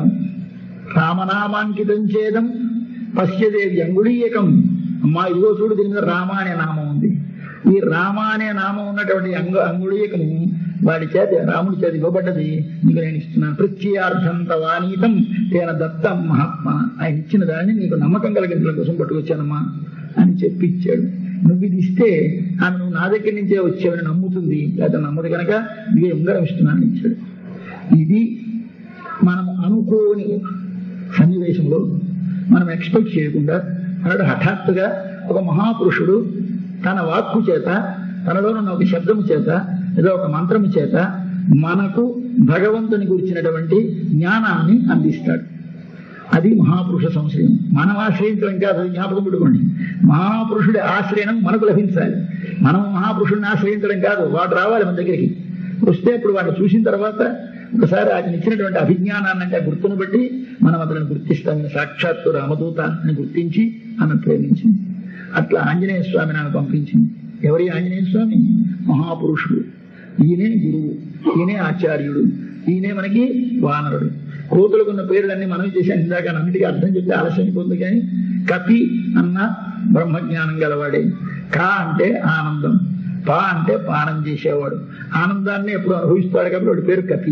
రామనామాంకితం చేదం పశ్యదేవి అంగుళీయకం అమ్మా ఇదిగో చూడు దీని మీద రామ అనే నామం ఉంది ఈ రామ అనే నామం ఉన్నటువంటి అంగు అంగుళీయకము వాడి చేత రాముడి చేత ఇవ్వబడ్డది నీకు నేను ఇస్తున్నాను ప్రత్యార్థం తవానీతం తేన దత్తం మహాత్మ ఆయన ఇచ్చిన దాన్ని నీకు నమ్మకం కలిగించడం కోసం పట్టుకొచ్చానమ్మా అని చెప్పి ఇచ్చాడు నువ్వు ఇది ఇస్తే ఆమె నువ్వు నా దగ్గర నుంచే వచ్చావని నమ్ముతుంది లేదా నమ్మదు కనుక ఇదే ఉంగరం ఇస్తున్నాను ఇచ్చాడు ఇది మనం అనుకోని సన్నివేశంలో మనం ఎక్స్పెక్ట్ చేయకుండా అన్నాడు హఠాత్తుగా ఒక మహాపురుషుడు తన వాక్కు చేత తనలోనున్న ఒక శబ్దము చేత ఏదో ఒక మంత్రము చేత మనకు భగవంతుని గురించినటువంటి జ్ఞానాన్ని అందిస్తాడు అది మహాపురుష సంశ్రయం మనం ఆశ్రయించడం కాదు అది జ్ఞాపకం పెట్టుకోండి మహాపురుషుడి ఆశ్రయణం మనకు లభించాలి మనం మహాపురుషుడిని ఆశ్రయించడం కాదు వాడు రావాలి మన దగ్గరికి వస్తే అప్పుడు వాడిని చూసిన తర్వాత ఒకసారి ఆయన ఇచ్చినటువంటి అభిజ్ఞానాన్ని అంటే ఆ గుర్తును బట్టి మనం అతను గుర్తిస్తాం సాక్షాత్తు రామదూత అని గుర్తించి ఆమె ప్రేమించింది అట్లా ఆంజనేయ స్వామిని ఆమె పంపించింది ఎవరి ఆంజనేయ స్వామి మహాపురుషుడు ఈయనే గురువు ఈయనే ఆచార్యుడు ఈయనే మనకి వానరుడు కోతులకు ఉన్న పేర్లన్నీ మనం చేశాం ఇందాక అన్నిటికీ అర్థం చెప్తే ఆలస్యం అయిపోతుంది కానీ కపి అన్న బ్రహ్మజ్ఞానం గలవాడే కా అంటే ఆనందం పా అంటే పానం చేసేవాడు ఆనందాన్ని ఎప్పుడు అనుభవిస్తాడు కాబట్టి వాడి పేరు కపి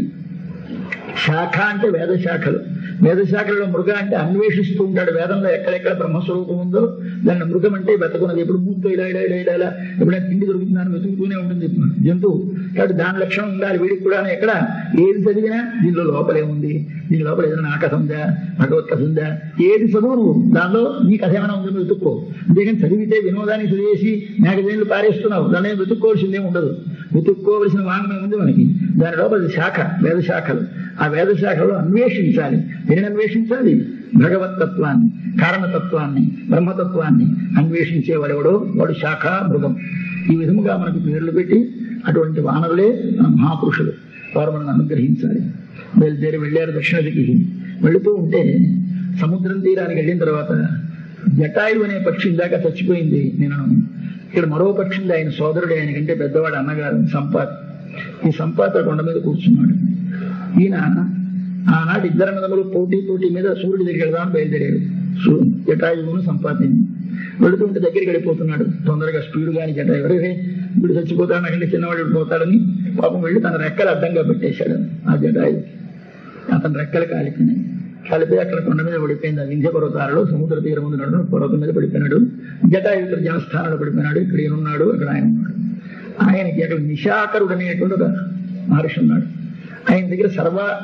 శాఖ అంటే వేద శాఖలు వేద శాఖలలో మృగ అంటే అన్వేషిస్తూ ఉంటాడు వేదంలో ఎక్కడెక్కడ బ్రహ్మస్వరూపం ఉందో దాన్ని మృగం అంటే వెతకున్నది ఎప్పుడు మూర్తో ఇలా ఇలా ఇలా ఇలా ఇలా ఎప్పుడైనా తిండి దొరుకుతుందని వెతుకుతూనే ఉంటుంది జంతువు కాబట్టి దాని లక్షణం ఉండాలి వీడికి కూడా ఎక్కడ ఏది చదివినా దీనిలో లోపలే ఉంది దీని లోపల ఏదైనా నా కథ ఉందా భగవత్ కథ ఉందా ఏది చదువు నువ్వు దానిలో నీ కథ ఏమైనా ఉందో వెతుక్కో అంతేగాని చదివితే వినోదానికి చదివేసి మ్యాగజైన్లు పారేస్తున్నావు దాని ఏం వెతుక్కోవాల్సిందే ఉండదు వెతుక్కోవలసిన వాంగ్మయం ఉంది మనకి దాని లోపల అది శాఖ వేద శాఖలు ఆ వేద శాఖలో అన్వేషించాలి దేనిని అన్వేషించాలి భగవతత్వాన్ని కారణతత్వాన్ని బ్రహ్మతత్వాన్ని అన్వేషించేవాడెవడో వాడు శాఖ మృగం ఈ విధముగా మనకు పేర్లు పెట్టి అటువంటి వానరులే మన మహాపురుషులు వారు మనల్ని అనుగ్రహించాలి బయలుదేరి వెళ్ళారు దక్షిణ దిక్కి వెళుతూ ఉంటే సముద్రం తీరానికి వెళ్ళిన తర్వాత జటాయు అనే పక్షి ఇందాక చచ్చిపోయింది నేను ఇక్కడ మరో పక్షి ఉంది ఆయన సోదరుడు ఆయన కంటే పెద్దవాడు అన్నగారు సంపాత్ ఈ సంపాత కొండ మీద కూర్చున్నాడు ఈయన ఆనాడు ఇద్దరు నదులు పోటీ పోటీ మీద సూర్యుడి దగ్గరికి వెళ్దామని బయలుదేరాడు సూ- జటాయువును సంపాతిని వెళుతుంటే దగ్గరికి వెళ్ళిపోతున్నాడు తొందరగా స్పీడ్ గాని జటాయు అరే ఇప్పుడు చచ్చిపోతాడు నాకంటే చిన్నవాడు పోతాడని పాపం వెళ్ళి తన రెక్కలు అడ్డంగా పెట్టేశాడు ఆ జటాయు అతని రెక్కలు కాలిపోయినాయి కాలిపోయి అక్కడ కొండ మీద పడిపోయింది ఆ వింధ్య పర్వతాలలో సముద్ర తీరం ముందు నడు పర్వతం మీద పడిపోయినాడు జటాయు ఇక్కడ జనస్థానంలో పడిపోయినాడు ఇక్కడ ఈయన ఉన్నాడు అక్కడ ఆయన ఉన్నాడు ఆయనకి అక్కడ నిశాకరుడు అనేటువంటి ఒక మహర్షి ఉన్నాడు ఆయన దగ్గర సర్వ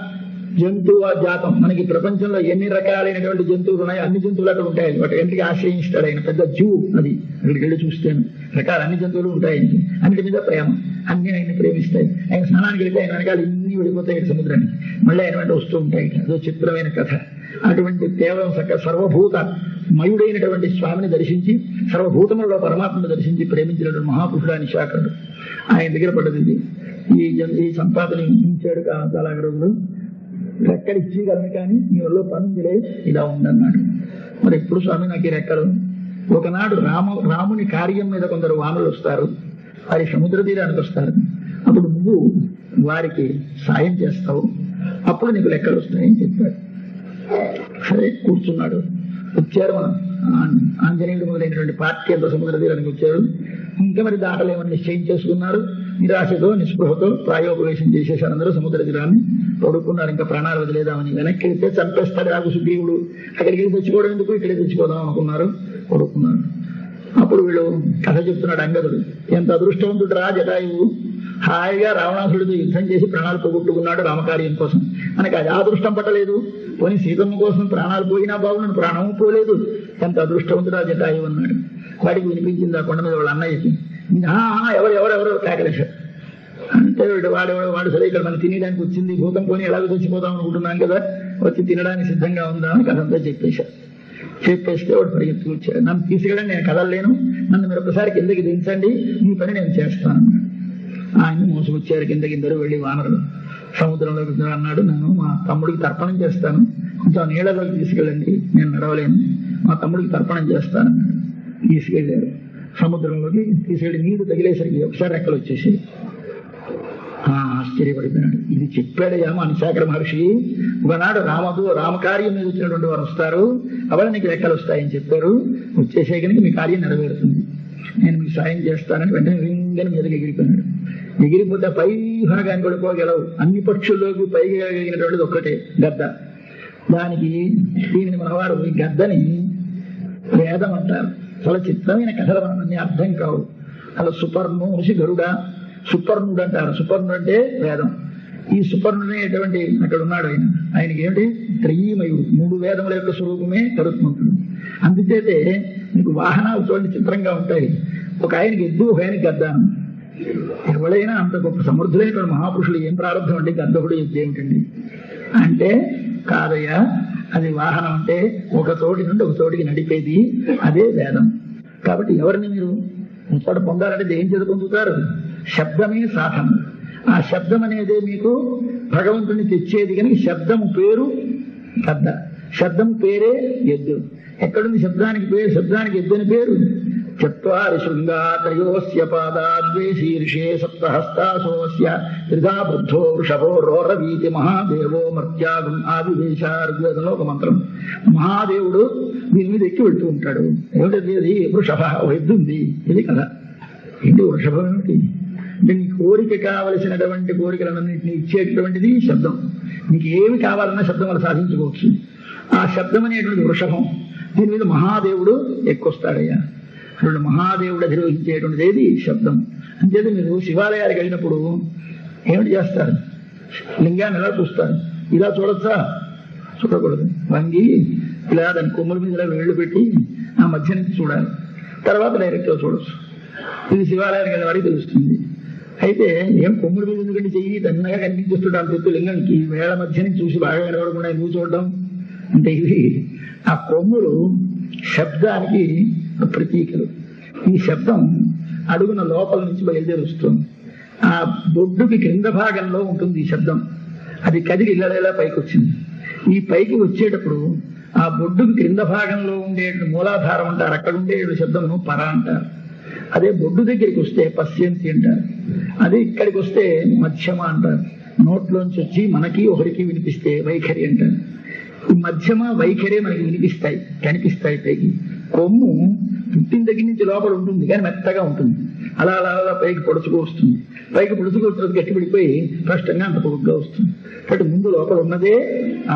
జంతువు జాతం మనకి ప్రపంచంలో ఎన్ని రకాలైనటువంటి జంతువులు ఉన్నాయో అన్ని జంతువులు అక్కడ ఉంటాయి వాటి ఎంటికి ఆశ్రయిస్తాడు ఆయన పెద్ద జూ అది అక్కడికి వెళ్ళి చూస్తాను రకాల అన్ని జంతువులు ఉంటాయి ఆయనకి. అన్నిటి మీద ప్రేమ అన్ని ఆయన ప్రేమిస్తాయి ఆయన స్నానానికి వెళ్తే ఆయన వెనకాల ఇన్ని వెళ్ళిపోతాయి సముద్రానికి మళ్ళీ ఆయన వెంట వస్తూ ఉంటాయి అదో చిత్రమైన కథ అటువంటి కేవలం సక సర్వభూత మయుడైనటువంటి స్వామిని దర్శించి సర్వభూతములలో పరమాత్మను దర్శించి ప్రేమించినటువంటి మహాపురుషుడు ఆయన శాఖడు ఆయన దగ్గర పడ్డది ఇది ఈ జన్- ఈ సంపాదన ఉంచాడు కాలాగరంలో రెక్కలు ఇచ్చేయగలను కానీ నీ వల్ల పనుందిలే ఇలా ఉందన్నాడు మరి ఎప్పుడు స్వామి నాకు ఈ రెక్కలు ఒకనాడు రామ రాముని కార్యం మీద కొందరు వానలు వస్తారు వారి సముద్ర తీరానికి వస్తారు అప్పుడు నువ్వు వారికి సాయం చేస్తావు అప్పుడు నీకు లెక్కలు వస్తాయని చెప్పాడు సరే కూర్చున్నాడు వచ్చారు మన ఆం- ఆంజనేయుడు మొదలైనటువంటి పార్టీ అంత సముద్ర తీరానికి వచ్చారు ఇంకా మరి దాటలేమని నిశ్చయం చేసుకున్నారు నిరాశతో నిస్పృహతో ప్రాయోపవేశం చేసేసారు అందరూ సముద్ర తీరాన్ని పడుకున్నారు ఇంకా ప్రాణాలు వదిలేదామని వెనక్కి వెళ్తే చంపేస్తాడు రాగు సుగ్రీవుడు అక్కడికి వెళ్ళి తెచ్చుకోవడం ఎందుకు ఇక్కడే తెచ్చుకోదాం అనుకున్నారు పడుకున్నారు అప్పుడు వీళ్ళు కథ చెప్తున్నాడు అంగదుడు ఎంత అదృష్టవంతుడు రా జటాయువు హాయిగా రావణాసుడితో యుద్ధం చేసి ప్రాణాలు పోగొట్టుకున్నాడు రామకార్యం కోసం మనకి అది అదృష్టం పట్టలేదు పోనీ సీతమ్మ కోసం ప్రాణాలు పోయినా బాగున్నాడు ప్రాణము పోలేదు ఎంత అదృష్టవంతుడు ఆ జటాయువు అన్నాడు వాడికి వినిపించింది ఆ కొండ మీద వాళ్ళ అన్నయ్యకి "ఆ, ఆ, ఎవరు ఎవరు ఎవరు కేకలేశారు అంటే వీడు వాడు వాడు సరే ఇక్కడ మనం తినడానికి వచ్చింది భూతం పోని ఎలాగో చచ్చిపోదాం అనుకుంటున్నాం కదా వచ్చి తినడానికి సిద్ధంగా ఉందా అని కథంతా చెప్పేశారు చెప్పేస్తే వాడు పరిగెత్తుకు వచ్చాడు నన్ను తీసుకెళ్ళండి నేను కదలలేను నన్ను మీరు ఒకసారి కిందకి దించండి మీ పని నేను చేస్తాను ఆయన మోసుకొచ్చారు కిందకి ఇద్దరు వెళ్ళి వానరులు సముద్రంలోకి దిగు అన్నాడు నేను మా తమ్ముడికి తర్పణం చేస్తాను కొంచెం నీళ్ళలోకి తీసుకెళ్ళండి నేను నడవలేను మా తమ్ముడికి తర్పణం చేస్తాను అన్నాడు. తీసుకెళ్ళారు సముద్రంలోకి తీసుకెళ్లి నీళ్లు తగిలేసరికి ఒకసారి రెక్కలు వచ్చేసి ఆ, ఆశ్చర్యపడిపోయినాడు ఇది చెప్పాడయ్యా మా నిశాకర మహర్షి ఒకనాడు రామదు రామకార్యం మీద వచ్చినటువంటి వారు వస్తారు అవల నీకు లెక్కలు వస్తాయని చెప్పారు వచ్చేసే కనుక మీ కార్యం నెరవేరుతుంది నేను మీకు సాయం చేస్తానని వెంటనే రింగని మీదకి ఎగిరిపోయినాడు ఎగిరిపోతే పై భాగాన్ని పడిపోగలవు అన్ని పక్షుల్లోకి పైకి ఎగిరినటువంటిది ఒక్కటే గద్ద దానికి దీనిని మనవారు ఈ గద్దని వేదం అంటారు చాలా చిత్రమైన కథలు మనకి అర్థం కావు అలా సుపర్ణోసి గరుడ సుపర్ణుడు అంటారు సుపర్ణుడు అంటే వేదం ఈ సుపర్ణుడు అనేటువంటి అక్కడ ఉన్నాడు ఆయన ఆయనకి ఏమిటి త్రయీమయుడు మూడు వేదముల యొక్క స్వరూపమే కరుత్మంతుడు అందుచేతే నీకు వాహనాలు చూడండి చిత్రంగా ఉంటాయి ఒక ఆయనకి ఎద్దు ఒక ఆయనకి గద్దాను ఎవరైనా అంత గొప్ప సమర్థులైనటువంటి మహాపురుషులు ఏం ప్రారంభం అంటే గద్దకుడు ఎద్దు ఏమిటండి అంటే కాదయ్యా అది వాహనం అంటే ఒక తోటి నుండి ఒక తోటికి నడిపేది అదే వేదం కాబట్టి ఎవరిని మీరు ముచ్చట పొందాలంటే ఏం చేత పొందుతారు శబ్దమే సాధనం ఆ శబ్దం అనేది మీకు భగవంతుని తెచ్చేది కనుక శబ్దము పేరు గద్ద శబ్దం పేరే ఎద్దు ఎక్కడుంది శబ్దానికి పేరు శబ్దానికి ఎద్దు అని పేరు చత్వారి శృంగా త్రయోస్య పాదాద్వే శీర్షే సప్తహస్తాసోస్య త్రిధా బుద్ధో వృషభో రోరవీతి మహాదేవో మర్త్యాగం ఆదివేశ ఋగ్వేదంలో ఒక మంత్రం మహాదేవుడు దీని మీద ఎక్కి వెళ్తూ ఉంటాడు ఏమిటది అది వృషభ ఓ ఎద్దు ఉంది ఇది కదా ఏంటి వృషభం ఏమిటి అంటే నీ కోరిక కావలసినటువంటి కోరికలన్నింటినీ ఇచ్చేటటువంటిది శబ్దం నీకు ఏమి కావాలన్నా శబ్దం వల్ల సాధించుకోవచ్చు ఆ శబ్దం అనేటువంటి వృషభం దీని మీద మహాదేవుడు ఎక్కువస్తాడయ్యా రెండు మహాదేవుడు అధిరోహించేటువంటిది ఏది శబ్దం అంచేత మీరు శివాలయాలకు వెళ్ళినప్పుడు ఏమిటి చేస్తారు లింగాన్ని ఎలా చూస్తారు ఇలా చూడొచ్చా చూడకూడదు వంగి ఇలా దాని కొమ్ముల మీద ఇలా వేళ్ళు పెట్టి ఆ మధ్య నుంచి చూడాలి తర్వాత డైరెక్ట్గా చూడొచ్చు ఇది శివాలయానికి వెళ్ళిన వాడికి తెలుస్తుంది అయితే ఏం కొమ్ముల మీద ఎందుకంటే చెయ్యి తన్నగా కనిపించేస్తుంటే అంత ఎత్తు లింగానికి వేళ మధ్య నుంచి చూసి బాగా కనబడకుండా ఎందుకు చూడడం అంటే ఇవి ఆ కొమ్ములు శబ్దానికి ప్రతీకలు ఈ శబ్దం అడుగున లోపల నుంచి బయలుదేరి వస్తుంది ఆ బొడ్డుకి క్రింద భాగంలో ఉంటుంది ఈ శబ్దం అది కదిలి ఇలా పైకి వచ్చింది ఈ పైకి వచ్చేటప్పుడు ఆ బొడ్డుకి క్రింద భాగంలో ఉండే మూలాధారం అంటారు అక్కడ ఉండే శబ్దమును పర అంటారు అదే బొడ్డు దగ్గరికి వస్తే పశ్యంతి అంటారు అదే ఇక్కడికి వస్తే మధ్యమ అంటారు నోట్లోంచి వచ్చి మనకి ఒకరికి వినిపిస్తే వైఖరి అంటారు ఈ మధ్యమ వైఖరే మనకి వినిపిస్తాయి కనిపిస్తాయి పైకి కొమ్ము పుట్టిన దగ్గర నుంచి లోపల ఉంటుంది కానీ మెత్తగా ఉంటుంది అలా అలా అలా పైకి పొడుచుకు వస్తుంది పైకి పొడుచుకు వచ్చినది గట్టి పడిపోయి స్పష్టంగా అంత పొడుగ్గా వస్తుంది కాబట్టి ముందు లోపల ఉన్నదే ఆ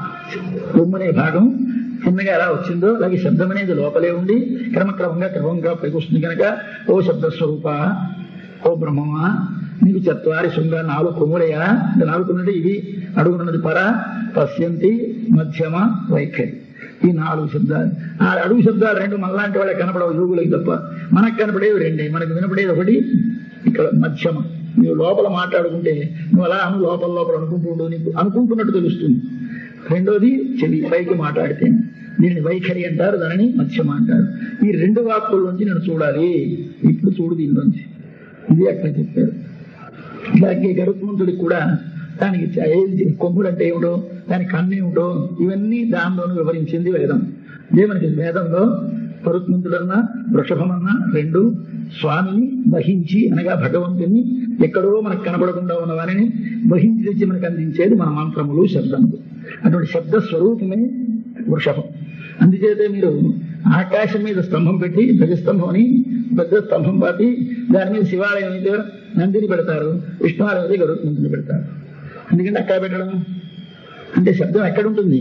కొమ్ము అనే భాగం చిన్నగా ఎలా వచ్చిందో అలాగే శబ్దం అనేది లోపలే ఉండి క్రమక్రమంగా క్రమంగా పైకి వస్తుంది కనుక ఓ శబ్ద స్వరూప ఓ బ్రహ్మమా నీకు చత్వారి శృంగ నాలుగు కొమ్ములయ్యా నాలుగు కొమ్ములంటే ఇవి అడుగున్నది పర పశ్యంతి మధ్యమ వైఖరి ఈ నాలుగు శబ్దాలు ఆ అడుగు శబ్దాలు రెండు మనలాంటి వాళ్ళకి కనపడవు యోగులకి తప్ప మనకు కనపడేవి రెండే మనకు వినపడేది ఒకటి ఇక్కడ మధ్యమ నువ్వు లోపల మాట్లాడుకుంటే నువ్వు అలా అను లోపల లోపల అనుకుంటూ ఉండు నీకు అనుకుంటున్నట్టు తెలుస్తుంది రెండోది చెవి పైకి మాట్లాడితే దీనిని వైఖరి అంటారు దానిని మధ్యమ అంటారు ఈ రెండు వాక్కుల నుంచి నేను చూడాలి ఇప్పుడు చూడు దీనిలోంచి ఇది అక్కడ చెప్పారు ఇలాగే గరుత్మంతుడికి కూడా దానికి చ- ఏది కొమ్ముడు అంటే ఏమిటో దాని కన్ను ఏమిటో ఇవన్నీ దానిలోనూ వివరించింది వేదం ఇదే మనకి వేదంలో గరుత్మంతుడన్నా వృషభమన్నా రెండు స్వామిని వహించి అనగా భగవంతుని ఎక్కడో మనకు కనపడకుండా ఉన్న వారిని వహించి తెచ్చి మనకు అందించేది మన మంత్రములు శబ్దములు అటువంటి శబ్ద స్వరూపమే వృషభం అందుచేతే మీరు ఆకాశం మీద స్తంభం పెట్టి ధ్వజస్తంభం అని పెద్ద స్తంభం పాతి దాని మీద శివాలయం అయితే నందిని పెడతారు విష్ణువాలయం అయితే గరుత్మంతుని పెడతారు ఎందుకంటే అక్కడ పెట్టడం అంటే శబ్దం ఎక్కడ ఉంటుంది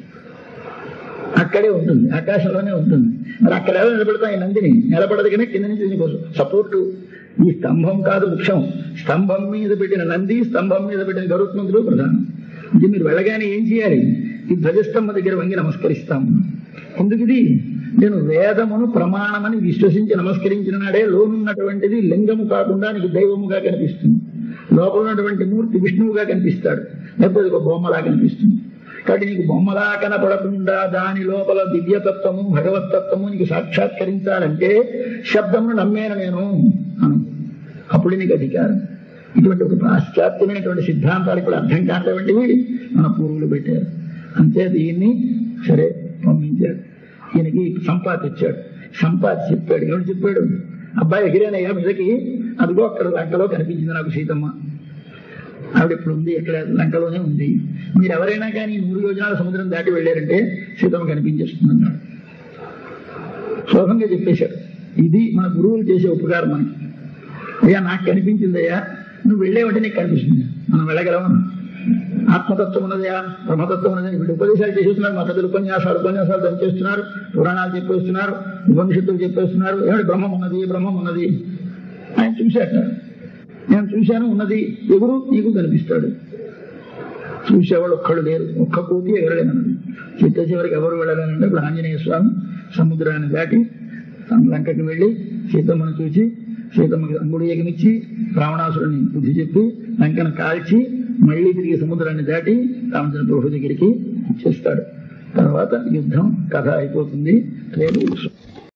అక్కడే ఉంటుంది ఆకాశంలోనే ఉంటుంది మరి అక్కడ ఎలా నిలబెడతాం ఈ నందిని నిలబడదు కానీ కింద నుంచి దీనికి సపోర్టు ఈ స్తంభం కాదు ముఖ్యం స్తంభం మీద పెట్టిన నంది స్తంభం మీద పెట్టిన గరుత్మంతుడు ప్రధానం ఇది మీరు వెళ్ళగానే ఏం చేయాలి ఈ ధ్వజస్తంభం దగ్గర వంగి నమస్కరిస్తాము ఎందుకు ఇది నేను వేదమును ప్రమాణమని విశ్వసించి నమస్కరించిన నాడే లోనున్నటువంటిది లింగము కాకుండా నీకు దైవముగా కనిపిస్తుంది లోపల ఉన్నటువంటి మూర్తి విష్ణువుగా కనిపిస్తాడు లేకపోతే ఒక బొమ్మలా కనిపిస్తుంది కాబట్టి నీకు బొమ్మలా కనపడకుండా దాని లోపల దివ్యతత్వము భగవతత్వము నీకు సాక్షాత్కరించాలంటే శబ్దమును నమ్మేను నేను అను అప్పుడు నీకు అధికారం ఇటువంటి ఒక పాశ్చాత్యమైనటువంటి సిద్ధాంతాలు ఇప్పుడు అర్థం కానటువంటివి మన పూర్వులు పెట్టారు అంతే దీన్ని సరే పంపించాడు ఈయనకి సంపాదించాడు సంపాది చెప్పాడు ఏమిటి చెప్పాడు అబ్బాయి ఎగిరేనయ్యా మీదకి అదిగో అక్కడ లంకలో కనిపించింది నాకు సీతమ్మ ఆవిడ ఇప్పుడు ఉంది ఎక్కడ లంకలోనే ఉంది మీరు ఎవరైనా కానీ నూరు యోజనాల సముద్రం దాటి వెళ్ళారంటే సీతమ్మ కనిపించేస్తుంది అన్నాడు శోభంగా చెప్పేశాడు ఇది మన గురువులు చేసే ఉపకారం మనకి అయ్యా నాకు కనిపించిందయ్యా నువ్వు వెళ్ళేవంటే నీకు కనిపిస్తుంది మనం వెళ్ళగలమా ఆత్మతత్వం ఉన్నదయా బ్రహ్మతత్వం ఉన్నదని వీళ్ళు ఉపదేశాలు చేసేస్తున్నారు మా పెద్దలు ఉపన్యాసాలు ఉపన్యాసాలు దాన్ని చేస్తున్నారు పురాణాలు చెప్పేస్తున్నారు ఉపనిషత్తులు చెప్పేస్తున్నారు ఏమిటి బ్రహ్మం ఉన్నది బ్రహ్మం ఉన్నది ఆయన చూశాట నేను చూశాను ఉన్నది ఎవరు నీకు కనిపిస్తాడు చూసేవాడు ఒక్కడు లేరు ఒక్క కోతి ఎగరలేనన్నది చిత్త చివరికి ఎవరు వెళ్ళలేనంటే ఇప్పుడు ఆంజనేయ స్వామి సముద్రాన్ని దాటి తన లంకకి వెళ్ళి సీతమ్మను చూసి సీతమ్మకి అంగుడు ఎగనిచ్చి రావణాసురుని బుద్ధి చెప్పి లంకను కాల్చి మళ్ళీ తిరిగి సముద్రాన్ని దాటి రామచంద్ర ప్రభు దగ్గరికి చేస్తాడు తర్వాత యుద్ధం కథ అయిపోతుంది రేపు